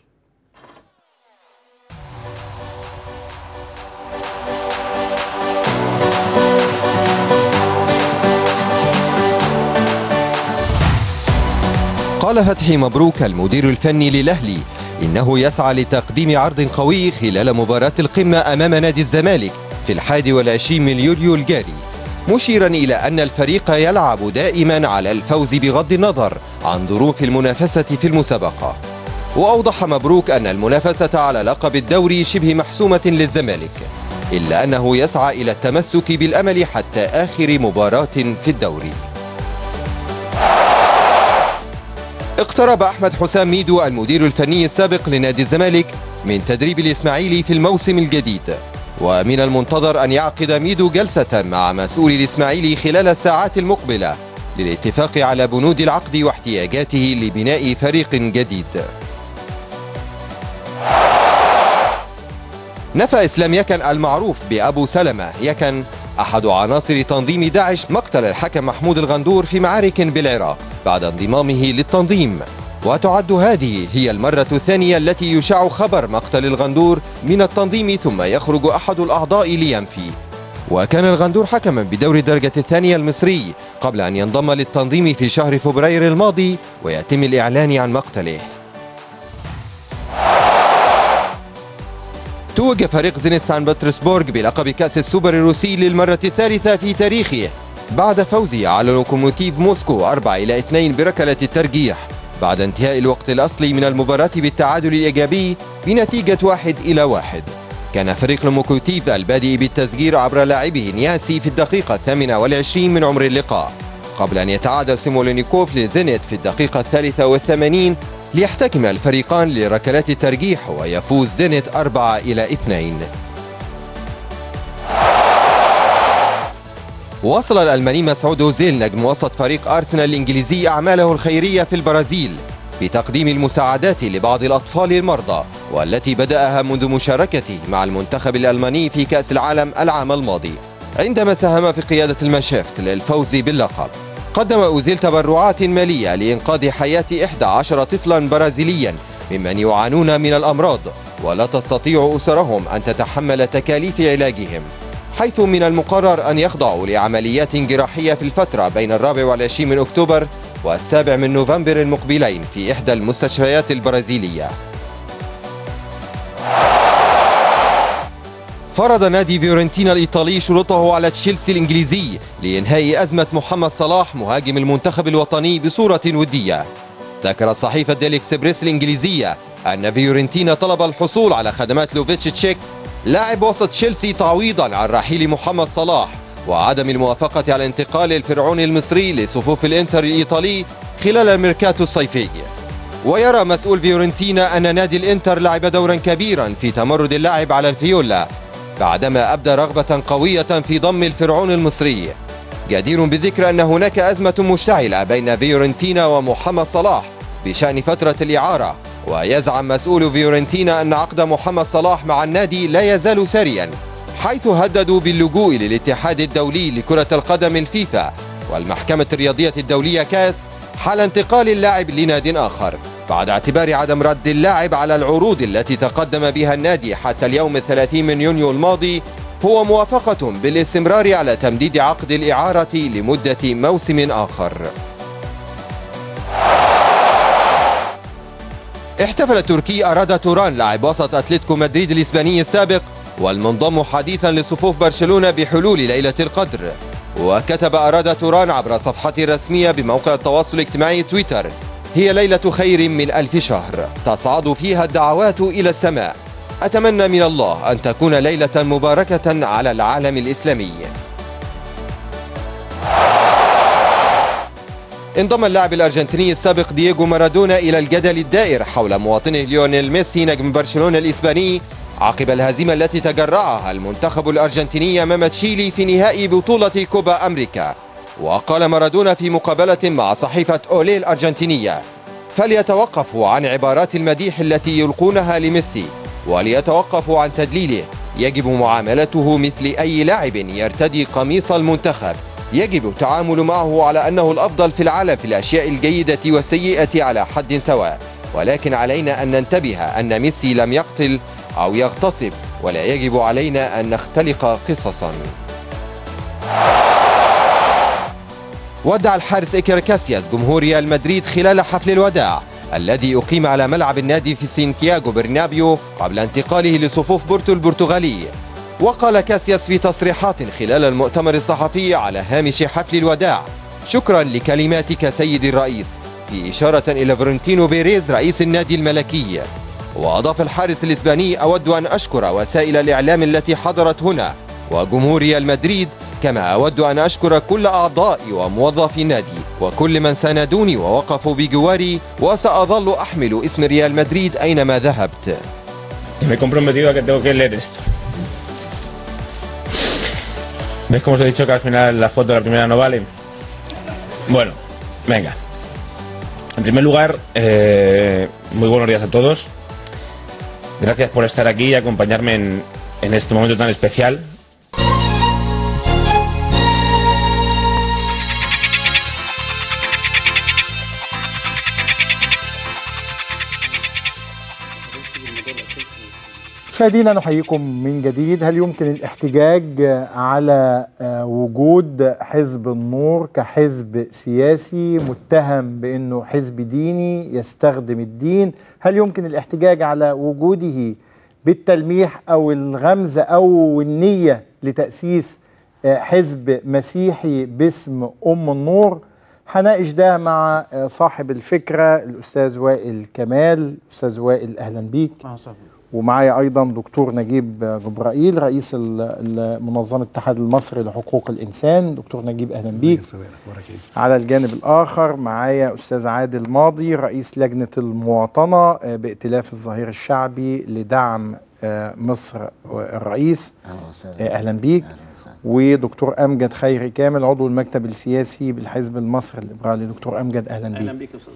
[SPEAKER 31] قال فتحي مبروك المدير الفني للأهلي إنه يسعى لتقديم عرض قوي خلال مباراة القمة أمام نادي الزمالك في الحادي والعشرين من يوليو الجاري مشيرا إلى أن الفريق يلعب دائما على الفوز بغض النظر عن ظروف المنافسة في المسابقة وأوضح مبروك أن المنافسة على لقب الدوري شبه محسومة للزمالك إلا أنه يسعى إلى التمسك بالأمل حتى آخر مباراة في الدوري اقترب أحمد حسام ميدو المدير الفني السابق لنادي الزمالك من تدريب الإسماعيلي في الموسم الجديد ومن المنتظر أن يعقد ميدو جلسة مع مسؤول الإسماعيلي خلال الساعات المقبلة للاتفاق على بنود العقد واحتياجاته لبناء فريق جديد نفى إسلام يكن المعروف بأبو سلمة يكن أحد عناصر تنظيم داعش مقتل الحكم محمود الغندور في معارك بالعراق بعد انضمامه للتنظيم وتعد هذه هي المرة الثانية التي يشاع خبر مقتل الغندور من التنظيم ثم يخرج أحد الأعضاء لينفي وكان الغندور حكما بدور الدرجة الثانية المصري قبل أن ينضم للتنظيم في شهر فبراير الماضي ويتم الإعلان عن مقتله توج فريق زينيت سان بطرسبورغ بلقب كأس السوبر الروسي للمرة الثالثة في تاريخه بعد فوزه على لوكوموتيف موسكو 4 إلى 2 بركلة الترجيح بعد انتهاء الوقت الأصلي من المباراة بالتعادل الإيجابي بنتيجة 1 إلى 1 كان فريق لوكوموتيف البادئ بالتسجيل عبر لاعبه نياسي في الدقيقة الثامنة والعشرين من عمر اللقاء قبل أن يتعادل سيمولينيكوف لزينيت في الدقيقة الثالثة والثمانين ليحتكم الفريقان لركلات الترجيح ويفوز زينت 4 إلى 2 واصل الألماني مسعود أوزيل نجم وسط فريق أرسنال الإنجليزي أعماله الخيرية في البرازيل بتقديم المساعدات لبعض الأطفال المرضى والتي بدأها منذ مشاركته مع المنتخب الألماني في كأس العالم العام الماضي عندما ساهم في قيادة المانشيفت للفوز باللقب قدم أوزيل تبرعات مالية لإنقاذ حياة 11 طفلا برازيليا ممن يعانون من الأمراض ولا تستطيع أسرهم أن تتحمل تكاليف علاجهم حيث من المقرر أن يخضعوا لعمليات جراحية في الفترة بين الرابع والعشرين من أكتوبر والسابع من نوفمبر المقبلين في إحدى المستشفيات البرازيلية فرض نادي فيورنتينا الإيطالي شروطه على تشيلسي الإنجليزي لإنهاء أزمة محمد صلاح مهاجم المنتخب الوطني بصورة ودية ذكر صحيفة ديلي اكسبريس الإنجليزية أن فيورنتينا طلب الحصول على خدمات لوفيتش تشيك لاعب وسط تشيلسي تعويضا عن رحيل محمد صلاح وعدم الموافقة على انتقال الفرعون المصري لصفوف الإنتر الإيطالي خلال الميركاتو الصيفي ويرى مسؤول فيورنتينا أن نادي الإنتر لعب دورا كبيرا في تمرد اللاعب على الفيولا بعدما أبدى رغبة قوية في ضم الفرعون المصري جدير بالذكر أن هناك أزمة مشتعلة بين فيورنتينا ومحمد صلاح بشأن فترة الإعارة ويزعم مسؤول فيورنتينا أن عقد محمد صلاح مع النادي لا يزال ساريا حيث هددوا باللجوء للاتحاد الدولي لكرة القدم الفيفا والمحكمة الرياضية الدولية كاس حال انتقال اللاعب لناد آخر بعد اعتبار عدم رد اللاعب على العروض التي تقدم بها النادي حتى اليوم الثلاثين من يونيو الماضي هو موافقة بالاستمرار على تمديد عقد الإعارة لمدة موسم آخر احتفل التركي أرادا توران لاعب وسط أتلتيكو مدريد الإسباني السابق والمنضم حديثا لصفوف برشلونة بحلول ليلة القدر وكتب أرادا توران عبر صفحته الرسمية بموقع التواصل الاجتماعي تويتر هي ليلة خير من ألف شهر تصعد فيها الدعوات إلى السماء أتمنى من الله أن تكون ليلة مباركة على العالم الإسلامي انضم اللاعب الأرجنتيني السابق دييغو مارادونا إلى الجدل الدائر حول مواطنه ليونيل ميسي نجم برشلونة الإسباني عقب الهزيمة التي تجرعها المنتخب الأرجنتيني أمام تشيلي في نهائي بطولة كوبا أمريكا وقال مارادونا في مقابلة مع صحيفة أولي الأرجنتينية فليتوقفوا عن عبارات المديح التي يلقونها لميسي وليتوقفوا عن تدليله يجب معاملته مثل أي لاعب يرتدي قميص المنتخب يجب التعامل معه على أنه الأفضل في العالم في الأشياء الجيدة والسيئة على حد سواء ولكن علينا أن ننتبه أن ميسي لم يقتل أو يغتصب ولا يجب علينا أن نختلق قصصا ودع الحارس إيكر كاسياس جمهور ريال مدريد خلال حفل الوداع الذي أقيم على ملعب النادي في سانتياغو برنابيو قبل انتقاله لصفوف بورتو البرتغالي وقال كاسياس في تصريحات خلال المؤتمر الصحفي على هامش حفل الوداع شكرا لكلماتك سيدي الرئيس في إشارة إلى فلورنتينو بيريز رئيس النادي الملكي وأضاف الحارس الإسباني أود أن أشكر وسائل الإعلام التي حضرت هنا وجمهور ريال مدريد كما أود أن أشكر كل أعضاء وموظفي النادي وكل من ساندوني ووقفوا بجواري وسأظل أحمل اسم ريال مدريد أينما ذهبت
[SPEAKER 3] Me he comprometido a que tengo que leer esto. ¿Ves cómo os he dicho que al final la foto de la primera no vale? Bueno, venga. En primer lugar, eh, muy buenos días a todos. Gracias por estar aquí y acompañarme en, en este momento tan especial.
[SPEAKER 4] مشاهدينا نحييكم من جديد هل يمكن الاحتجاج على آه، وجود حزب النور كحزب سياسي متهم بانه حزب ديني يستخدم الدين هل يمكن الاحتجاج على وجوده بالتلميح او الغمز او النيه لتاسيس آه، حزب مسيحي باسم ام النور هناقش ده مع آه، صاحب الفكره الاستاذ وائل كمال استاذ وائل اهلا بيك ومعايا ايضا دكتور نجيب جبرائيل رئيس ال- ال- منظمه الاتحاد المصري لحقوق الانسان دكتور نجيب اهلا بيك على الجانب الاخر معايا استاذ عادل ماضي رئيس لجنه المواطنه آه، بائتلاف الظهير الشعبي لدعم آه، مصر الرئيس آه، اهلا بيك ودكتور امجد خيري كامل عضو المكتب السياسي بالحزب المصري الليبرالي دكتور امجد اهلا بيك
[SPEAKER 6] بيك يا استاذ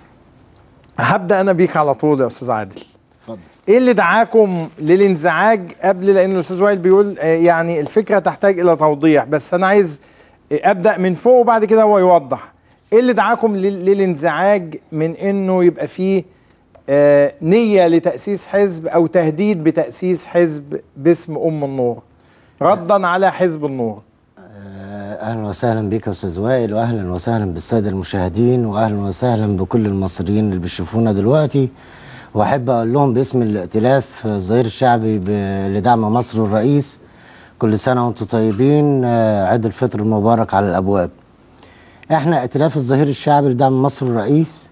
[SPEAKER 4] هبدا انا بيك على طول يا استاذ عادل ايه اللي دعاكم للانزعاج قبل لان الاستاذ وائل بيقول آه، يعني الفكره تحتاج الى توضيح بس انا عايز آه، ابدا من فوق وبعد كده هو يوضح ايه اللي دعاكم لل- للانزعاج من انه يبقى فيه آه، نيه لتاسيس حزب او تهديد بتاسيس حزب باسم ام النور ردا على حزب النور
[SPEAKER 9] اهلا وسهلا بك يا استاذ وائل واهلا وسهلا بالساده المشاهدين واهلا وسهلا بكل المصريين اللي بيشوفونا دلوقتي واحب اقول لهم باسم الائتلاف الظهير الشعبي ب- لدعم مصر الرئيس كل سنه وانتم طيبين آه، عيد الفطر المبارك على الابواب احنا ائتلاف الظهير الشعبي لدعم مصر الرئيس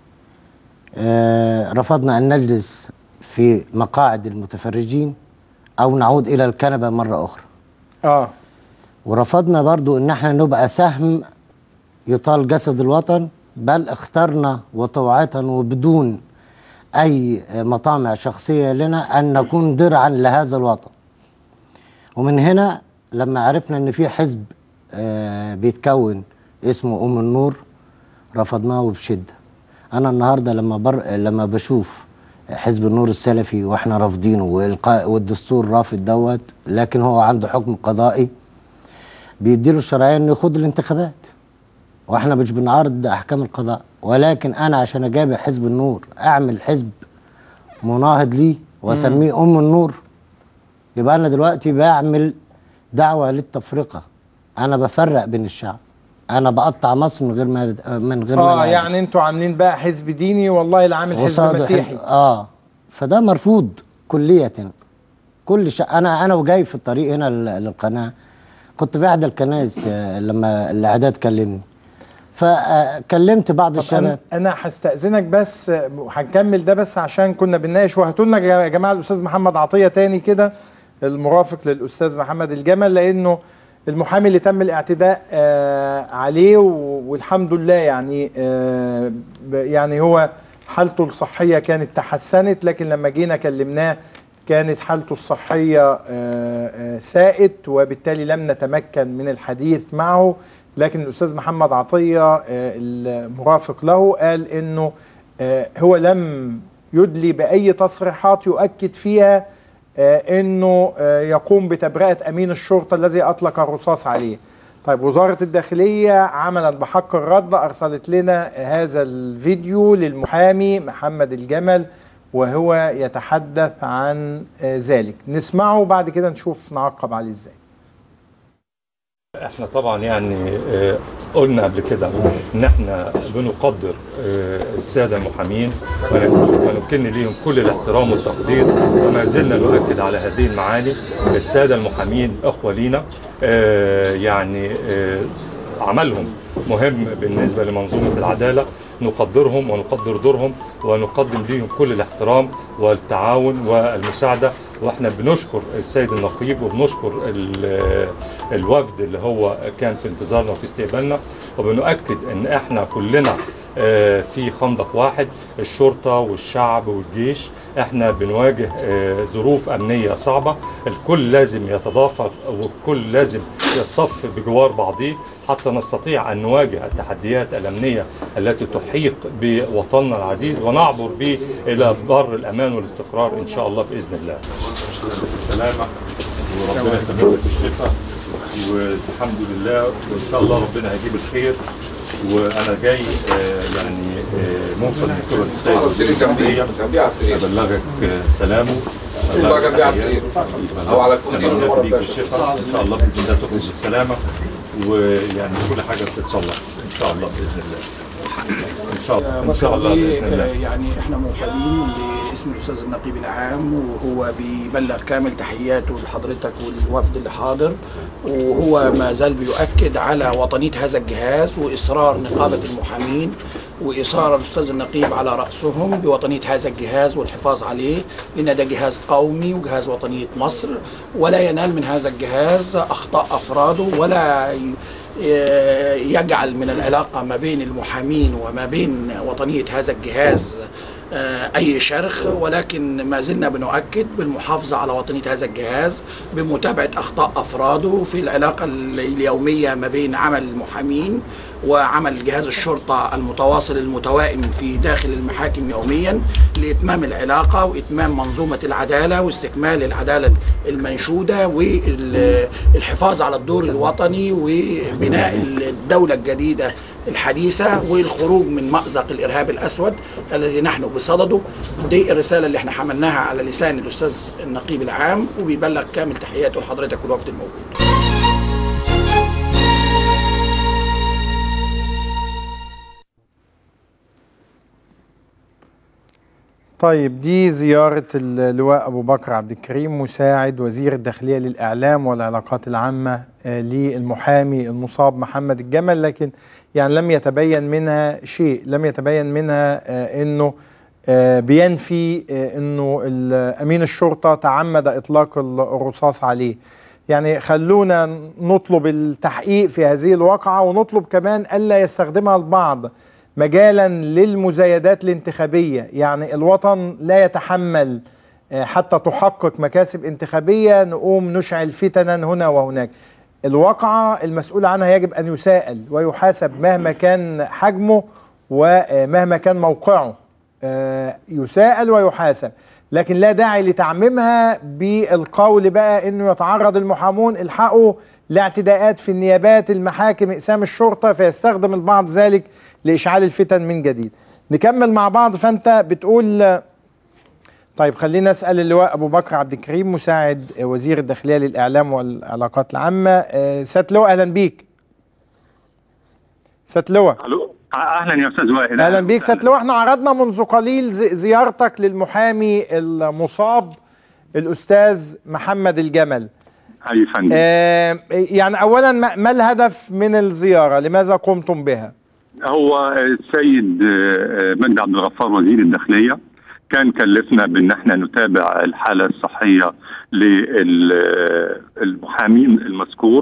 [SPEAKER 9] آه، رفضنا ان نجلس في مقاعد المتفرجين او نعود الى الكنبه مره اخرى
[SPEAKER 4] اه
[SPEAKER 9] ورفضنا برضو ان احنا نبقى سهم يطال جسد الوطن بل اخترنا وطوعة وبدون اي مطامع شخصية لنا ان نكون درعا لهذا الوطن ومن هنا لما عرفنا ان في حزب آه، بيتكون اسمه ام النور رفضناه بشدة انا النهاردة لما بر... لما بشوف حزب النور السلفي واحنا رافضينه والقاء والدستور رافض دوت لكن هو عنده حكم قضائي بيديله الشرعيه انه يخوض الانتخابات واحنا مش بنعارض احكام القضاء ولكن انا عشان اجابه حزب النور اعمل حزب مناهض ليه واسميه ام النور يبقى انا دلوقتي بعمل دعوه للتفرقه انا بفرق بين الشعب انا بقطع مصر من غير ما من غير ما
[SPEAKER 4] اه
[SPEAKER 9] نعرف.
[SPEAKER 4] يعني انتوا عاملين بقى حزب ديني والله اللي عامل حزب
[SPEAKER 9] قصاده
[SPEAKER 4] مسيحي
[SPEAKER 9] حزب- اه فده مرفوض كلية كل شيء انا انا وجاي في الطريق هنا لل- للقناه كنت في احدى الكنائس آه، لما الاعداد كلمني فكلمت بعض
[SPEAKER 4] طب
[SPEAKER 9] الشباب
[SPEAKER 4] انا انا هستاذنك بس هنكمل ده بس عشان كنا بنناقش وهاتوا لنا يا جماعه الاستاذ محمد عطيه تاني كده المرافق للاستاذ محمد الجمل لانه المحامي اللي تم الاعتداء آه، عليه و- والحمد لله يعني آه، ب- يعني هو حالته الصحية كانت تحسنت لكن لما جينا كلمناه كانت حالته الصحية آه، آه، ساءت وبالتالي لم نتمكن من الحديث معه لكن الأستاذ محمد عطية آه، المرافق له قال إنه آه، هو لم يدلي بأي تصريحات يؤكد فيها آه، انه آه، يقوم بتبرئه امين الشرطه الذي اطلق الرصاص عليه. طيب وزاره الداخليه عملا بحق الرد ارسلت لنا هذا الفيديو للمحامي محمد الجمل وهو يتحدث عن آه، ذلك. نسمعه وبعد كده نشوف نعقب عليه ازاي.
[SPEAKER 1] احنا طبعا يعني آه، قلنا قبل كده ان احنا بنقدر آه، الساده المحامين ون- ونكن ليهم كل الاحترام والتقدير وما زلنا نؤكد على هذه المعاني الساده المحامين اخوه لينا آه، يعني آه، عملهم مهم بالنسبه لمنظومه العداله نقدرهم ونقدر دورهم ونقدم ليهم كل الاحترام والتعاون والمساعده واحنا بنشكر السيد النقيب وبنشكر ال- الوفد اللي هو كان في انتظارنا وفي استقبالنا وبنؤكد ان احنا كلنا آه، في خندق واحد الشرطه والشعب والجيش احنا بنواجه آه، ظروف امنيه صعبه الكل لازم يتضافر والكل لازم يصطف بجوار بعضيه حتى نستطيع ان نواجه التحديات الامنيه التي تحيق بوطننا العزيز ونعبر به الى بر الامان والاستقرار ان شاء الله باذن الله. بالسلامه وربنا يتمم بالشفاء والحمد لله وان شاء الله ربنا هيجيب الخير وانا جاي آه، يعني آه، موصل من قبل السيد وزير الداخليه ابلغك آه، سلامه
[SPEAKER 2] الله جنبي على السرير. أو على كل
[SPEAKER 1] أتمنى
[SPEAKER 2] مرة
[SPEAKER 1] ليك بالشفاء ان شاء الله باذن الله تخرج بالسلامه ويعني كل حاجه بتتصلح ان شاء الله باذن الله ان شاء الله ان شاء الله باذن الله
[SPEAKER 6] يعني احنا موصلين باسم الاستاذ النقيب العام وهو بيبلغ كامل تحياته لحضرتك والوفد اللي حاضر وهو ما زال بيؤكد على وطنيه هذا الجهاز واصرار نقابه المحامين واصرار الاستاذ النقيب على راسهم بوطنيه هذا الجهاز والحفاظ عليه لان ده جهاز قومي وجهاز وطنيه مصر ولا ينال من هذا الجهاز اخطاء افراده ولا ي- يجعل من العلاقة ما بين المحامين وما بين وطنية هذا الجهاز آه، أي شرخ ولكن ما زلنا بنؤكد بالمحافظة على وطنية هذا الجهاز بمتابعة أخطاء أفراده في العلاقة ال- اليومية ما بين عمل المحامين وعمل جهاز الشرطة المتواصل المتوائم في داخل المحاكم يوميا لإتمام العلاقة وإتمام منظومة العدالة واستكمال العدالة المنشودة والحفاظ على الدور الوطني وبناء الدولة الجديدة الحديثة والخروج من مأزق الإرهاب الأسود الذي نحن بصدده دي الرسالة اللي احنا حملناها على لسان الأستاذ النقيب العام وبيبلغ كامل تحياته لحضرتك والوفد الموجود
[SPEAKER 4] طيب دي زيارة اللواء أبو بكر عبد الكريم مساعد وزير الداخلية للإعلام والعلاقات العامة آه، للمحامي المصاب محمد الجمل لكن يعني لم يتبين منها شيء لم يتبين منها آه، أنه آه، بينفي آه، أنه ال- أمين الشرطة تعمد إطلاق ال- الرصاص عليه يعني خلونا نطلب التحقيق في هذه الواقعة ونطلب كمان ألا يستخدمها البعض مجالا للمزايدات الانتخابية يعني الوطن لا يتحمل آه، حتى تحقق مكاسب انتخابية نقوم نشعل فتنا هنا وهناك الواقعة المسؤول عنها يجب أن يساءل ويحاسب مهما كان حجمه ومهما كان موقعه آه، يساءل ويحاسب لكن لا داعي لتعميمها بالقول بقى انه يتعرض المحامون الحقوا لاعتداءات في النيابات المحاكم اقسام الشرطه فيستخدم البعض ذلك لاشعال الفتن من جديد نكمل مع بعض فانت بتقول طيب خلينا اسال اللواء ابو بكر عبد الكريم مساعد وزير الداخليه للاعلام والعلاقات العامه آه، سياده اللواء اهلا بيك سياده اللواء
[SPEAKER 13] الو اهلا يا استاذ وائل
[SPEAKER 4] اهلا بيك سياده اللواء احنا عرضنا منذ قليل زي- زيارتك للمحامي المصاب الاستاذ محمد الجمل
[SPEAKER 13] اي فندم
[SPEAKER 4] آه يعني اولا ما ما الهدف من الزياره لماذا قمتم بها
[SPEAKER 13] هو السيد آه، مجدي عبد الغفار وزير الداخليه كان كلفنا بان احنا نتابع الحاله الصحيه للمحامين المذكور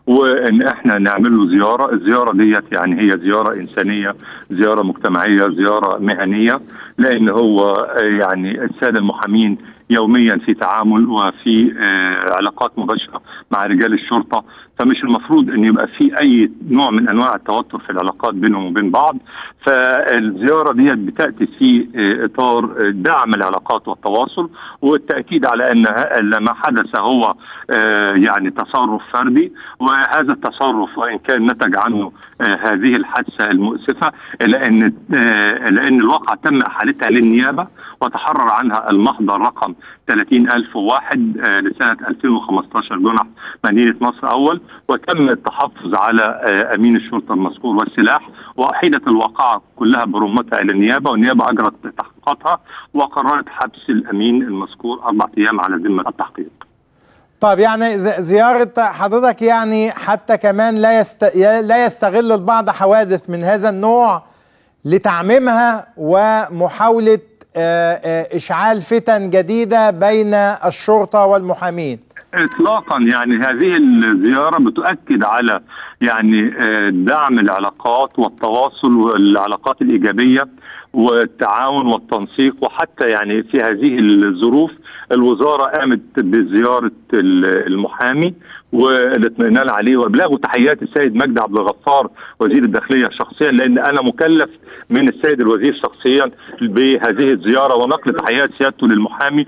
[SPEAKER 13] وان احنا نعمل له زياره، الزياره ديت يعني هي زياره انسانيه، زياره مجتمعيه، زياره مهنيه لان هو آه، يعني الساده المحامين يوميا في تعامل وفي آه، علاقات مباشره مع رجال الشرطه فمش المفروض ان يبقى في اي نوع من انواع التوتر في العلاقات بينهم وبين بعض فالزياره ديت بتاتي في آه، اطار آه، دعم العلاقات والتواصل والتاكيد على ان ه- ما حدث هو آه، يعني تصرف فردي وهذا التصرف وان كان نتج عنه آه، هذه الحادثه المؤسفه الا ان آه، لان الواقعه تم احالتها للنيابه وتحرر عنها المحضر رقم 30001 آه، لسنه 2015 جنح مدينه مصر اول وتم التحفظ على آه، امين الشرطه المذكور والسلاح واحيلت الواقعه كلها برمتها الى النيابه والنيابه اجرت تحقيقاتها وقررت حبس الامين المذكور اربع ايام على ذمه التحقيق.
[SPEAKER 4] طيب يعني ز- زيارة حضرتك يعني حتى كمان لا يست... لا يستغل البعض حوادث من هذا النوع لتعميمها ومحاولة آه، آه، إشعال فتن جديدة بين الشرطة والمحامين
[SPEAKER 13] اطلاقا يعني هذه الزياره بتؤكد على يعني آه، دعم العلاقات والتواصل والعلاقات الايجابيه والتعاون والتنسيق وحتى يعني في هذه الظروف الوزاره قامت بزياره ال- المحامي والاطمئنان عليه وابلاغه تحيات السيد مجدي عبد الغفار وزير الداخليه شخصيا لان انا مكلف من السيد الوزير شخصيا بهذه الزياره ونقل تحيات سيادته للمحامي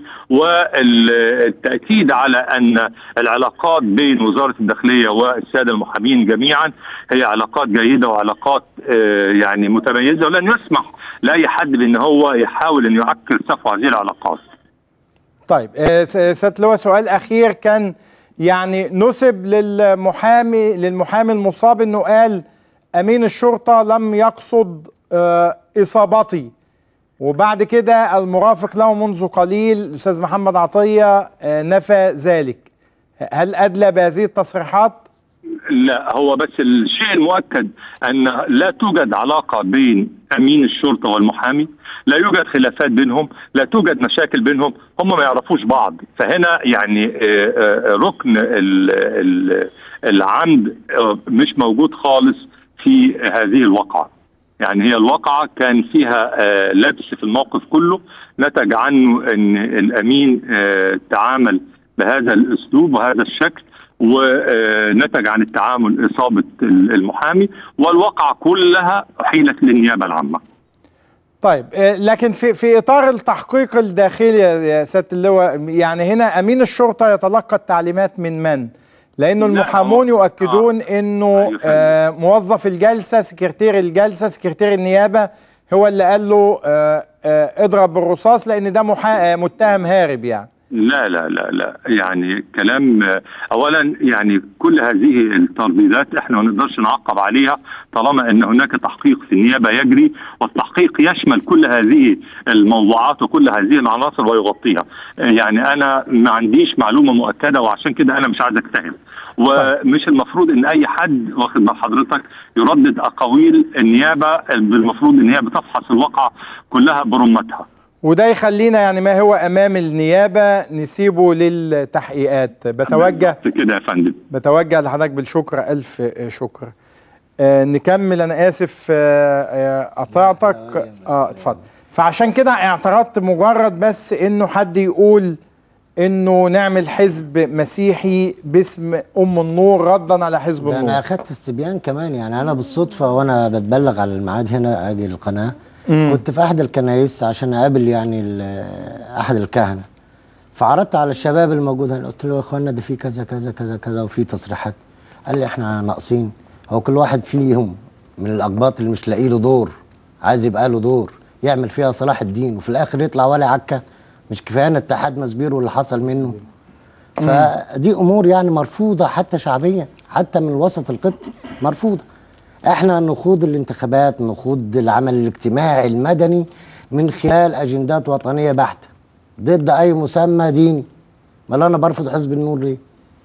[SPEAKER 13] والتاكيد على ان العلاقات بين وزاره الداخليه والساده المحامين جميعا هي علاقات جيده وعلاقات آه، يعني متميزه ولن يسمح لاي حد بان هو يحاول ان يعكر سفو هذه العلاقات.
[SPEAKER 4] طيب آه، س- سيادة اللواء سؤال أخير كان يعني نسب للمحامي للمحامي المصاب انه قال امين الشرطه لم يقصد آه، اصابتي وبعد كده المرافق له منذ قليل الاستاذ محمد عطيه آه، نفى ذلك هل ادلى بهذه التصريحات؟
[SPEAKER 13] لا هو بس الشيء المؤكد ان لا توجد علاقه بين امين الشرطه والمحامي لا يوجد خلافات بينهم لا توجد مشاكل بينهم هم ما يعرفوش بعض فهنا يعني آه، آه، ركن ال- ال- العمد آه، مش موجود خالص في هذه الواقعه يعني هي الواقعة كان فيها آه، لبس في الموقف كله نتج عنه ان الامين آه، تعامل بهذا الاسلوب وهذا الشكل ونتج عن التعامل اصابه المحامي والواقعه كلها احيلت للنيابه العامه.
[SPEAKER 4] طيب آه، لكن في في اطار التحقيق الداخلي يا يا سياده اللواء يعني هنا امين الشرطه يتلقى التعليمات من من؟ لانه المحامون يؤكدون انه آه موظف الجلسه سكرتير الجلسه سكرتير النيابه هو اللي قال له آه آه اضرب بالرصاص لان ده محا- آه، متهم هارب يعني
[SPEAKER 13] لا لا لا لا يعني كلام آه، اولا يعني كل هذه الترديدات احنا ما نقدرش نعقب عليها طالما ان هناك تحقيق في النيابه يجري والتحقيق يشمل كل هذه الموضوعات وكل هذه العناصر ويغطيها آه، يعني انا ما عنديش معلومه مؤكده وعشان كده انا مش عايز اجتهد ومش المفروض ان اي حد واخد بال حضرتك يردد اقاويل النيابه المفروض ان هي بتفحص الواقع كلها برمتها
[SPEAKER 4] وده يخلينا يعني ما هو امام النيابه نسيبه للتحقيقات بتوجه
[SPEAKER 13] كده يا فندم
[SPEAKER 4] بتوجه لحضرتك بالشكر الف شكر آه نكمل انا اسف آه آه قطعتك اه اتفضل فعشان كده اعترضت مجرد بس انه حد يقول انه نعمل حزب مسيحي باسم ام النور ردا على حزب
[SPEAKER 9] ده
[SPEAKER 4] النور
[SPEAKER 9] انا اخدت استبيان كمان يعني انا بالصدفه وانا بتبلغ على الميعاد هنا اجي القناه
[SPEAKER 4] مم.
[SPEAKER 9] كنت في احد الكنايس عشان اقابل يعني ال- احد الكهنه فعرضت على الشباب الموجود هنا قلت له يا اخوانا ده في كذا كذا كذا كذا وفي تصريحات قال لي احنا ناقصين هو كل واحد فيهم من الاقباط اللي مش لاقي له دور عايز يبقى له دور يعمل فيها صلاح الدين وفي الاخر يطلع ولا عكه مش كفايه اتحاد مسبير واللي حصل منه فدي امور يعني مرفوضه حتى شعبيا حتى من الوسط القبطي مرفوضه احنا نخوض الانتخابات نخوض العمل الاجتماعي المدني من خلال اجندات وطنيه بحته ضد اي مسمى ديني امال انا برفض حزب النور ليه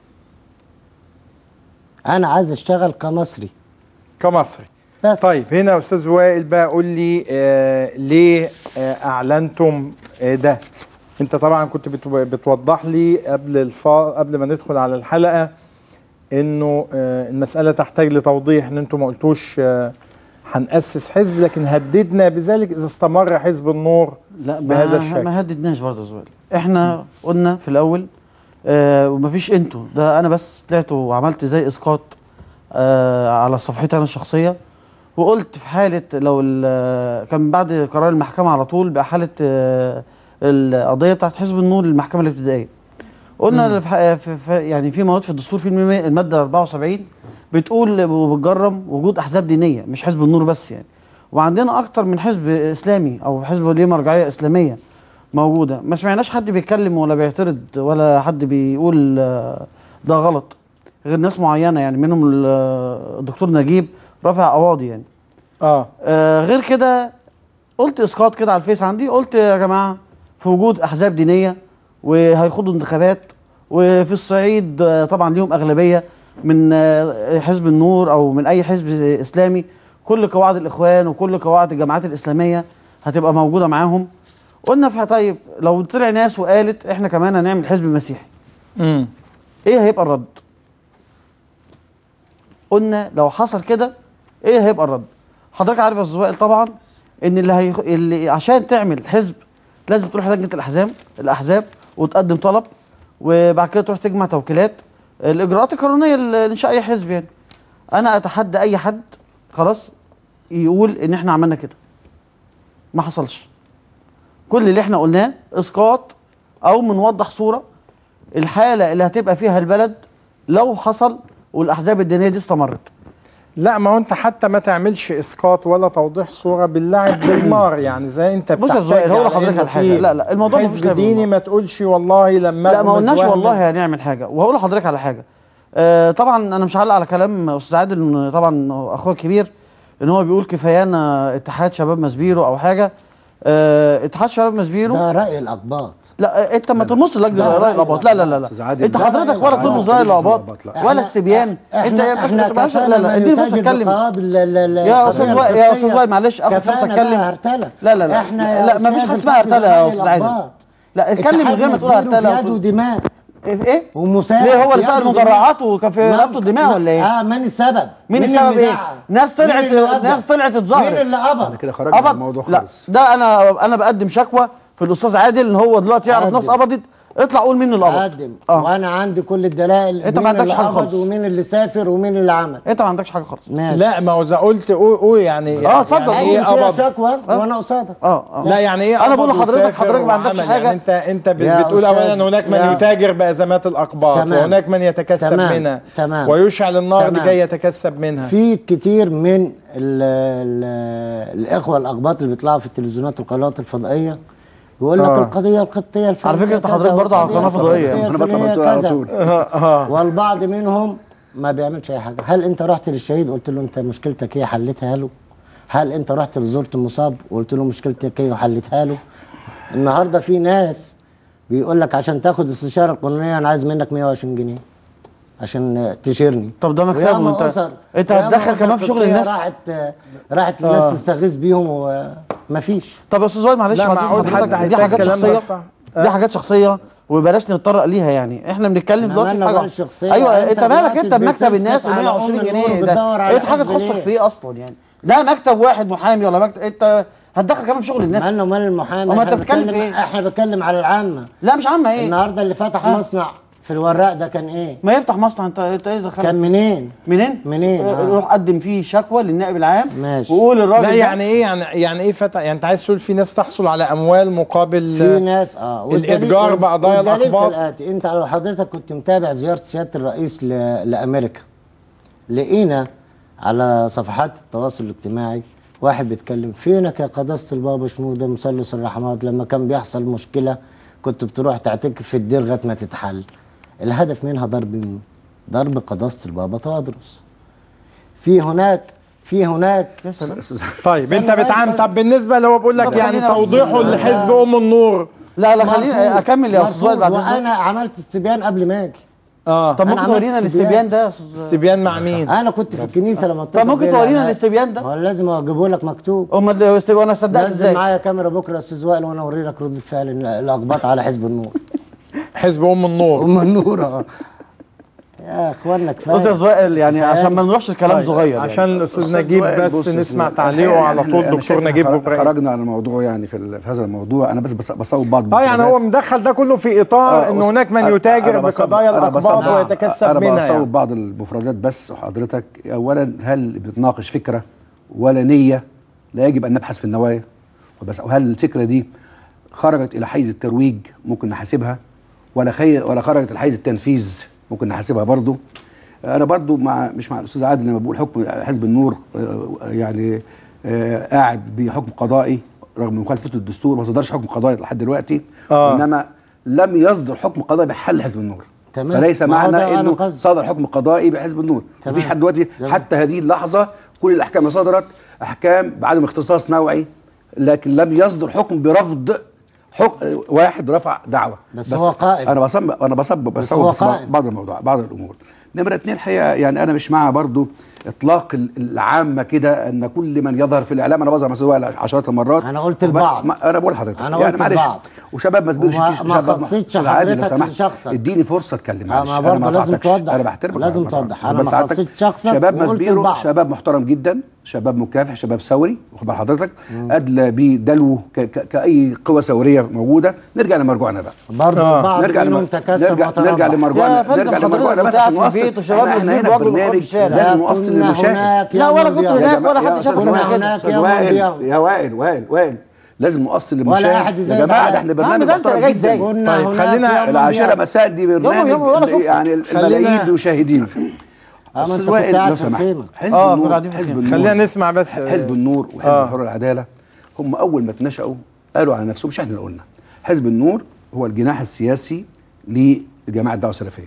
[SPEAKER 9] انا عايز اشتغل كمصري
[SPEAKER 4] كمصري
[SPEAKER 9] بس
[SPEAKER 4] طيب هنا استاذ وائل بقى قول لي آه ليه آه اعلنتم آه ده انت طبعا كنت بتو- بتوضح لي قبل الفا... قبل ما ندخل على الحلقه انه آه، المساله تحتاج لتوضيح ان انتم ما قلتوش آه، هنأسس حزب لكن هددنا بذلك اذا استمر حزب النور
[SPEAKER 7] لا
[SPEAKER 4] بهذا
[SPEAKER 7] ما
[SPEAKER 4] الشكل
[SPEAKER 7] ما هددناش برضه يا زويل احنا قلنا في الاول آه ومفيش انتوا ده انا بس طلعت وعملت زي اسقاط آه على صفحتي انا الشخصيه وقلت في حاله لو ال- كان بعد قرار المحكمه على طول بقى حاله آه القضيه بتاعت حزب النور للمحكمه الابتدائيه قلنا في ح- في في يعني في مواد في الدستور في المم- الماده 74 بتقول وبتجرم وجود احزاب دينيه مش حزب النور بس يعني وعندنا اكتر من حزب اسلامي او حزب ليه مرجعيه اسلاميه موجوده ما سمعناش حد بيتكلم ولا بيعترض ولا حد بيقول آه، ده غلط غير ناس معينه يعني منهم ال- الدكتور نجيب رافع قواضي يعني
[SPEAKER 4] اه
[SPEAKER 7] آه غير كده قلت اسقاط كده على الفيس عندي قلت يا جماعه في وجود احزاب دينيه وهيخوضوا انتخابات وفي الصعيد آه، طبعا ليهم اغلبيه من آه، حزب النور او من اي حزب اسلامي كل قواعد الاخوان وكل قواعد الجماعات الاسلاميه هتبقى موجوده معاهم قلنا في طيب لو طلع ناس وقالت احنا كمان هنعمل حزب مسيحي
[SPEAKER 4] امم
[SPEAKER 7] ايه هيبقى الرد قلنا لو حصل كده ايه هيبقى الرد حضرتك عارف يا استاذ وائل طبعا ان اللي, هيخ... اللي عشان تعمل حزب لازم تروح لجنه الاحزاب الاحزاب وتقدم طلب وبعد كده تروح تجمع توكيلات الاجراءات القانونيه لانشاء اي حزب يعني انا اتحدى اي حد خلاص يقول ان احنا عملنا كده ما حصلش كل اللي احنا قلناه اسقاط او بنوضح صوره الحاله اللي هتبقى فيها البلد لو حصل والاحزاب الدينيه دي استمرت
[SPEAKER 4] لا ما هو انت حتى ما تعملش اسقاط ولا توضيح صوره باللعب بالنار يعني زي انت
[SPEAKER 7] بص يا
[SPEAKER 4] بتحتاج
[SPEAKER 7] زهير، هقول
[SPEAKER 4] على
[SPEAKER 7] لحضرتك
[SPEAKER 4] إنه
[SPEAKER 7] على حاجة.
[SPEAKER 4] في
[SPEAKER 7] لا، لا، الموضوع مفيش
[SPEAKER 4] حزب
[SPEAKER 7] لعب
[SPEAKER 4] ديني
[SPEAKER 7] بالنار.
[SPEAKER 4] ما تقولش والله لما
[SPEAKER 7] لا ما
[SPEAKER 4] أغمز
[SPEAKER 7] قلناش
[SPEAKER 4] وأهمز.
[SPEAKER 7] والله هنعمل حاجه وهقول لحضرتك على حاجه آه طبعا انا مش هعلق على كلام استاذ عادل إن طبعا هو اخويا الكبير ان هو بيقول كفايانا اتحاد شباب مسبيرو او حاجه آه اتحاد شباب مسبيرو
[SPEAKER 9] ده راي الاقباط
[SPEAKER 7] لا انت ما ترمص
[SPEAKER 9] ده
[SPEAKER 7] لجنه
[SPEAKER 9] رأي
[SPEAKER 7] راي الاباط لا لا لا لا
[SPEAKER 9] عادل.
[SPEAKER 7] انت
[SPEAKER 9] ده
[SPEAKER 7] حضرتك
[SPEAKER 9] رأي
[SPEAKER 7] ولا
[SPEAKER 9] الأقباط.
[SPEAKER 7] ترمز راي الاباط
[SPEAKER 9] لا.
[SPEAKER 7] ولا استبيان انت
[SPEAKER 9] احنا احنا
[SPEAKER 7] بس- بس- لا
[SPEAKER 9] كفانا
[SPEAKER 7] لا
[SPEAKER 9] ما
[SPEAKER 7] اديني فرصه
[SPEAKER 9] يتاجر
[SPEAKER 7] اتكلم
[SPEAKER 9] بقواعد ال- ال- ال-
[SPEAKER 7] يا استاذ
[SPEAKER 9] القضية
[SPEAKER 7] وائل يا استاذ
[SPEAKER 9] القبطية.
[SPEAKER 7] وائل معلش اخد فرصه
[SPEAKER 9] كفانا بقى
[SPEAKER 7] اتكلم
[SPEAKER 9] هرتلة.
[SPEAKER 7] لا لا لا
[SPEAKER 9] احنا يا
[SPEAKER 7] لا ما فيش
[SPEAKER 9] أستاذ
[SPEAKER 7] حاجه اسمها
[SPEAKER 9] الفاضل
[SPEAKER 7] هرتله يا
[SPEAKER 9] رأي
[SPEAKER 7] استاذ عادل
[SPEAKER 9] الأقباط.
[SPEAKER 7] لا اتكلم من غير ما تقول
[SPEAKER 9] اتحاد مسبيرو
[SPEAKER 7] هرتله
[SPEAKER 9] في يده دماء
[SPEAKER 7] ايه
[SPEAKER 9] ومساعد
[SPEAKER 7] ليه هو
[SPEAKER 9] في
[SPEAKER 7] اللي سأل
[SPEAKER 9] يده
[SPEAKER 7] المدرعات
[SPEAKER 9] دماء.
[SPEAKER 7] وكان في
[SPEAKER 9] ما-
[SPEAKER 7] ربط الدماء ولا ايه؟
[SPEAKER 9] اه من السبب
[SPEAKER 7] مين
[SPEAKER 9] اللي
[SPEAKER 7] السبب ايه؟
[SPEAKER 9] دعا؟
[SPEAKER 7] ناس طلعت
[SPEAKER 9] مين اللي قدم؟
[SPEAKER 7] ناس طلعت اتظاهرت
[SPEAKER 9] مين اللي قبض؟
[SPEAKER 7] كده خرجنا من الموضوع خالص لا ده انا انا بقدم شكوى في الاستاذ عادل ان هو دلوقتي يعرف ناس
[SPEAKER 9] قدم.
[SPEAKER 7] قبضت اطلع قول مين اللي قبض
[SPEAKER 9] قدم وانا عندي كل الدلائل
[SPEAKER 7] انت ما
[SPEAKER 9] مين
[SPEAKER 7] عندكش
[SPEAKER 9] اللي
[SPEAKER 7] حاجة
[SPEAKER 9] قبض
[SPEAKER 7] خالص.
[SPEAKER 9] ومين اللي سافر ومين اللي عمل
[SPEAKER 7] انت ما عندكش حاجه خالص
[SPEAKER 9] ماشي
[SPEAKER 4] لا ما هو اذا قلت قول قول يعني
[SPEAKER 7] اه اتفضل
[SPEAKER 4] يعني ايه
[SPEAKER 9] قول فيها
[SPEAKER 4] قبض
[SPEAKER 9] شكوى وانا قصادك
[SPEAKER 7] اه اه
[SPEAKER 4] لا يعني ايه
[SPEAKER 7] انا بقول
[SPEAKER 4] قبض
[SPEAKER 7] لحضرتك
[SPEAKER 4] وسافر
[SPEAKER 7] حضرتك ما عندكش
[SPEAKER 4] وعمل؟
[SPEAKER 7] حاجه
[SPEAKER 4] يعني انت انت ب-
[SPEAKER 9] يا
[SPEAKER 4] بتقول
[SPEAKER 9] أستاذ،
[SPEAKER 4] اولا هناك من
[SPEAKER 9] يا-
[SPEAKER 4] يتاجر بازمات الاقباط
[SPEAKER 9] تمام.
[SPEAKER 4] وهناك من يتكسب
[SPEAKER 9] تمام.
[SPEAKER 4] منها
[SPEAKER 9] تمام.
[SPEAKER 4] ويشعل النار
[SPEAKER 9] تمام.
[SPEAKER 4] لكي يتكسب منها
[SPEAKER 9] في كتير من ال ال الاخوه الاقباط اللي بيطلعوا في التلفزيونات والقنوات الفضائيه يقول لك
[SPEAKER 7] آه.
[SPEAKER 9] القضيه القبطيه الفلانيه
[SPEAKER 7] على فكرة انت
[SPEAKER 9] كذا
[SPEAKER 7] حضرتك برضه على
[SPEAKER 9] والقضية
[SPEAKER 7] قناة فضائية.
[SPEAKER 9] الفلانية
[SPEAKER 7] أنا بطلع
[SPEAKER 9] الفلانية
[SPEAKER 7] مسؤول على
[SPEAKER 9] كذا.
[SPEAKER 7] طول. آه.
[SPEAKER 9] والبعض منهم ما بيعملش اي حاجه هل انت رحت للشهيد قلت له انت مشكلتك ايه حلتها له هل انت رحت لزرت المصاب وقلت له مشكلتك ايه وحلتها له النهارده في ناس بيقول لك عشان تاخد استشاره قانونيه انا عايز منك 120 جنيه عشان تشيرني
[SPEAKER 7] طب ده مكتبه
[SPEAKER 9] وياما
[SPEAKER 7] انت
[SPEAKER 9] أسر-
[SPEAKER 7] انت
[SPEAKER 9] وياما
[SPEAKER 7] هتدخل
[SPEAKER 9] أسر
[SPEAKER 7] كمان في شغل
[SPEAKER 9] قبطية
[SPEAKER 7] الناس
[SPEAKER 9] راحت راحت الناس
[SPEAKER 7] آه.
[SPEAKER 9] تستغيث بيهم ومفيش
[SPEAKER 7] طب يا استاذ وائل معلش
[SPEAKER 4] لا،
[SPEAKER 7] بعد
[SPEAKER 4] معقول
[SPEAKER 7] إذن
[SPEAKER 4] حد
[SPEAKER 7] حضرتك، دي
[SPEAKER 4] هيتاج
[SPEAKER 7] حاجات
[SPEAKER 4] كلام
[SPEAKER 7] شخصيه
[SPEAKER 4] بس صح.
[SPEAKER 7] دي حاجات شخصيه وبلاش نتطرق ليها يعني احنا بنتكلم
[SPEAKER 9] إحنا
[SPEAKER 7] دلوقتي في
[SPEAKER 9] مالنا
[SPEAKER 7] حاجه
[SPEAKER 9] ومال الشخصية؟
[SPEAKER 7] ايوه
[SPEAKER 9] أنت
[SPEAKER 7] انت مالك
[SPEAKER 9] دلوقتي
[SPEAKER 7] انت بمكتب الناس
[SPEAKER 9] بتثبت على
[SPEAKER 7] و120
[SPEAKER 9] أم
[SPEAKER 7] جنيه
[SPEAKER 9] النور
[SPEAKER 7] ده
[SPEAKER 9] بتدور على
[SPEAKER 7] انت حاجه
[SPEAKER 9] حزب
[SPEAKER 7] تخصك
[SPEAKER 9] ليه؟
[SPEAKER 7] في ايه اصلا يعني ده مكتب واحد محامي ولا مكتب انت هتدخل كمان في شغل الناس
[SPEAKER 9] مالنا ومال المحامي
[SPEAKER 7] أما انت
[SPEAKER 9] إحنا
[SPEAKER 7] بتتكلم في
[SPEAKER 9] بنتكلم-
[SPEAKER 7] ايه
[SPEAKER 9] احنا بنتكلم على العامه
[SPEAKER 7] لا مش عامه ايه
[SPEAKER 9] النهارده اللي فتح
[SPEAKER 7] آه.
[SPEAKER 9] مصنع في الوراق ده كان ايه
[SPEAKER 7] ما يفتح مصنع انت انت ايه دخلك
[SPEAKER 9] كان منين
[SPEAKER 7] منين
[SPEAKER 9] منين
[SPEAKER 7] اه،
[SPEAKER 9] آه.
[SPEAKER 7] روح قدم فيه شكوى للنائب العام
[SPEAKER 9] ماشي.
[SPEAKER 7] وقول الراجل
[SPEAKER 4] لا
[SPEAKER 7] ده-
[SPEAKER 4] يعني ايه يعني يعني ايه فتح يعني انت عايز تقول في ناس تحصل على اموال مقابل
[SPEAKER 9] في ناس اه والدليل-
[SPEAKER 4] الاتجار بقضايا
[SPEAKER 9] والدليل
[SPEAKER 4] الاقباط
[SPEAKER 9] كالاتي انت لو حضرتك كنت متابع زياره سياده الرئيس ل... لامريكا لقينا على صفحات التواصل الاجتماعي واحد بيتكلم فينك يا قداسه البابا شنودة مثلث الرحمات لما كان بيحصل مشكله كنت بتروح تعتكف في الدير لغايه ما تتحل الهدف منها ضرب مين؟ ضرب قداسه البابا تواضرس في هناك في هناك
[SPEAKER 4] طيب
[SPEAKER 9] استنى
[SPEAKER 4] انت
[SPEAKER 9] بس.
[SPEAKER 4] بتعمل طب بالنسبه لو بقول لك
[SPEAKER 7] طب
[SPEAKER 4] يعني
[SPEAKER 7] خلينا بس-
[SPEAKER 4] توضيحه
[SPEAKER 9] لا.
[SPEAKER 4] لحزب ام النور
[SPEAKER 7] لا لا خليني
[SPEAKER 9] مرفوض.
[SPEAKER 7] اكمل يا استاذ وائل
[SPEAKER 9] مرفوض.
[SPEAKER 7] بعد اذنك
[SPEAKER 9] وانا عملت استبيان قبل ما اجي
[SPEAKER 4] اه
[SPEAKER 7] طب
[SPEAKER 9] أنا
[SPEAKER 7] ممكن
[SPEAKER 9] عملت
[SPEAKER 7] تورينا
[SPEAKER 9] استبيان.
[SPEAKER 7] الاستبيان ده يا استاذ
[SPEAKER 4] استبيان مع مين؟
[SPEAKER 9] انا كنت في الكنيسه لما
[SPEAKER 7] طب ممكن تورينا الاستبيان ده
[SPEAKER 9] هو لازم اجيبه لك مكتوب
[SPEAKER 7] امال الاستبيان انا صدقت
[SPEAKER 9] نزل
[SPEAKER 7] ازاي
[SPEAKER 9] معايا كاميرا بكره يا استاذ وائل وانا اوري لك ردة فعل ال- الاقباط على حزب النور
[SPEAKER 4] حزب ام النور
[SPEAKER 9] ام النور اه يا اخوانا كفايه
[SPEAKER 7] استاذ وائل يعني
[SPEAKER 9] كفاية.
[SPEAKER 7] عشان ما نروحش الكلام
[SPEAKER 4] طيب،
[SPEAKER 7] صغير يعني.
[SPEAKER 4] عشان الاستاذ
[SPEAKER 14] أستاذ
[SPEAKER 4] نجيب
[SPEAKER 14] وائل،
[SPEAKER 4] بس
[SPEAKER 14] بص يا
[SPEAKER 4] نسمع
[SPEAKER 14] أستاذ.
[SPEAKER 4] تعليقه
[SPEAKER 14] الحقيقة
[SPEAKER 4] على
[SPEAKER 14] إحنا-
[SPEAKER 4] طول
[SPEAKER 14] أنا
[SPEAKER 4] دكتور
[SPEAKER 14] شايف إن
[SPEAKER 4] نجيب
[SPEAKER 14] خرج-
[SPEAKER 4] إبراهيم.
[SPEAKER 14] خرجنا على الموضوع يعني في, ال- في هذا الموضوع انا بس بس بصوب بعض
[SPEAKER 4] اه يعني هو
[SPEAKER 14] المفردات.
[SPEAKER 4] مدخل ده كله في اطار
[SPEAKER 14] آه،
[SPEAKER 4] ان
[SPEAKER 14] بص-
[SPEAKER 4] هناك من
[SPEAKER 14] أنا-
[SPEAKER 4] يتاجر
[SPEAKER 14] أنا بصب-
[SPEAKER 4] بقضايا
[SPEAKER 14] أنا بصب-
[SPEAKER 4] الاقباط ويتكسب
[SPEAKER 14] انا
[SPEAKER 4] منها
[SPEAKER 14] بصوب
[SPEAKER 4] يعني.
[SPEAKER 14] بعض المفردات بس وحضرتك اولا هل بتناقش فكره ولا نيه لا يجب ان نبحث في النوايا بس وهل الفكره دي خرجت الى حيز الترويج ممكن نحاسبها ولا خي ولا خرجت الحيز التنفيذ ممكن نحاسبها برضو انا برضو مع مش مع الاستاذ عادل لما بقول حكم حزب النور آه، يعني آه، قاعد بحكم قضائي رغم مخالفته الدستور ما صدرش حكم قضائي لحد دلوقتي
[SPEAKER 4] آه.
[SPEAKER 14] انما لم يصدر حكم قضائي بحل حزب النور
[SPEAKER 9] تمام.
[SPEAKER 14] فليس
[SPEAKER 9] ما هو ده
[SPEAKER 14] معنى
[SPEAKER 9] أنا
[SPEAKER 14] انه
[SPEAKER 9] قصدي.
[SPEAKER 14] صدر حكم قضائي بحزب النور
[SPEAKER 9] تمام.
[SPEAKER 14] مفيش حد دلوقتي
[SPEAKER 9] تمام.
[SPEAKER 14] حتى هذه اللحظه كل الاحكام اللي صدرت احكام بعدم اختصاص نوعي لكن لم يصدر حكم برفض حكم واحد رفع دعوه
[SPEAKER 9] بس هو قائم.
[SPEAKER 14] انا بصب انا بصب
[SPEAKER 9] بس هو
[SPEAKER 14] بصوب
[SPEAKER 9] قائم.
[SPEAKER 14] بعض الموضوع بعض الامور نمرة اتنين الحقيقة يعني أنا مش مع برضو إطلاق ال- العامة كده أن كل من يظهر في الإعلام أنا بظهر مع سواء عشرات المرات
[SPEAKER 9] أنا قلت البعض.
[SPEAKER 14] ما أنا بقول لحضرتك
[SPEAKER 9] أنا
[SPEAKER 14] يعني
[SPEAKER 9] قلت
[SPEAKER 14] معلش
[SPEAKER 9] البعض.
[SPEAKER 14] وشباب ما سبيرش
[SPEAKER 9] وما-
[SPEAKER 14] فيه
[SPEAKER 9] ما
[SPEAKER 14] شباب
[SPEAKER 9] خصيتش
[SPEAKER 14] العادي لو
[SPEAKER 9] حضرتك
[SPEAKER 14] سمحت
[SPEAKER 9] شخصا.
[SPEAKER 14] اديني فرصة أتكلم
[SPEAKER 9] آه،
[SPEAKER 14] معلش
[SPEAKER 9] ما
[SPEAKER 14] أنا
[SPEAKER 9] برضه لازم
[SPEAKER 14] قطعتكش.
[SPEAKER 9] توضح.
[SPEAKER 14] أنا بحترمك
[SPEAKER 9] لازم
[SPEAKER 14] أنا
[SPEAKER 9] توضح.
[SPEAKER 14] بحترمك.
[SPEAKER 9] أنا
[SPEAKER 14] بس
[SPEAKER 9] ما
[SPEAKER 14] ساعتك
[SPEAKER 9] خصيت شخصك
[SPEAKER 14] شباب
[SPEAKER 9] وقلت
[SPEAKER 14] مسبيرو
[SPEAKER 9] البعض.
[SPEAKER 14] شباب محترم جدا شباب مكافح شباب ثوري واخد بال حضرتك أدلى بدلو ك- ك- كأي قوة ثورية موجودة نرجع لمرجوعنا بقى
[SPEAKER 9] برضه البعض
[SPEAKER 14] نرجع
[SPEAKER 9] منهم
[SPEAKER 14] لم-
[SPEAKER 9] تكسب
[SPEAKER 14] نرجع
[SPEAKER 9] وتنبه.
[SPEAKER 14] نرجع لمرجوعنا
[SPEAKER 7] يا فندم
[SPEAKER 14] نرجع
[SPEAKER 7] حضرتك
[SPEAKER 14] لمرجوعنا بس
[SPEAKER 7] كنت
[SPEAKER 14] عشان
[SPEAKER 7] قاعد في
[SPEAKER 14] نوصل
[SPEAKER 7] البيت وشباب
[SPEAKER 14] احنا احنا
[SPEAKER 7] مسبير
[SPEAKER 14] هنا في
[SPEAKER 7] برضه بيخرجوا
[SPEAKER 14] برنامج
[SPEAKER 7] الشارع.
[SPEAKER 14] لازم
[SPEAKER 9] لا،
[SPEAKER 14] نوصل
[SPEAKER 9] كنا
[SPEAKER 14] للمشاهد
[SPEAKER 9] هناك
[SPEAKER 7] لا،
[SPEAKER 9] يوم
[SPEAKER 7] ولا كنت
[SPEAKER 9] القيامة.
[SPEAKER 7] هناك ولا حد
[SPEAKER 14] يا
[SPEAKER 7] شافنا
[SPEAKER 14] أستاذ
[SPEAKER 7] كده.
[SPEAKER 14] وائل،
[SPEAKER 9] هناك
[SPEAKER 14] أستاذ
[SPEAKER 9] يوم
[SPEAKER 14] وائل
[SPEAKER 9] القيامة.
[SPEAKER 14] يا وائل وائل وائل لازم نوصل للمشاهد
[SPEAKER 9] أحد
[SPEAKER 14] يا
[SPEAKER 9] يزايد
[SPEAKER 14] جماعه
[SPEAKER 9] على-
[SPEAKER 14] ده احنا
[SPEAKER 7] يا عم
[SPEAKER 14] برنامج
[SPEAKER 7] ده أنت
[SPEAKER 14] محترم
[SPEAKER 7] جاي
[SPEAKER 14] جدا
[SPEAKER 7] إزاي؟
[SPEAKER 9] كنا
[SPEAKER 4] طيب،
[SPEAKER 9] هناك
[SPEAKER 4] خلينا
[SPEAKER 9] يوم
[SPEAKER 14] العاشرة
[SPEAKER 9] القيامة.
[SPEAKER 14] مساء دي
[SPEAKER 7] يوم-
[SPEAKER 14] برنامج
[SPEAKER 7] يوم ولا شفت.
[SPEAKER 14] يعني
[SPEAKER 4] خلينا-
[SPEAKER 14] الملايين المشاهدين
[SPEAKER 9] ما أنت
[SPEAKER 14] استاذ
[SPEAKER 9] كنت
[SPEAKER 14] وائل
[SPEAKER 9] قاعد
[SPEAKER 14] لو
[SPEAKER 9] في
[SPEAKER 14] سمحت
[SPEAKER 9] الخيمة.
[SPEAKER 14] حزب
[SPEAKER 7] آه، كنا
[SPEAKER 14] النور
[SPEAKER 7] قاعدين في
[SPEAKER 14] حزب
[SPEAKER 7] الخيمة.
[SPEAKER 14] النور
[SPEAKER 4] خلينا نسمع بس
[SPEAKER 14] حزب النور وحزب
[SPEAKER 4] آه.
[SPEAKER 14] الحريه والعداله هم اول ما اتنشأوا قالوا على نفسهم مش احنا اللي قلنا حزب النور هو الجناح السياسي لجماعه الدعوه السلفيه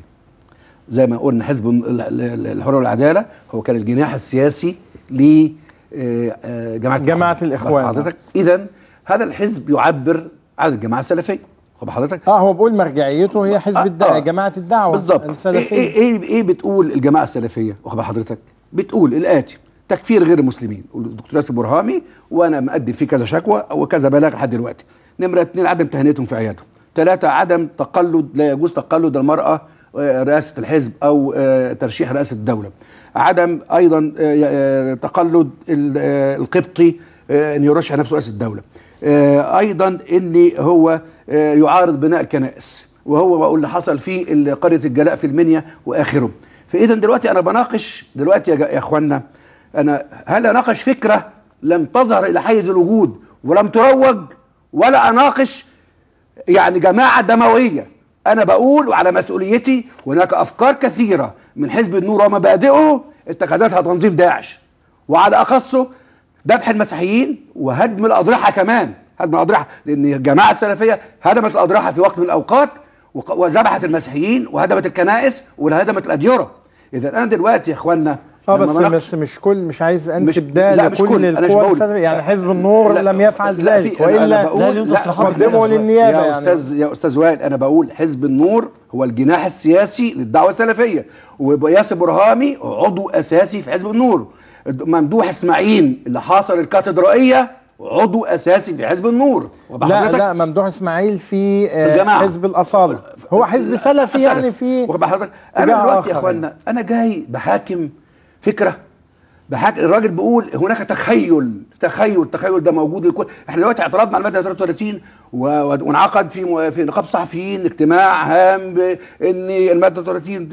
[SPEAKER 14] زي ما قلنا حزب ال- ال- الحريه والعداله هو كان الجناح السياسي ل آه، آه، جماعه
[SPEAKER 4] جماعة الإخوان.
[SPEAKER 14] حضرتك اذا هذا الحزب يعبر عن الجماعه السلفيه خد حضرتك
[SPEAKER 4] اه هو بيقول مرجعيته هي حزب
[SPEAKER 14] آه،
[SPEAKER 4] الد...
[SPEAKER 14] آه.
[SPEAKER 4] جماعه الدعوه
[SPEAKER 14] بالظبط ايه
[SPEAKER 4] السلفيه
[SPEAKER 14] ايه ايه, إيه بتقول الجماعه السلفيه واخد بال حضرتك بتقول الاتي تكفير غير المسلمين الدكتور ياسر برهامي وانا مقدم فيه كذا شكوى وكذا بلاغ لحد دلوقتي نمره اثنين عدم تهنئتهم في عيادهم ثلاثه عدم تقلد لا يجوز تقلد المراه آه، رئاسه الحزب او آه، ترشيح رئاسه الدوله عدم ايضا آه، آه، تقلد ال- آه، القبطي آه، ان يرشح نفسه رئاسه الدوله آه، ايضا ان هو آه، يعارض بناء الكنائس وهو بقول اللي حصل في ال- قريه الجلاء في المنيا واخره فاذا دلوقتي انا بناقش دلوقتي يا, جا- يا اخوانا انا هل اناقش فكره لم تظهر الى حيز الوجود ولم تروج ولا اناقش يعني جماعه دمويه انا بقول وعلى مسؤوليتي هناك افكار كثيره من حزب النور ومبادئه اتخذتها تنظيم داعش وعلى اخصه ذبح المسيحيين وهدم الاضرحه كمان هدم الاضرحه لان الجماعه السلفيه هدمت الاضرحه في وقت من الاوقات وق- وذبحت المسيحيين وهدمت الكنائس وهدمت الاديره اذا انا دلوقتي يا اخوانا
[SPEAKER 4] اه
[SPEAKER 14] لما
[SPEAKER 4] بس
[SPEAKER 14] بناقش-
[SPEAKER 4] بس مش كل مش عايز انسب
[SPEAKER 14] مش-
[SPEAKER 4] ده
[SPEAKER 14] لا، مش
[SPEAKER 4] لكل
[SPEAKER 14] كل، أنا مش
[SPEAKER 4] القوى
[SPEAKER 14] بقول.
[SPEAKER 4] السلفيه يعني حزب النور
[SPEAKER 14] لا،
[SPEAKER 4] لم يفعل
[SPEAKER 14] لا،
[SPEAKER 4] ذلك
[SPEAKER 14] في- أنا- أنا
[SPEAKER 4] والا
[SPEAKER 14] بقول- لا،
[SPEAKER 4] قدمه للنيابه
[SPEAKER 14] يا
[SPEAKER 4] يعني
[SPEAKER 14] استاذ يا استاذ وائل انا بقول حزب النور هو الجناح السياسي للدعوه السلفيه وياسر برهامي عضو اساسي في حزب النور ممدوح اسماعيل اللي حاصر الكاتدرائيه عضو اساسي في حزب النور
[SPEAKER 4] لا
[SPEAKER 14] وبحضرتك-
[SPEAKER 4] لا ممدوح اسماعيل في آه،
[SPEAKER 14] الجماعة.
[SPEAKER 4] حزب الاصاله هو حزب سلفي يعني في
[SPEAKER 14] واخد بال حضرتك انا
[SPEAKER 4] اتجاه
[SPEAKER 14] دلوقتي يا
[SPEAKER 4] آخر
[SPEAKER 14] اخوانا انا جاي بحاكم فكره بحاك الراجل بيقول هناك تخيل تخيل التخيل ده موجود الكل احنا دلوقتي اعترضنا على الماده 33 و- و- وانعقد في م- في نقابه الصحفيين اجتماع هام بان الماده 30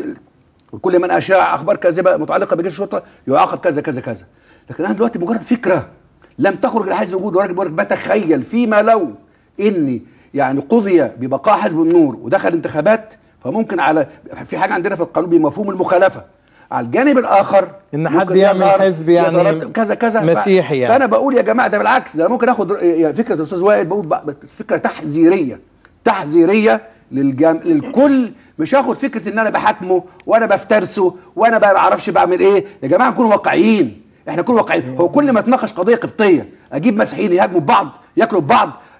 [SPEAKER 14] كل من اشاع اخبار كاذبه متعلقه بجيش الشرطه يعاقب كذا كذا كذا لكن انا دلوقتي مجرد فكره لم تخرج لحيز الوجود وراجل بيقول لك بتخيل فيما لو اني يعني قضي ببقاء حزب النور ودخل انتخابات فممكن على في حاجه عندنا في القانون بمفهوم المخالفه على الجانب الاخر
[SPEAKER 4] إن حد
[SPEAKER 14] ممكن
[SPEAKER 4] يعمل
[SPEAKER 14] يظهر-
[SPEAKER 4] حزب يعني
[SPEAKER 14] يترتب كذا كذا ف-
[SPEAKER 4] مسيحي يعني.
[SPEAKER 14] فانا بقول يا جماعه ده بالعكس ده أنا ممكن اخد رأي- يعني فكره الاستاذ وائل بقول بقى- فكره تحذيريه تحذيريه للجم... للكل مش هاخد فكره ان انا بحاكمه وانا بفترسه وانا ما بعرفش بعمل ايه يا جماعه نكون واقعيين احنا نكون واقعيين هو كل ما تناقش قضيه قبطيه اجيب مسيحيين يهاجموا ببعض ياكلوا ببعض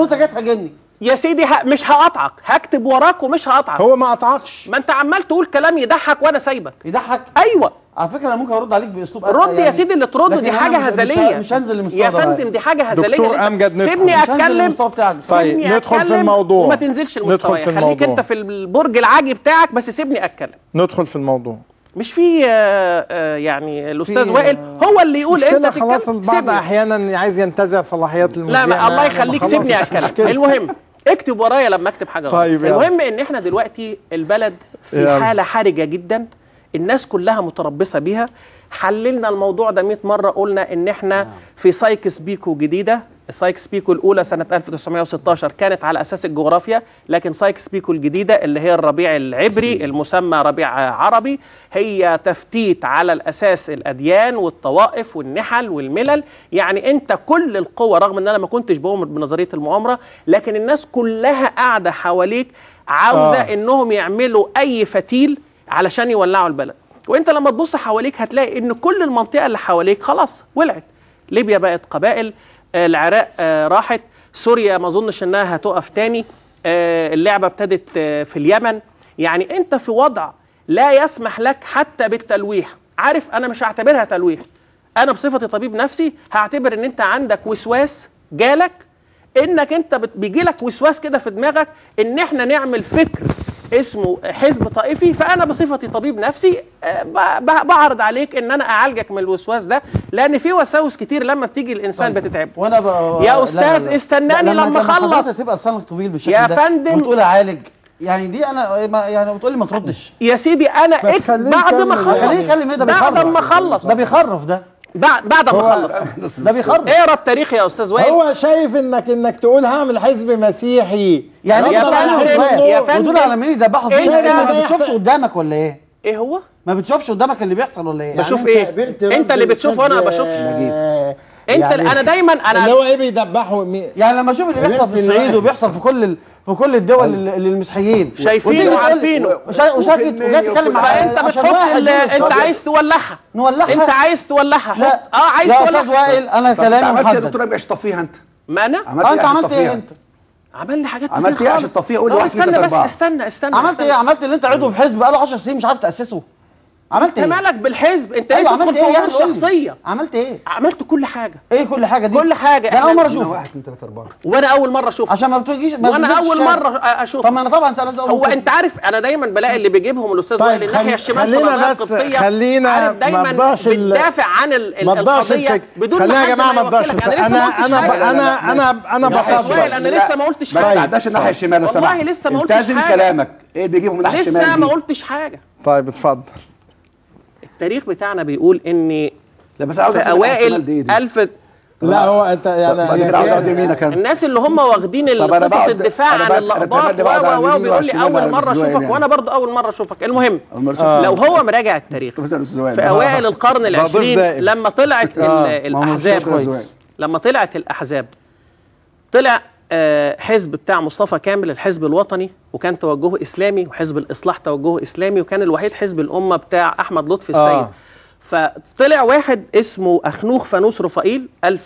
[SPEAKER 7] وانت جاي تهاجمني
[SPEAKER 15] يا سيدي ه... مش هقطعك هكتب وراك ومش هقطعك
[SPEAKER 4] هو ما قطعكش
[SPEAKER 15] ما انت عمال تقول كلام يضحك وانا سايبك
[SPEAKER 7] يضحك
[SPEAKER 15] ايوه
[SPEAKER 7] على فكره انا ممكن ارد عليك باسلوب
[SPEAKER 15] رد يا سيدي اللي ترده
[SPEAKER 7] لكن
[SPEAKER 15] دي
[SPEAKER 7] أنا
[SPEAKER 15] حاجه
[SPEAKER 7] مش- مش-
[SPEAKER 15] هزليه
[SPEAKER 7] مش هنزل للمستوى
[SPEAKER 15] يا
[SPEAKER 7] ده بقى.
[SPEAKER 15] فندم دي حاجه هزليه
[SPEAKER 4] دكتور
[SPEAKER 15] اللي أنت-
[SPEAKER 4] أمجد ندخل.
[SPEAKER 15] سيبني
[SPEAKER 4] مش هنزل
[SPEAKER 15] اتكلم
[SPEAKER 7] للمستوى بتاعك.
[SPEAKER 4] طيب،
[SPEAKER 15] سيبني
[SPEAKER 4] ندخل في
[SPEAKER 15] أتكلم
[SPEAKER 4] الموضوع.
[SPEAKER 15] وما تنزلش
[SPEAKER 4] ندخل
[SPEAKER 15] المستوى
[SPEAKER 4] في
[SPEAKER 15] خليك
[SPEAKER 4] الموضوع.
[SPEAKER 15] انت في البرج العاجي بتاعك بس سيبني اتكلم
[SPEAKER 4] ندخل في الموضوع
[SPEAKER 15] مش في آه، آه، يعني الاستاذ
[SPEAKER 4] في-
[SPEAKER 15] وائل هو اللي يقول
[SPEAKER 4] مشكلة
[SPEAKER 15] انت
[SPEAKER 4] خلاص
[SPEAKER 15] تتكلم
[SPEAKER 4] البعض
[SPEAKER 15] سيبني.
[SPEAKER 4] احيانا عايز ينتزع صلاحيات المذيع
[SPEAKER 15] لا ما الله
[SPEAKER 4] يعني
[SPEAKER 15] يخليك
[SPEAKER 4] خلاص
[SPEAKER 15] سيبني
[SPEAKER 4] مش
[SPEAKER 15] اتكلم
[SPEAKER 4] مشكلة.
[SPEAKER 15] المهم اكتب ورايا لما اكتب حاجه غلط
[SPEAKER 4] طيب، يلا.
[SPEAKER 15] المهم ان احنا دلوقتي البلد في
[SPEAKER 4] يلا.
[SPEAKER 15] حاله حرجه جدا الناس كلها متربصه بيها حللنا الموضوع ده 100 مره قلنا ان احنا في سايكس بيكو جديده سايكس بيكو الاولى سنه 1916 كانت على اساس الجغرافيا لكن سايكس بيكو الجديده اللي هي الربيع العبري المسمى ربيع عربي هي تفتيت على الاساس الاديان والطوائف والنحل والملل يعني انت كل القوه رغم ان انا ما كنتش بؤمن بنظريه المؤامره لكن الناس كلها قاعده حواليك عاوزه
[SPEAKER 4] آه.
[SPEAKER 15] آه. انهم يعملوا اي فتيل علشان يولعوا البلد وانت لما تبص حواليك هتلاقي ان كل المنطقه اللي حواليك خلاص ولعت ليبيا بقت قبائل آه، العراق آه، راحت سوريا ما اظنش انها هتقف تاني آه، اللعبه ابتدت آه، في اليمن يعني انت في وضع لا يسمح لك حتى بالتلويح عارف انا مش هعتبرها تلويح انا بصفتي طبيب نفسي هعتبر ان انت عندك وسواس جالك انك انت بت- بيجيلك وسواس كده في دماغك ان احنا نعمل فكر اسمه حزب طائفي فانا بصفتي طبيب نفسي آه، ب- ب- بعرض عليك ان انا اعالجك من الوسواس ده لان في وساوس كتير لما بتيجي الانسان بتتعب
[SPEAKER 7] وانا ب...
[SPEAKER 15] يا
[SPEAKER 7] لا، لا،
[SPEAKER 15] استاذ
[SPEAKER 7] لا.
[SPEAKER 15] استناني
[SPEAKER 7] لا،
[SPEAKER 15] لما
[SPEAKER 7] حضرتك
[SPEAKER 15] اخلص
[SPEAKER 7] تبقى لسانك طويل بالشكل
[SPEAKER 15] يا
[SPEAKER 7] ده
[SPEAKER 15] فندم.
[SPEAKER 7] وتقول اعالج يعني دي انا ما يعني بتقول لي ما تردش
[SPEAKER 15] يا سيدي انا
[SPEAKER 7] ما
[SPEAKER 15] إك
[SPEAKER 7] تخليه
[SPEAKER 15] بعد ما
[SPEAKER 7] يكمل.
[SPEAKER 15] اخلص
[SPEAKER 7] خليه يكلم ايه ده
[SPEAKER 15] بعد
[SPEAKER 7] بيخرف.
[SPEAKER 15] ما اخلص
[SPEAKER 7] ده بيخرف ده
[SPEAKER 15] بعد بعد ما
[SPEAKER 4] هو-
[SPEAKER 15] اخلص
[SPEAKER 7] ده بيخرف
[SPEAKER 15] اقرا التاريخ يا استاذ وائل
[SPEAKER 4] هو شايف انك انك تقول هعمل حزب مسيحي
[SPEAKER 7] يعني
[SPEAKER 4] رد
[SPEAKER 7] انت
[SPEAKER 4] على
[SPEAKER 7] بقى
[SPEAKER 4] حزب
[SPEAKER 7] يا
[SPEAKER 4] النور.
[SPEAKER 7] فندم ودول على مين يدبحوا
[SPEAKER 4] إيه
[SPEAKER 7] فينا
[SPEAKER 4] ده؟
[SPEAKER 7] إيه؟ ما
[SPEAKER 4] ده
[SPEAKER 7] بتشوفش
[SPEAKER 4] يحت-
[SPEAKER 7] قدامك ولا ايه؟
[SPEAKER 15] ايه هو؟
[SPEAKER 7] ما بتشوفش قدامك اللي بيحصل ولا ايه؟
[SPEAKER 15] بشوف
[SPEAKER 7] يعني
[SPEAKER 15] ايه؟
[SPEAKER 7] قابلت
[SPEAKER 15] انت
[SPEAKER 7] رد
[SPEAKER 15] اللي بتشوفه وانا ما
[SPEAKER 7] الأستاذ
[SPEAKER 15] بشوفش
[SPEAKER 7] نجيب.
[SPEAKER 15] انت
[SPEAKER 7] يعني-
[SPEAKER 15] انا دايما انا
[SPEAKER 4] اللي هو ايه بيدبحوا مين
[SPEAKER 7] يعني لما اشوف اللي بيحصل في الصعيد وبيحصل في كل ال... في كل الدول اللي اللي المسيحيين
[SPEAKER 15] شايفينه
[SPEAKER 7] وتيجي تقول-
[SPEAKER 15] وعارفينه.
[SPEAKER 7] وشا- وساكت وجاي تتكلم معايا
[SPEAKER 15] فانت
[SPEAKER 7] عشان
[SPEAKER 15] بتحط
[SPEAKER 7] واحد
[SPEAKER 15] ال-
[SPEAKER 7] يقول
[SPEAKER 15] انت
[SPEAKER 7] طب
[SPEAKER 15] عايز تولعها
[SPEAKER 7] نولعها
[SPEAKER 15] انت عايز تولعها
[SPEAKER 7] لا
[SPEAKER 15] اه عايز
[SPEAKER 7] يا
[SPEAKER 15] تولعها
[SPEAKER 7] استاذ وائل انا
[SPEAKER 14] طب انت
[SPEAKER 7] كلامي
[SPEAKER 14] عملت ايه يا
[SPEAKER 7] محدد
[SPEAKER 14] دكتور ابي عشان تطفيها انت؟
[SPEAKER 15] ما انا
[SPEAKER 14] عملت
[SPEAKER 7] آه،
[SPEAKER 14] ايه
[SPEAKER 7] انت
[SPEAKER 14] عشان
[SPEAKER 7] عملت ايه
[SPEAKER 14] تطفيها؟
[SPEAKER 7] انت؟
[SPEAKER 15] عملنا حاجات كتير
[SPEAKER 14] عملت ايه عشان
[SPEAKER 15] خالص.
[SPEAKER 14] تطفيها؟ قول لي
[SPEAKER 15] آه،
[SPEAKER 14] واحد اتنين
[SPEAKER 15] استنى
[SPEAKER 14] تلاته
[SPEAKER 15] بس
[SPEAKER 14] اربعه
[SPEAKER 15] استنى استنى
[SPEAKER 7] عملت
[SPEAKER 15] استنى.
[SPEAKER 7] ايه عملت اللي انت عضو في حزب بقاله 10 سنين مش عارف تاسسه عملت
[SPEAKER 15] انت
[SPEAKER 7] ايه
[SPEAKER 15] مالك بالحزب انت
[SPEAKER 7] ايوه
[SPEAKER 15] ايه
[SPEAKER 7] عملت
[SPEAKER 15] تدخل
[SPEAKER 7] ايه
[SPEAKER 15] في
[SPEAKER 7] يعني
[SPEAKER 15] امور
[SPEAKER 7] قول لي.
[SPEAKER 15] شخصيه
[SPEAKER 7] عملت ايه
[SPEAKER 15] عملت كل حاجه
[SPEAKER 7] ايه كل حاجه دي
[SPEAKER 15] كل حاجه
[SPEAKER 7] ده انا اول
[SPEAKER 15] احنا-
[SPEAKER 7] مره اشوفك
[SPEAKER 14] واحد اتنين تلاته اربعه
[SPEAKER 15] وانا اول مره اشوفك
[SPEAKER 7] عشان ما بتجيش ما
[SPEAKER 15] وانا
[SPEAKER 7] بتنزلش
[SPEAKER 15] اول
[SPEAKER 7] الشارع.
[SPEAKER 15] مره اشوفك
[SPEAKER 7] طب ما انا طبعا انت لازم
[SPEAKER 15] هو انت عارف انا دايما بلاقي اللي بيجيبهم الاستاذ
[SPEAKER 4] طيب،
[SPEAKER 15] وائل الناحيه
[SPEAKER 4] خلي-
[SPEAKER 15] الشمال في
[SPEAKER 4] خلينا
[SPEAKER 15] القضايا
[SPEAKER 4] بس-
[SPEAKER 15] القبطيه
[SPEAKER 4] خلينا
[SPEAKER 15] عارف
[SPEAKER 4] ما
[SPEAKER 15] دايما
[SPEAKER 4] تضيعش ال-
[SPEAKER 15] بتدافع عن ال-
[SPEAKER 4] ما تضيعش
[SPEAKER 15] القضيه
[SPEAKER 4] الفكر
[SPEAKER 15] بدون
[SPEAKER 4] خلينا يا
[SPEAKER 15] حد
[SPEAKER 4] جماعه ما
[SPEAKER 15] يوكلك.
[SPEAKER 4] تضيعش
[SPEAKER 15] انا
[SPEAKER 4] الفكر
[SPEAKER 15] لسه
[SPEAKER 4] انا
[SPEAKER 15] ما قلتش
[SPEAKER 4] انا
[SPEAKER 15] حاجة.
[SPEAKER 4] انا انا انا
[SPEAKER 15] يا أستاذ وائل
[SPEAKER 4] بفضل
[SPEAKER 15] انا لسه ما قلتش
[SPEAKER 14] ما
[SPEAKER 15] حاجه
[SPEAKER 14] تعداش الناحيه الشمال لو
[SPEAKER 15] والله
[SPEAKER 14] سمحت
[SPEAKER 15] لسه ما قلتش
[SPEAKER 14] التزم
[SPEAKER 15] حاجة.
[SPEAKER 14] كلامك ايه اللي بيجيبه من الناحيه الشمال
[SPEAKER 15] لسه ما
[SPEAKER 14] دي؟
[SPEAKER 15] قلتش حاجه
[SPEAKER 4] طيب اتفضل
[SPEAKER 15] التاريخ بتاعنا بيقول ان
[SPEAKER 14] لا بس عاوز
[SPEAKER 15] في
[SPEAKER 14] أفهم الناحية الشمال
[SPEAKER 15] اوائل
[SPEAKER 14] دي إيه دي؟
[SPEAKER 15] الف
[SPEAKER 4] لا هو انت
[SPEAKER 14] بعد
[SPEAKER 4] يعني
[SPEAKER 14] كده عاوز اقعد يمينك انا
[SPEAKER 15] الناس اللي هم واخدين
[SPEAKER 14] طب أنا
[SPEAKER 15] صفه
[SPEAKER 14] بقعد-
[SPEAKER 15] الدفاع
[SPEAKER 14] أنا
[SPEAKER 15] عن
[SPEAKER 14] بقعد- أنا
[SPEAKER 15] الاقباط
[SPEAKER 14] أتمنى بقعد على
[SPEAKER 15] و و
[SPEAKER 14] اليمين
[SPEAKER 15] بيقول لي
[SPEAKER 14] والشمال
[SPEAKER 15] اول
[SPEAKER 14] على
[SPEAKER 15] مره
[SPEAKER 14] الزوايا
[SPEAKER 15] اشوفك
[SPEAKER 14] يعني.
[SPEAKER 15] وانا برضو اول مره اشوفك المهم
[SPEAKER 14] أول مرة أشوفك.
[SPEAKER 15] لو هو مراجع التاريخ
[SPEAKER 14] بس أنا أستاذ وائل.
[SPEAKER 15] في اوائل القرن
[SPEAKER 4] ضيف
[SPEAKER 15] العشرين
[SPEAKER 4] دائم.
[SPEAKER 15] لما طلعت ال-
[SPEAKER 4] آه،
[SPEAKER 7] ما هو مش
[SPEAKER 15] الاحزاب
[SPEAKER 7] كويس.
[SPEAKER 15] لما طلعت الاحزاب طلع آه، حزب بتاع مصطفى كامل الحزب الوطني وكان توجهه اسلامي وحزب الاصلاح توجهه اسلامي وكان الوحيد حزب الامه بتاع احمد لطفي السيد
[SPEAKER 4] آه.
[SPEAKER 15] فطلع واحد اسمه اخنوخ فانوس رفائيل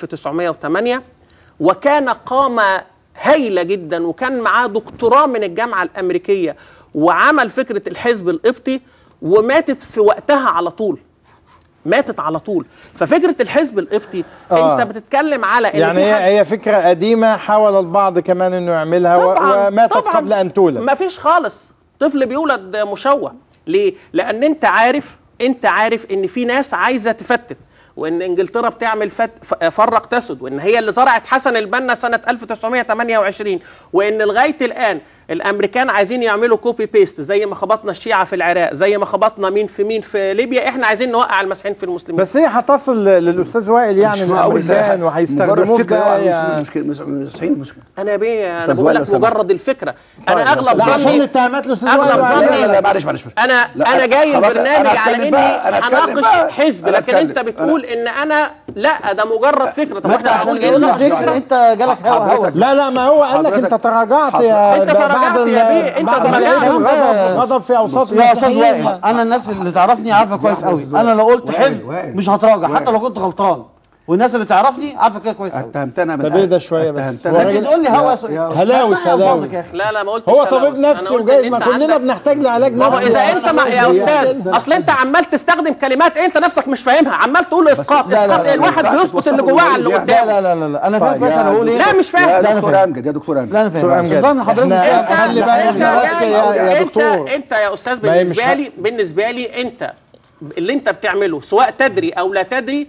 [SPEAKER 15] 1908 وكان قامه هايله جدا وكان معاه دكتوراه من الجامعه الامريكيه وعمل فكره الحزب القبطي وماتت في وقتها على طول ماتت على طول ففكره الحزب القبطي
[SPEAKER 4] آه.
[SPEAKER 15] انت بتتكلم على ان
[SPEAKER 4] يعني
[SPEAKER 15] في حد-
[SPEAKER 4] هي هي فكره قديمه حاول البعض كمان انه يعملها و-
[SPEAKER 15] طبعاً،
[SPEAKER 4] وماتت
[SPEAKER 15] طبعاً.
[SPEAKER 4] قبل ان تولد
[SPEAKER 15] ما فيش خالص طفل بيولد مشوه ليه لان انت عارف انت عارف ان في ناس عايزه تفتت وان انجلترا بتعمل فت ف- فرق تسد وان هي اللي زرعت حسن البنا سنه 1928 وان لغايه الان الامريكان عايزين يعملوا كوبي بيست زي ما خبطنا الشيعه في العراق زي ما خبطنا مين في مين في ليبيا احنا عايزين نوقع المسيحيين في المسلمين
[SPEAKER 4] بس هي هتصل ل- للاستاذ وائل يعني
[SPEAKER 14] مش معقول ده
[SPEAKER 4] الامريكان وهيستخدموه في
[SPEAKER 14] مجرد فكره
[SPEAKER 4] ده
[SPEAKER 14] واحد
[SPEAKER 4] يعني-
[SPEAKER 14] مشكله مشكله مشكله
[SPEAKER 15] انا بيه انا
[SPEAKER 14] أستاذ
[SPEAKER 15] بقول
[SPEAKER 14] وائل
[SPEAKER 15] لك
[SPEAKER 14] لو سمحت.
[SPEAKER 15] مجرد الفكره
[SPEAKER 14] طيب
[SPEAKER 15] انا
[SPEAKER 14] يا
[SPEAKER 15] اغلب
[SPEAKER 14] أستاذ.
[SPEAKER 4] لا عشان
[SPEAKER 15] ظني
[SPEAKER 4] الاتهامات الاستاذ
[SPEAKER 15] أغلب
[SPEAKER 4] وائل
[SPEAKER 15] ظني-
[SPEAKER 4] وعليه.
[SPEAKER 14] لا لا معلش معلش
[SPEAKER 15] انا
[SPEAKER 14] لا،
[SPEAKER 15] انا جاي
[SPEAKER 14] خلاص،
[SPEAKER 15] البرنامج
[SPEAKER 14] أنا
[SPEAKER 15] على
[SPEAKER 14] هتكلم
[SPEAKER 15] اني
[SPEAKER 14] بقى، أنا هتكلم
[SPEAKER 15] هناقش
[SPEAKER 14] بقى.
[SPEAKER 15] حزب
[SPEAKER 14] أنا
[SPEAKER 15] لكن انت
[SPEAKER 14] هتكلم.
[SPEAKER 15] بتقول ان انا لا ده مجرد فكره طب
[SPEAKER 7] ما انت
[SPEAKER 15] احنا
[SPEAKER 7] عشان
[SPEAKER 15] هنقول
[SPEAKER 7] تقول
[SPEAKER 15] ايه
[SPEAKER 7] لي فكره انت جالك هوا هوا
[SPEAKER 14] حضرتك-
[SPEAKER 4] لا لا ما هو قال لك
[SPEAKER 14] حضرتك-
[SPEAKER 4] انت تراجعت
[SPEAKER 14] حضرتك-
[SPEAKER 4] يا
[SPEAKER 15] انت
[SPEAKER 4] ب-
[SPEAKER 15] تراجعت
[SPEAKER 4] بعد ال-
[SPEAKER 15] يا بيه، انت
[SPEAKER 4] بعد
[SPEAKER 15] تراجعت.
[SPEAKER 4] الغضب غضب في اوساط
[SPEAKER 7] يا استاذ
[SPEAKER 4] المسيحيين
[SPEAKER 7] وائل انا الناس اللي تعرفني عارفه كويس قوي انا لو قلت
[SPEAKER 14] وائل،
[SPEAKER 7] حزب
[SPEAKER 14] وائل.
[SPEAKER 7] مش هتراجع
[SPEAKER 14] وائل.
[SPEAKER 7] حتى لو كنت غلطان والناس اللي تعرفني عارفه كده كويس قوي
[SPEAKER 14] اتهمتنا
[SPEAKER 4] طب ايه ده شويه بس
[SPEAKER 14] اتهمتنا.
[SPEAKER 4] هو
[SPEAKER 7] لكن
[SPEAKER 4] راجل-
[SPEAKER 7] تقول لي هوا
[SPEAKER 4] هلاوس
[SPEAKER 7] لا،
[SPEAKER 4] هلاوس
[SPEAKER 7] ألفاظك يا أخي.
[SPEAKER 15] لا لا ما قلتش
[SPEAKER 4] هو
[SPEAKER 15] تلوث.
[SPEAKER 4] طبيب
[SPEAKER 15] أنا
[SPEAKER 4] نفسي
[SPEAKER 15] قلت
[SPEAKER 4] وجايز
[SPEAKER 15] إن
[SPEAKER 4] ما
[SPEAKER 15] أنت
[SPEAKER 4] كلنا
[SPEAKER 15] عندك-
[SPEAKER 4] بنحتاج لعلاج
[SPEAKER 15] ما هو
[SPEAKER 4] نفسي
[SPEAKER 15] اذا انت ما يا استاذ اصل انت عمال تستخدم كلمات انت نفسك مش فاهمها عمال تقول اسقاط
[SPEAKER 7] لا، لا،
[SPEAKER 15] اسقاط
[SPEAKER 7] لا،
[SPEAKER 15] الواحد
[SPEAKER 14] ما ينفعش
[SPEAKER 15] بيسقط اللي
[SPEAKER 14] توصفه
[SPEAKER 15] جواه على اللي
[SPEAKER 14] بالولد
[SPEAKER 15] قدامه
[SPEAKER 7] لا لا لا لا انا فاهم
[SPEAKER 4] طيب،
[SPEAKER 7] كويس
[SPEAKER 4] يا
[SPEAKER 7] انا بقول ايه
[SPEAKER 15] لا مش
[SPEAKER 14] يا
[SPEAKER 15] فاهم
[SPEAKER 7] لا، أنا
[SPEAKER 14] دكتور
[SPEAKER 7] فاهم.
[SPEAKER 14] امجد يا دكتور امجد
[SPEAKER 7] لا انا فاهم
[SPEAKER 4] أمجد.
[SPEAKER 7] ظن حضرتك
[SPEAKER 4] إحنا-
[SPEAKER 7] مش فاهم.
[SPEAKER 4] خلي بالك احنا بس يا يا
[SPEAKER 15] انت
[SPEAKER 4] دكتور
[SPEAKER 15] انت يا استاذ
[SPEAKER 4] ما هي مش
[SPEAKER 15] بالنسبه
[SPEAKER 4] ح-
[SPEAKER 15] لي بالنسبه لي انت اللي انت بتعمله سواء تدري او لا تدري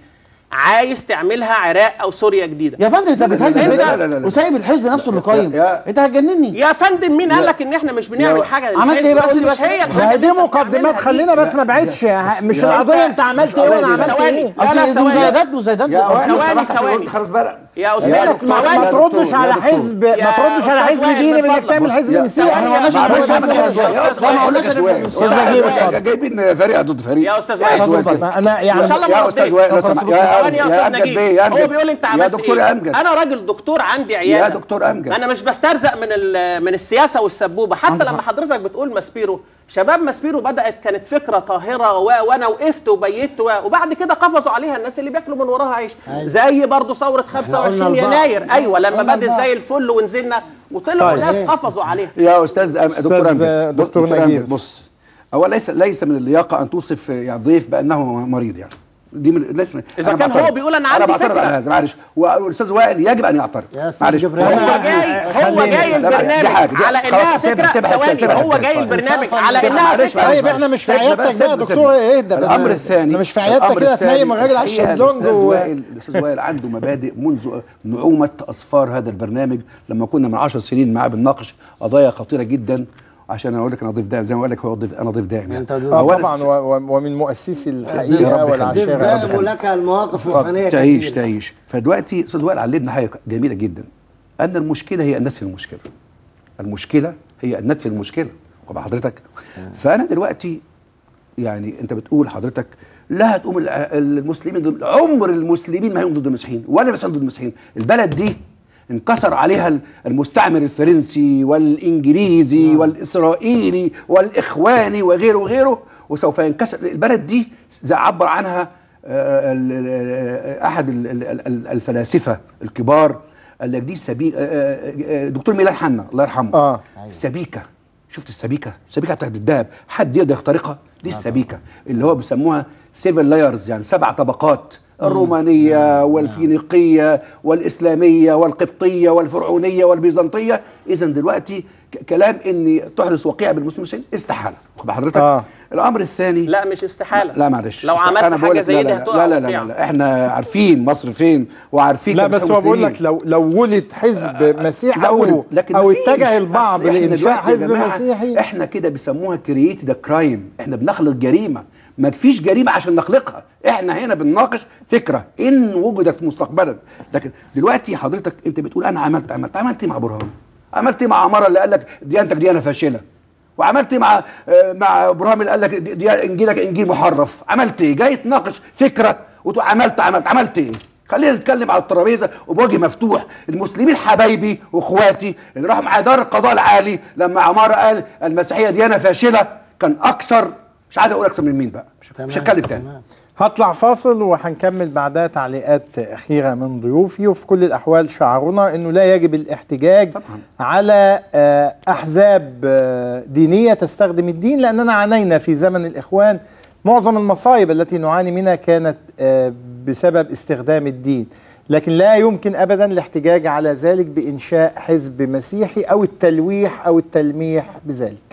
[SPEAKER 15] عايز تعملها عراق او سوريا جديده
[SPEAKER 7] يا فندم انت بتهاجم
[SPEAKER 15] لا، لا،
[SPEAKER 7] كده
[SPEAKER 15] لا، لا، لا.
[SPEAKER 7] وسايب الحزب نفسه اللي قايم انت هتجنني
[SPEAKER 15] يا فندم مين قال لك ان احنا مش بنعمل حاجه للحزب؟
[SPEAKER 7] عملت ايه بقى؟
[SPEAKER 15] بس
[SPEAKER 7] قول لي
[SPEAKER 15] مش
[SPEAKER 7] بقى.
[SPEAKER 15] هي
[SPEAKER 4] ما هي دي مقدمات خلينا بس ما بعدش مش
[SPEAKER 15] يا-
[SPEAKER 4] القضيه انت عملت ايه وانا عملت
[SPEAKER 15] ثواني.
[SPEAKER 4] ايه
[SPEAKER 15] لا، لا،
[SPEAKER 7] اصل
[SPEAKER 15] ثواني.
[SPEAKER 7] مزايدات مزايدات
[SPEAKER 15] يا وائل،
[SPEAKER 7] ثواني
[SPEAKER 15] ثواني، ثواني.
[SPEAKER 14] خلاص بقى
[SPEAKER 15] يا
[SPEAKER 4] يا
[SPEAKER 15] استاذ
[SPEAKER 4] ما, ما تردش على حزب ما تردش على حزب ديني بانك تعمل حزب مسيحي
[SPEAKER 7] احنا ما قلناش
[SPEAKER 14] معلش
[SPEAKER 7] إن هو
[SPEAKER 14] اعمل
[SPEAKER 7] ده.
[SPEAKER 14] حاجه يا استاذ ما اقول لك يا سؤال
[SPEAKER 4] أستاذ نجيب، اتفضل.
[SPEAKER 14] جايبين فريق ضد فريق
[SPEAKER 15] يا استاذ
[SPEAKER 14] يا
[SPEAKER 15] وائل
[SPEAKER 14] أستاذ
[SPEAKER 15] اتفضل.
[SPEAKER 14] كده.
[SPEAKER 4] انا يعني
[SPEAKER 15] ان شاء الله
[SPEAKER 14] يا
[SPEAKER 15] ما
[SPEAKER 14] استاذ
[SPEAKER 15] رديت.
[SPEAKER 14] وائل لو سمحت يا
[SPEAKER 15] ثواني يا
[SPEAKER 14] يا
[SPEAKER 15] استاذ
[SPEAKER 14] امجد
[SPEAKER 15] نجيب
[SPEAKER 14] بيه يا
[SPEAKER 15] هو
[SPEAKER 14] امجد
[SPEAKER 15] بيقول انت
[SPEAKER 14] يا
[SPEAKER 15] عملت
[SPEAKER 14] دكتور
[SPEAKER 15] ايه
[SPEAKER 14] يا امجد
[SPEAKER 15] انا راجل دكتور عندي عياده
[SPEAKER 14] يا دكتور امجد
[SPEAKER 15] انا مش بسترزق من ال- من السياسه والسبوبه حتى لما حضرتك بتقول ماسبيرو شباب ماسبيرو بدات كانت فكره طاهره و... وانا وقفت وبيت و... وبعد كده قفزوا عليها الناس اللي بياكلوا من وراها عيش
[SPEAKER 9] أيوة.
[SPEAKER 15] زي برضه ثوره
[SPEAKER 9] قلنا
[SPEAKER 15] 25
[SPEAKER 9] البعض.
[SPEAKER 15] يناير ايوه لما
[SPEAKER 9] قلنا
[SPEAKER 15] بدت
[SPEAKER 9] البعض.
[SPEAKER 15] زي الفل ونزلنا وطلعوا
[SPEAKER 14] طيب.
[SPEAKER 15] ناس قفزوا عليها
[SPEAKER 14] يا استاذ أم... دكتور
[SPEAKER 4] أستاذ
[SPEAKER 14] امجد
[SPEAKER 4] دكتور
[SPEAKER 14] أمجد،
[SPEAKER 4] نجيب.
[SPEAKER 14] بص هو ليس ليس من اللياقه ان توصف يعني ضيف بانه مريض يعني دي من ليس من
[SPEAKER 15] إذا
[SPEAKER 14] أنا
[SPEAKER 15] كان
[SPEAKER 14] بعترض.
[SPEAKER 15] هو بيقول أنا
[SPEAKER 14] انا
[SPEAKER 15] عندي
[SPEAKER 14] بعترض
[SPEAKER 15] فكرة.
[SPEAKER 14] على هذا معلش والاستاذ وائل يجب ان يعترض
[SPEAKER 9] يا أستاذ
[SPEAKER 14] معلش
[SPEAKER 9] جبريل.
[SPEAKER 15] هو
[SPEAKER 9] أنا-
[SPEAKER 15] جاي هو
[SPEAKER 4] خليني-
[SPEAKER 15] جاي
[SPEAKER 14] لا، لا، دي
[SPEAKER 15] البرنامج
[SPEAKER 14] حاجة، دي-
[SPEAKER 15] على
[SPEAKER 14] خلاص،
[SPEAKER 15] انها
[SPEAKER 14] سيبها-
[SPEAKER 15] فكره
[SPEAKER 14] سيبها-
[SPEAKER 15] ثواني
[SPEAKER 14] سيبها-
[SPEAKER 15] هو جاي
[SPEAKER 14] سيبها-
[SPEAKER 15] البرنامج
[SPEAKER 9] سيبها-
[SPEAKER 15] على
[SPEAKER 9] سيبها-
[SPEAKER 15] انها
[SPEAKER 14] معلش،
[SPEAKER 15] فكره
[SPEAKER 14] معلش.
[SPEAKER 4] طيب احنا مش في
[SPEAKER 14] سيبنا
[SPEAKER 4] عيادتك
[SPEAKER 14] بس،
[SPEAKER 4] بقى يا
[SPEAKER 14] سيبنا-
[SPEAKER 4] دكتور اهدى بس
[SPEAKER 14] الامر الثاني
[SPEAKER 4] احنا مش في عيادتك
[SPEAKER 14] الأمر
[SPEAKER 4] كده
[SPEAKER 14] الثاني،
[SPEAKER 4] تنيم الراجل على
[SPEAKER 14] الحقيقة
[SPEAKER 4] الشезлونج
[SPEAKER 14] الاستاذ
[SPEAKER 4] و...
[SPEAKER 14] وائل الاستاذ وائل عنده مبادئ منذ نعومه اصفار هذا البرنامج لما كنا من 10 سنين معاه بنناقش قضايا خطيره جدا عشان انا اقول لك انا ضيف دائم زي ما اقول لك هو ضيف انا ضيف دائم يعني
[SPEAKER 9] أنت
[SPEAKER 4] آه
[SPEAKER 14] أولاً
[SPEAKER 4] طبعا و... و... ومن مؤسسي
[SPEAKER 14] يا
[SPEAKER 4] الحقيقه
[SPEAKER 14] رب
[SPEAKER 4] والعشيره
[SPEAKER 14] يخليك.
[SPEAKER 4] رب
[SPEAKER 9] دائم لك المواقف
[SPEAKER 14] اتفضل.
[SPEAKER 9] الفنيه
[SPEAKER 14] تعيش
[SPEAKER 9] كثيرة.
[SPEAKER 14] تعيش فدلوقتي استاذ وائل علمنا حاجه جميله جدا ان المشكله هي ان ندفن المشكله المشكله هي ان ندفن المشكله وبقى حضرتك فانا دلوقتي يعني انت بتقول حضرتك لا هتقوم ال- المسلمين ضد عمر المسلمين ما هيقوم ضد المسيحيين ولا بس ضد المسيحيين البلد دي انكسر عليها ال- المستعمر الفرنسي والانجليزي والاسرائيلي والاخواني وغيره وغيره وسوف ينكسر البلد دي زي عبر عنها آه، ال- ال- احد ال- ال- ال- الفلاسفه الكبار قال لك دي سبيكه دكتور ميلان حنا الله يرحمه
[SPEAKER 4] اه
[SPEAKER 14] السبيكه شفت السبيكه السبيكه بتاعت الذهب حد يقدر يخترقها دي السبيكه اللي هو بيسموها سيفن لايرز يعني سبع طبقات الرومانيه والفينيقيه والاسلاميه والقبطيه والفرعونيه والبيزنطيه اذا دلوقتي ك- كلام ان تحدث وقيعه بالمسلمين استحاله واخد بال حضرتك
[SPEAKER 4] آه.
[SPEAKER 14] الامر الثاني
[SPEAKER 15] لا مش استحاله
[SPEAKER 14] لا معلش
[SPEAKER 15] لو
[SPEAKER 14] است-
[SPEAKER 15] عملت
[SPEAKER 14] أنا بقول
[SPEAKER 15] حاجه
[SPEAKER 14] لك
[SPEAKER 15] زي
[SPEAKER 14] لا
[SPEAKER 15] دي
[SPEAKER 14] لا
[SPEAKER 15] هتقع
[SPEAKER 14] لا لا, لا,
[SPEAKER 15] وقيعة.
[SPEAKER 14] لا, لا احنا عارفين مصر فين وعارفين
[SPEAKER 4] لا
[SPEAKER 14] كم
[SPEAKER 4] بس
[SPEAKER 14] سنة
[SPEAKER 4] هو بقول
[SPEAKER 14] مسلمين.
[SPEAKER 4] لك لو لو ولد حزب مسيحي
[SPEAKER 14] لا
[SPEAKER 4] او
[SPEAKER 14] ولد لكن
[SPEAKER 4] او
[SPEAKER 14] مفيش.
[SPEAKER 4] اتجه البعض
[SPEAKER 14] أصل إحنا
[SPEAKER 4] لانشاء
[SPEAKER 14] دلوقتي يا
[SPEAKER 4] حزب
[SPEAKER 14] جماعة
[SPEAKER 4] مسيحي
[SPEAKER 14] احنا كده بيسموها كرييتد كرايم احنا بنخلق جريمه ما فيش جريمه عشان نخلقها احنا هنا بنناقش فكره ان وجدت مستقبلا لكن دلوقتي حضرتك انت بتقول انا عملت عملت عملت ايه مع برهان عملت ايه مع عماره اللي قال لك ديانتك ديانه فاشله وعملت ايه مع آه، مع ابراهيم اللي قال لك دي- دي انجيلك انجيل محرف عملت ايه جاي تناقش فكره وتقول عملت عملت عملت ايه خلينا نتكلم على الترابيزه وبوجه مفتوح المسلمين حبايبي واخواتي اللي راحوا مع دار القضاء العالي لما عماره قال المسيحيه ديانه فاشله كان اكثر مش عايز اقول اكثر من مين بقى مش, مش هتكلم تاني
[SPEAKER 4] هطلع فاصل وهنكمل بعدها تعليقات أخيرة من ضيوفي وفي كل الأحوال شعارنا أنه لا يجب الاحتجاج طبعا. على آه، أحزاب آه، دينية تستخدم الدين لأننا عانينا في زمن الإخوان معظم المصايب التي نعاني منها كانت آه، بسبب استخدام الدين لكن لا يمكن أبدا الاحتجاج على ذلك بإنشاء حزب مسيحي أو التلويح أو التلميح بذلك